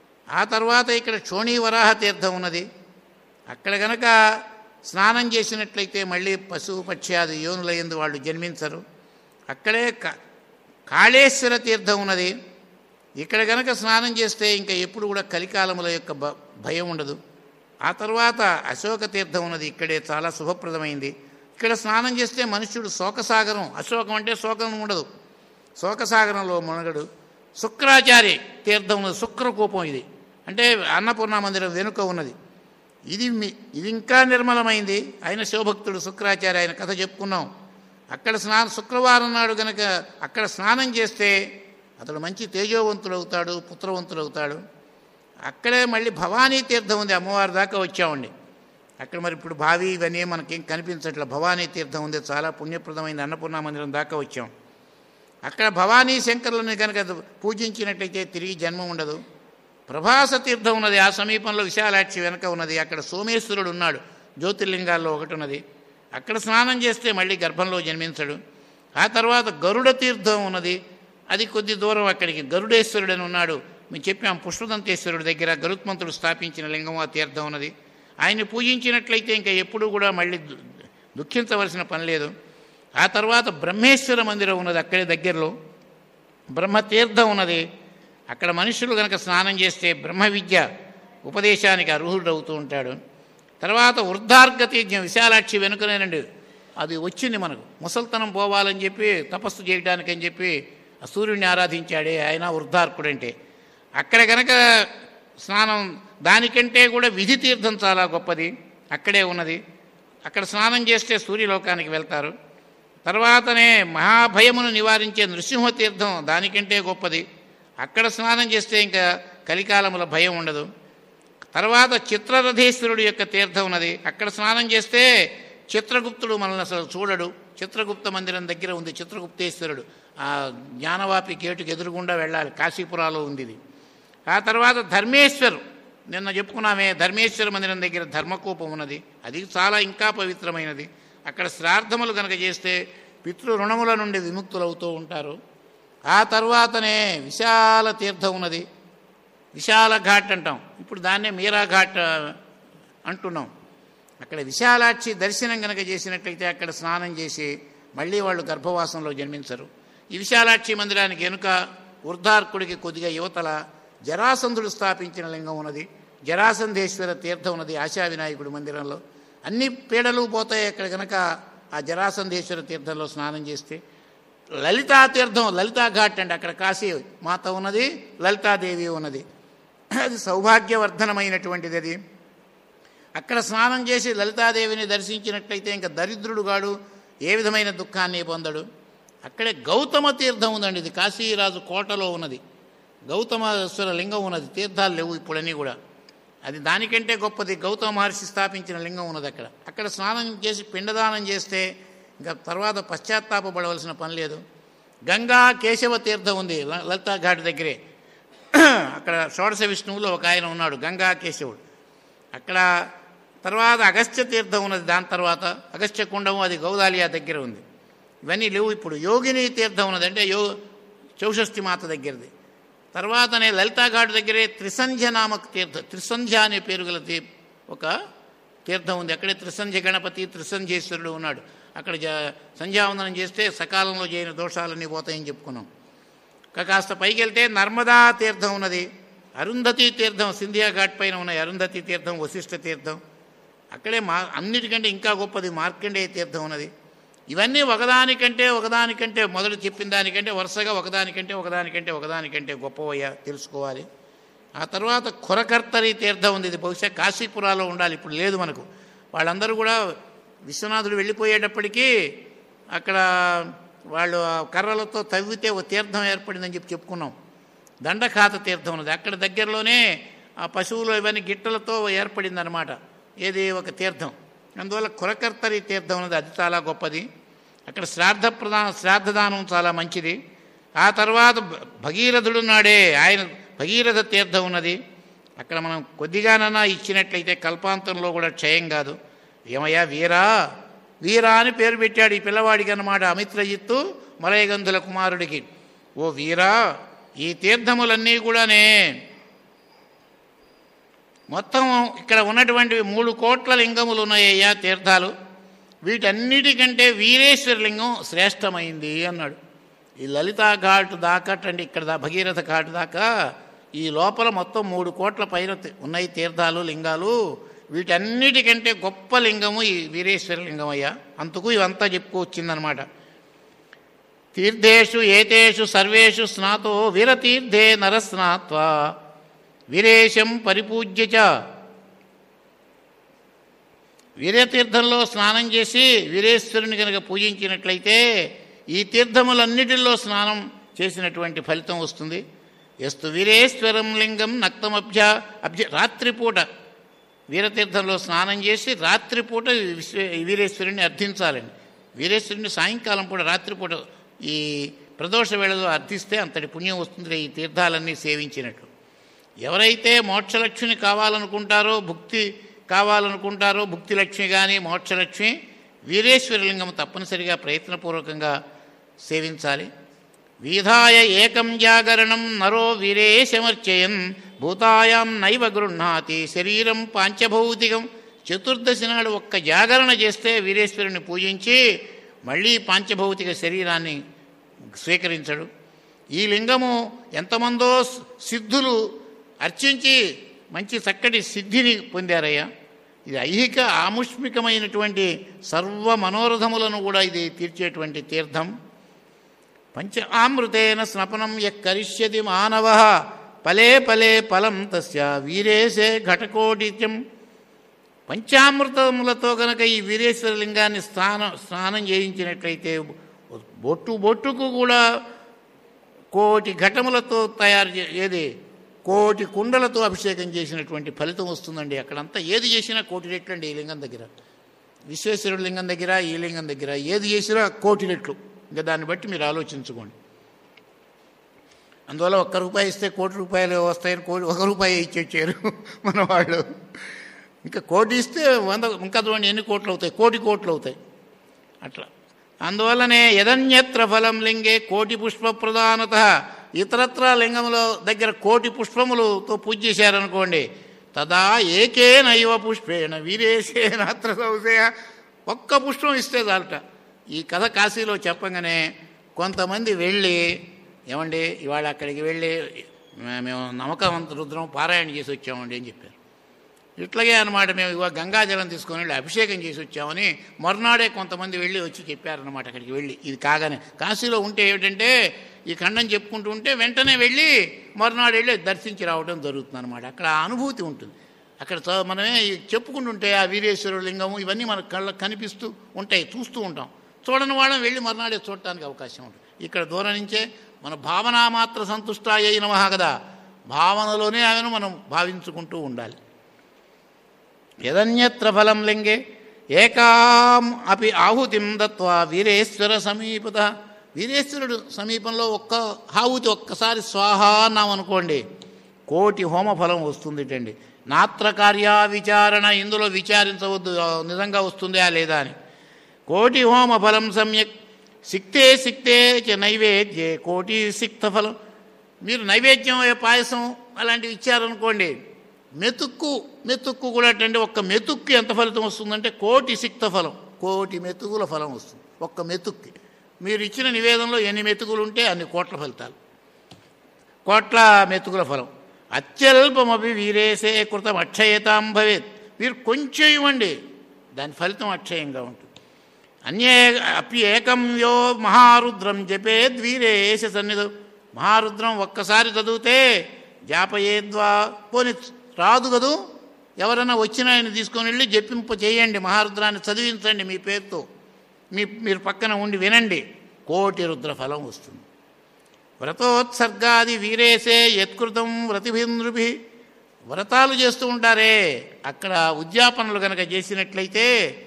Speaker 1: ఆ తర్వాత ఇక్కడ చోణీవరాహ తీర్థం ఉన్నది అక్కడ గనక స్నానం చేసినట్లయితే మళ్ళీ పశువు పక్ష్యాది యోనుల ఎందు వాళ్ళు జన్మించరు అక్కడే కా- కాళేశ్వర తీర్థం ఉన్నది ఇక్కడ గనక స్నానం చేస్తే ఇంకా ఎప్పుడు కూడా కలికాలముల యొక్క భ భయం ఉండదు ఆ తర్వాత అశోక తీర్థం ఉన్నది ఇక్కడే చాలా శుభప్రదమైంది ఇక్కడ స్నానం చేస్తే మనుష్యుడు శోకసాగరం అశోకం అంటే శోకం ఉండదు శోకసాగరంలో మునగడు శుక్రాచార్య తీర్థం ఉన్నది శుక్రకూపం ఇది అంటే అన్నపూర్ణ మందిరం వెనుక ఉన్నది ఇది మీ ఇది ఇంకా నిర్మలమైంది ఆయన శివభక్తుడు శుక్రాచార్య ఆయన కథ చెప్పుకున్నాం అక్కడ స్నానం శుక్రవారం నాడు గనక అక్కడ స్నానం చేస్తే అతడు మంచి తేజోవంతుడు అవుతాడు పుత్రవంతుడు అవుతాడు అక్కడే మళ్ళీ భవానీ తీర్థం ఉంది అమ్మవారి దాకా వచ్చామండి అక్కడ మరి ఇప్పుడు భావి ఇవన్నీ మనకేం కనిపించట్లే భవానీ తీర్థం ఉంది చాలా పుణ్యప్రదమైన అన్నపూర్ణ మందిరం దాకా వచ్చాం అక్కడ భవానీ శంకరులను కనుక పూజించినట్లయితే తిరిగి జన్మ ఉండదు ప్రభాస తీర్థం ఉన్నది ఆ సమీపంలో విశాలాక్షి వెనక ఉన్నది అక్కడ సోమేశ్వరుడు ఉన్నాడు జ్యోతిర్లింగాల్లో ఒకటి ఉన్నది అక్కడ స్నానం చేస్తే మళ్ళీ గర్భంలో జన్మించడు ఆ తర్వాత గరుడ తీర్థం ఉన్నది అది కొద్ది దూరం అక్కడికి గరుడేశ్వరుడు అని ఉన్నాడు మేము చెప్పాం పుష్పదంతేశ్వరుడి దగ్గర గరుత్మంతుడు స్థాపించిన లింగం ఆ తీర్థం ఉన్నది ఆయన్ని పూజించినట్లయితే ఇంకా ఎప్పుడూ కూడా మళ్ళీ దు- దుఃఖించవలసిన పని లేదు ఆ తర్వాత బ్రహ్మేశ్వర మందిరం ఉన్నది అక్కడే దగ్గరలో బ్రహ్మతీర్థం ఉన్నది అక్కడ మనుషులు కనుక స్నానం చేస్తే బ్రహ్మ విద్య ఉపదేశానికి అర్హుడు అవుతూ ఉంటాడు తర్వాత వృద్ధార్ఘ తీర్థం విశాలాక్షి వెనుకనేనండి అది వచ్చింది మనకు ముసల్తనం పోవాలని చెప్పి తపస్సు చేయడానికి అని చెప్పి ఆ సూర్యుడిని ఆరాధించాడే ఆయన వృద్ధార్కుడంటే అక్కడ గనక స్నానం దానికంటే కూడా విధి తీర్థం చాలా గొప్పది అక్కడే ఉన్నది అక్కడ స్నానం చేస్తే సూర్యలోకానికి వెళ్తారు తర్వాతనే మహాభయమును నివారించే నృసింహతీర్థం దానికంటే గొప్పది అక్కడ స్నానం చేస్తే ఇంకా కలికాలముల భయం ఉండదు తర్వాత చిత్రరథేశ్వరుడు యొక్క తీర్థం ఉన్నది అక్కడ స్నానం చేస్తే చిత్రగుప్తుడు మనల్ని అసలు చూడడు చిత్రగుప్త మందిరం దగ్గర ఉంది చిత్రగుప్తేశ్వరుడు ఆ జ్ఞానవాపి గేటుకు ఎదురుగుండా వెళ్ళాలి కాశీపురాలో ఉంది ఇది ఆ తర్వాత ధర్మేశ్వర్ నిన్న చెప్పుకున్నామే ధర్మేశ్వర మందిరం దగ్గర ధర్మకూపం ఉన్నది అది చాలా ఇంకా పవిత్రమైనది అక్కడ శ్రాద్ధములు కనుక చేస్తే పితృ రుణముల నుండి విముక్తులవుతూ ఉంటారు ఆ తర్వాతనే విశాల తీర్థం ఉన్నది విశాల ఘాట్ అంటాం ఇప్పుడు దాన్నే మీరా ఘాట్ ఆ, అంటున్నాం అక్కడ విశాలాక్షి దర్శనం కనుక చేసినట్లయితే అక్కడ స్నానం చేసి మళ్ళీ వాళ్ళు గర్భవాసంలో జన్మించరు ఈ విశాలాక్షి మందిరానికి వెనుక వృద్ధార్కుడికి కొద్దిగా యువతల జరాసంధుడు స్థాపించిన లింగం ఉన్నది జరాసంధేశ్వర తీర్థం ఉన్నది ఆశా వినాయకుడి మందిరంలో అన్ని పీడలు పోతాయి అక్కడ కనుక ఆ జరాసంధేశ్వర తీర్థంలో స్నానం చేస్తే లలితా తీర్థం లలితా ఘాట్ అండి అక్కడ కాశీ మాత ఉన్నది లలితాదేవి ఉన్నది అది సౌభాగ్యవర్ధనమైనటువంటిది అది అక్కడ స్నానం చేసి లలితాదేవిని దర్శించినట్లయితే ఇంకా దరిద్రుడు గాడు ఏ విధమైన దుఃఖాన్ని పొందడు అక్కడే గౌతమ తీర్థం ఉందండి ఇది కాశీరాజు కోటలో ఉన్నది గౌతమేశ్వర లింగం ఉన్నది తీర్థాలు లేవు ఇప్పుడన్నీ కూడా అది దానికంటే గొప్పది గౌతమ మహర్షి స్థాపించిన లింగం ఉన్నది అక్కడ అక్కడ స్నానం చేసి పిండదానం చేస్తే ఇంకా తర్వాత పశ్చాత్తాపపడవలసిన పని లేదు గంగా కేశవ తీర్థం ఉంది ల- లలితా ఘాట్ దగ్గరే అక్కడ షోడశ విష్ణువులో ఒక ఆయన ఉన్నాడు గంగా కేశవుడు అక్కడ తర్వాత అగస్త్య తీర్థం ఉన్నది దాని తర్వాత అగస్త్య కుండము అది గౌదాలియా దగ్గర ఉంది ఇవన్నీ లేవు ఇప్పుడు యోగిని తీర్థం ఉన్నది అంటే యో చౌషష్ఠి మాత దగ్గరది తర్వాతనే లలితాఘాట్ దగ్గరే త్రిసంధ్య నామక తీర్థ త్రిసంధ్య అనే పేరు గల తీ ఒక తీర్థం ఉంది అక్కడే త్రిసంధ్య గణపతి త్రిసంధ్యేశ్వరుడు ఉన్నాడు అక్కడ జ సంధ్యావందనం చేస్తే సకాలంలో చేయని దోషాలన్నీ పోతాయని చెప్పుకున్నాం ఇంకా కాస్త పైకి వెళ్తే నర్మదా తీర్థం ఉన్నది అరుంధతి తీర్థం సింధియా ఘాట్ పైన ఉన్నాయి అరుంధతి తీర్థం వశిష్ఠ తీర్థం అక్కడే మా అన్నిటికంటే ఇంకా గొప్పది మార్కండేయ తీర్థం ఉన్నది ఇవన్నీ ఒకదానికంటే ఒకదానికంటే మొదలు చెప్పిన దానికంటే వరుసగా ఒకదానికంటే ఒకదానికంటే ఒకదానికంటే గొప్పవయ్యా తెలుసుకోవాలి ఆ తర్వాత ఖురకర్తరి తీర్థం ఉంది ఇది బహుశా కాశీపురాలో ఉండాలి ఇప్పుడు లేదు మనకు వాళ్ళందరూ కూడా విశ్వనాథుడు వెళ్ళిపోయేటప్పటికీ అక్కడ వాళ్ళు ఆ కర్రలతో తవ్వితే ఒక తీర్థం ఏర్పడిందని చెప్పి చెప్పుకున్నాం దండఖాత తీర్థం ఉన్నది అక్కడ దగ్గరలోనే ఆ పశువులు ఇవన్నీ గిట్టలతో ఏర్పడిందనమాట ఏది ఒక తీర్థం అందువల్ల కురకర్తరి తీర్థం ఉన్నది అది చాలా గొప్పది అక్కడ శ్రాద్ధ ప్రదాన శ్రాద్ధదానం చాలా మంచిది ఆ తర్వాత భ- భగీరథుడు నాడే ఆయన భగీరథ తీర్థం ఉన్నది అక్కడ మనం కొద్దిగానన్నా ఇచ్చినట్లయితే కల్పాంతంలో కూడా క్షయం కాదు ఏమయ్యా వీరా వీరా అని పేరు పెట్టాడు ఈ పిల్లవాడికి అన్నమాట అమిత్రజిత్తు మలయగంధుల కుమారుడికి ఓ వీరా ఈ తీర్థములన్నీ కూడానే మొత్తం ఇక్కడ ఉన్నటువంటివి మూడు కోట్ల లింగములు ఉన్నాయ్యా తీర్థాలు వీటన్నిటికంటే వీరేశ్వర లింగం శ్రేష్టమైంది అన్నాడు ఈ లలితా ఘాట్ దాకటండి ఇక్కడ దా భగీరథ ఘాట్ దాకా ఈ లోపల మొత్తం మూడు కోట్ల పైన తి- ఉన్నాయి తీర్థాలు లింగాలు వీటన్నిటికంటే గొప్ప లింగము ఈ వీరేశ్వర లింగం అయ్యా అందుకు ఇవంతా చెప్పుకొచ్చిందనమాట తీర్థేషు ఏతేషు సర్వేషు స్నాతో వీరతీర్థే నరస్నాత్వా వీరేశం పరిపూజ్య చ వీరతీర్థంలో స్నానం చేసి వీరేశ్వరుని కనుక పూజించినట్లయితే ఈ తీర్థములన్నిటిలో స్నానం చేసినటువంటి ఫలితం వస్తుంది ఎస్తు వీరేశ్వరం లింగం నక్తమభ్య అభ్య రాత్రిపూట వీరతీర్థంలో స్నానం చేసి రాత్రిపూట విశ్వ వీరేశ్వరుని అర్థించాలండి వీరేశ్వరుని సాయంకాలం పూట రాత్రిపూట ఈ ప్రదోష వేళలో అర్థిస్తే అంతటి పుణ్యం వస్తుంది ఈ తీర్థాలన్నీ సేవించినట్లు ఎవరైతే మోక్షలక్ష్మిని కావాలనుకుంటారో భుక్తి కావాలనుకుంటారో భుక్తి లక్ష్మి కానీ మోక్షలక్ష్మి వీరేశ్వరలింగం తప్పనిసరిగా ప్రయత్నపూర్వకంగా సేవించాలి విధాయ ఏకం జాగరణం నరో వీరేశమర్చయన్ భూతాయాం నైవ గృహ్ణాతి శరీరం పాంచభౌతికం చతుర్దశి నాడు ఒక్క జాగరణ చేస్తే వీరేశ్వరుని పూజించి మళ్ళీ పాంచభౌతిక శరీరాన్ని స్వీకరించడు ఈ లింగము ఎంతమందో సిద్ధులు అర్చించి మంచి చక్కటి సిద్ధిని పొందారయ్యా ఇది ఐహిక ఆముష్మికమైనటువంటి సర్వ మనోరథములను కూడా ఇది తీర్చేటువంటి తీర్థం పంచ ఆమృతేన స్నపనం యరిష్యతి మానవ పలే పలే ఫలం తస్య వీరేశే ఘటకోటిత్యం పంచామృతములతో గనక ఈ వీరేశ్వర లింగాన్ని స్నానం స్నానం చేయించినట్లయితే బొట్టు బొట్టుకు కూడా కోటి ఘటములతో తయారు చే ఏది కోటి కుండలతో అభిషేకం చేసినటువంటి ఫలితం వస్తుందండి అక్కడంతా ఏది చేసినా కోటి రెట్లు అండి ఈ లింగం దగ్గర విశ్వేశ్వరుడి లింగం దగ్గర ఈ లింగం దగ్గర ఏది చేసినా కోటి రెట్లు ఇంకా దాన్ని బట్టి మీరు ఆలోచించుకోండి అందువల్ల ఒక్క రూపాయి ఇస్తే కోటి రూపాయలు వస్తాయని కోటి ఒక రూపాయి ఇచ్చేచ్చారు మన వాళ్ళు ఇంకా కోటి ఇస్తే వంద ఇంకా చూడండి ఎన్ని కోట్లు అవుతాయి కోటి కోట్లు అవుతాయి అట్లా అందువల్లనే యదన్యత్ర ఫలం లింగే కోటి పుష్ప ప్రధానత ఇతరత్ర లింగముల దగ్గర కోటి పుష్పములతో పూజ చేశారనుకోండి తదా ఏకేనైవ పుష్పేణ వీరేశేనాత్ర సంశయ ఒక్క పుష్పం ఇస్తే చాలట ఈ కథ కాశీలో చెప్పగానే కొంతమంది వెళ్ళి ఏమండి ఇవాళ అక్కడికి వెళ్ళి మే- మేము నమ్మకవంత రుద్రం పారాయణ చేసి వచ్చామండి అని చెప్పారు ఇట్లాగే అనమాట మేము ఇవాళ గంగాజలం తీసుకొని వెళ్ళి అభిషేకం చేసి వచ్చామని మరునాడే కొంతమంది వెళ్ళి వచ్చి చెప్పారనమాట అక్కడికి వెళ్ళి ఇది కాగానే కాశీలో ఉంటే ఏమిటంటే ఈ ఖండం చెప్పుకుంటూ ఉంటే వెంటనే వెళ్ళి మరునాడు వెళ్ళి దర్శించి రావడం జరుగుతుంది అనమాట అక్కడ ఆ అనుభూతి ఉంటుంది అక్కడ చ- మనమే ఈ చెప్పుకుంటుంటే ఆ వీరేశ్వర లింగము ఇవన్నీ మన కళ్ళకు కనిపిస్తూ ఉంటాయి చూస్తూ ఉంటాం చూడని వాళ్ళం వెళ్ళి మరునాడే చూడటానికి అవకాశం ఉంటుంది ఇక్కడ దూరం నుంచే మన భావన మాత్ర సంతుష్టాయ నమః కదా భావనలోనే ఆమెను మనం భావించుకుంటూ ఉండాలి యదన్యత్ర ఫలం లింగే ఏకాం అపి ఆహుతిం దత్వా వీరేశ్వర సమీపత వీరేశ్వరుడు సమీపంలో ఒక్క ఆహుతి ఒక్కసారి స్వాహ అన్నాం అనుకోండి కోటి హోమ ఫలం వస్తుందిటండి నాత్ర కార్య విచారణ ఇందులో విచారించవద్దు ఆ, నిజంగా వస్తుందా లేదా అని కోటి హోమ ఫలం సమ్యక్ సిక్తే సిక్తే చ నైవేద్యే కోటి సిక్త ఫలం మీరు నైవేద్యం ఏ పాయసం అలాంటివి ఇచ్చారనుకోండి మెతుక్కు మెతుక్కు కూడా అంటే ఒక్క మెతుక్కి ఎంత ఫలితం వస్తుందంటే కోటి సిక్త ఫలం కోటి మెతుకుల ఫలం వస్తుంది ఒక్క మెతుక్కి మీరు ఇచ్చిన నివేదనలో ఎన్ని మెతుకులు ఉంటే అన్ని కోట్ల ఫలితాలు కోట్ల మెతుకుల ఫలం అత్యల్పమపి వీరేసే కృతం అక్షయతాం భవేత్ మీరు కొంచెం ఇవ్వండి దాని ఫలితం అక్షయంగా ఉంటుంది అన్యే అపి ఏకం యో మహారుద్రం జపేద్ వీరేశ సన్నిధం మహారుద్రం ఒక్కసారి చదివితే జాపయేద్వా పోని రాదు కదూ ఎవరైనా వచ్చిన ఆయన తీసుకొని వెళ్ళి జపింప చేయండి మహారుద్రాన్ని చదివించండి మీ పేరుతో మీ మీరు పక్కన ఉండి వినండి కోటి రుద్ర ఫలం వస్తుంది వ్రతోత్సర్గాది వీరేసే యత్కృతం వ్రతిభింద్రుభి వ్రతాలు చేస్తూ ఉంటారే అక్కడ ఉద్యాపనలు కనుక చేసినట్లయితే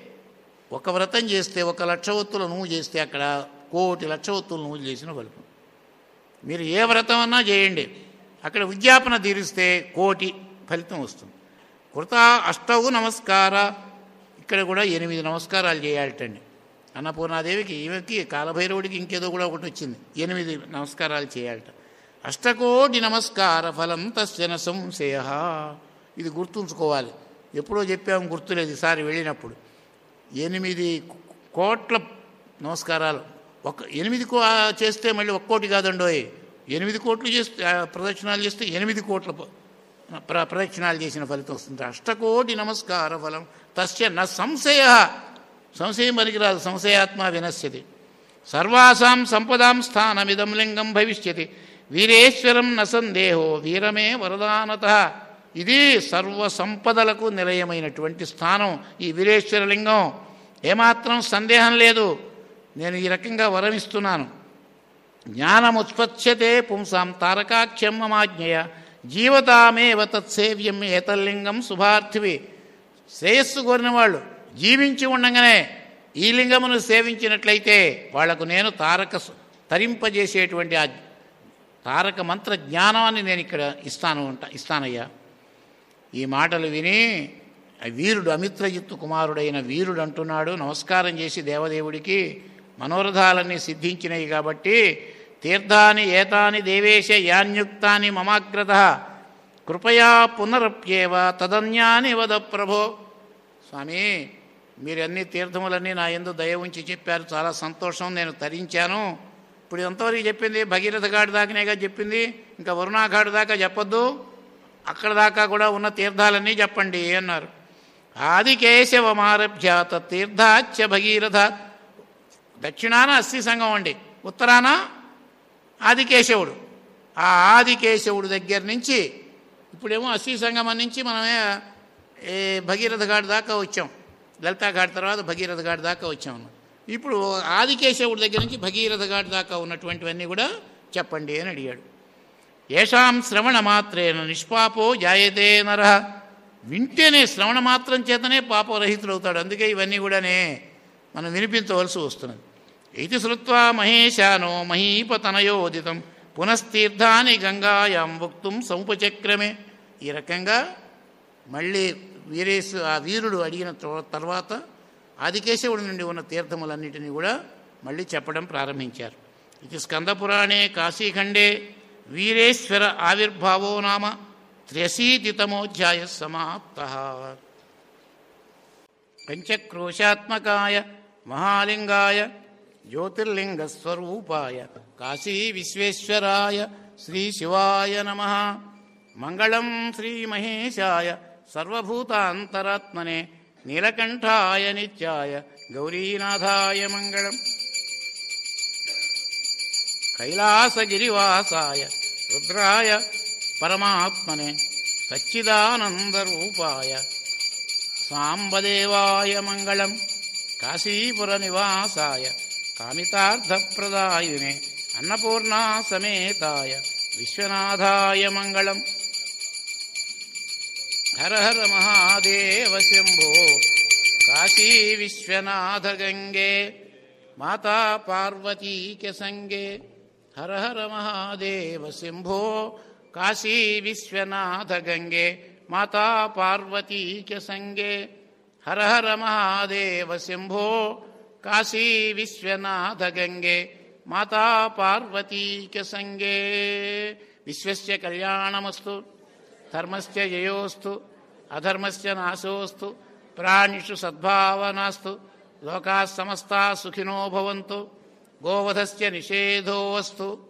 Speaker 1: ఒక వ్రతం చేస్తే ఒక లక్ష ఒత్తులు నువ్వు చేస్తే అక్కడ కోటి లక్ష ఒత్తులు నువ్వు చేసిన ఫలితం మీరు ఏ వ్రతం అన్నా చేయండి అక్కడ ఉద్యాపన తీరిస్తే కోటి ఫలితం వస్తుంది కృత అష్టవు నమస్కార ఇక్కడ కూడా ఎనిమిది నమస్కారాలు చేయాలటండి అన్నపూర్ణాదేవికి ఈమెకి కాలభైరవుడికి ఇంకేదో కూడా ఒకటి వచ్చింది ఎనిమిది నమస్కారాలు చేయాలట అష్టకోటి నమస్కార ఫలం తస్యన సంశయ ఇది గుర్తుంచుకోవాలి ఎప్పుడో చెప్పాము గుర్తులేదు ఈసారి వెళ్ళినప్పుడు ఎనిమిది కోట్ల నమస్కారాలు ఒక ఎనిమిది కో చేస్తే మళ్ళీ ఒక్కోటి కాదండోయ్ ఎనిమిది కోట్లు చేస్తే ఆ, ప్రదక్షిణాలు చేస్తే ఎనిమిది కోట్ల ప- ప్ర ప్రదక్షిణాలు చేసిన ఫలితం వస్తుంది అష్టకోటి నమస్కార ఫలం తస్య న సంశయ సంశయం పనికిరాదు సంశయాత్మ వినశ్యతి సర్వాసాం సంపదాం స్థానమిదం లింగం భవిష్యతి వీరేశ్వరం న సందేహో వీరమే వరదానత ఇది సర్వ సంపదలకు నిలయమైనటువంటి స్థానం ఈ వీరేశ్వర లింగం ఏమాత్రం సందేహం లేదు నేను ఈ రకంగా వరమిస్తున్నాను జ్ఞానముత్పత్స్యతే పుంసాం తారకాఖ్యం మమాజ్ఞయ జీవతామేవ తత్సేవ్యం ఏతల్లింగం శుభార్థివి శ్రేయస్సు కోరిన వాళ్ళు జీవించి ఉండగానే ఈ లింగమును సేవించినట్లయితే వాళ్లకు నేను తారక సు- తరింపజేసేటువంటి ఆ తారక మంత్ర జ్ఞానాన్ని నేను ఇక్కడ ఇస్తాను ఉంటా ఇస్తానయ్యా ఈ మాటలు విని ఆ వీరుడు అమిత్రజిత్తు కుమారుడైన వీరుడు అంటున్నాడు నమస్కారం చేసి దేవదేవుడికి మనోరథాలన్నీ సిద్ధించినవి కాబట్టి తీర్థాని ఏతాని దేవేశ యాన్యుక్తాని మమాగ్రత కృపయా పునరప్యేవ తదన్యాని వద ప్రభో స్వామి మీరు అన్ని తీర్థములన్నీ నా ఎందు దయ ఉంచి చెప్పారు చాలా సంతోషం నేను తరించాను ఇప్పుడు ఎంతవరకు చెప్పింది భగీరథ ఘాటు దాకానేగా చెప్పింది ఇంకా వరుణాఘాటు దాకా చెప్పొద్దు అక్కడ దాకా కూడా ఉన్న తీర్థాలన్నీ చెప్పండి అన్నారు ఆది కేశవమారభ్య తీర్థాచ్య భగీరథ దక్షిణాన అస్థి సంఘం అండి ఉత్తరాన ఆదికేశవుడు ఆ ఆదికేశవుడు దగ్గర నుంచి ఇప్పుడేమో అస్థి సంగమం నుంచి మనమే ఏ భగీరథ ఘాట్ దాకా వచ్చాం లలితా ఘాట్ తర్వాత భగీరథ ఘాట్ దాకా వచ్చాం అన్నమాట. ఇప్పుడు ఆదికేశవుడి దగ్గర నుంచి భగీరథ ఘాట్ దాకా ఉన్నటువంటివన్నీ కూడా చెప్పండి అని అడిగాడు ఏషాం శ్రవణ మాత్రేన నిష్పాపో జాయతే నర వింటేనే శ్రవణ మాత్రం చేతనే పాపరహితుడవుతాడు అందుకే ఇవన్నీ కూడానే మనం వినిపించవలసి వస్తున్నది ఇది శ్రుత్వా మహేశానో మహీపతనయోదితం పునస్తీర్థాని గంగాయాం వక్తుం సముపచక్రమే ఈ రకంగా మళ్ళీ వీరేశు ఆ వీరుడు అడిగిన తర్వా- తర్వాత ఆదికేశవుడి నుండి ఉన్న తీర్థములన్నిటినీ కూడా మళ్ళీ చెప్పడం ప్రారంభించారు ఇది స్కందపురాణే కాశీఖండే వీరేశ్వర ఆవిర్భావో నామ త్ర్యశీతితమోధ్యాయ సమాప్త పంచక్రోశాత్మకాయ మహాలింగాయ జ్యోతిర్లింగస్వరూపాయ కాశీ విశ్వేశ్వరాయ శ్రీ శివాయ నమ మంగళం శ్రీమహేశాయ సర్వభూతాంతరాత్మనే నీలకంఠాయ నిత్యాయ గౌరీనాథాయ మంగళం కైలాసగిరివాసాయ రుద్రాయ పరమాత్మనే సచ్చిదానందరూపాయ సాంబదేవాయ మంగళం కాశీపురనివాసాయ కామితార్థప్రదాయినే అన్నపూర్ణా సమేతాయ విశ్వనాథాయ మంగళం హర హర మహాదేవ శంభో కాశీ విశ్వనాథ గంగే మాతా పార్వతీక సంగే హర హర మహాదేవ శంభో కాశీ విశ్వనాథ గంగే మాతా పార్వతీక సంగే హర హర మహాదేవ శంభో కాశీ విశ్వనాథ గంగే మాతా పార్వతీక సంగే విశ్వస్య కళ్యాణమస్తు ధర్మస్య జయోస్తు అధర్మస్య నాశోస్తు ప్రాణిషు సద్భావనాస్తు లోకా సమస్తా సుఖినో భవంతు గోవధస్య నిషేధోస్తు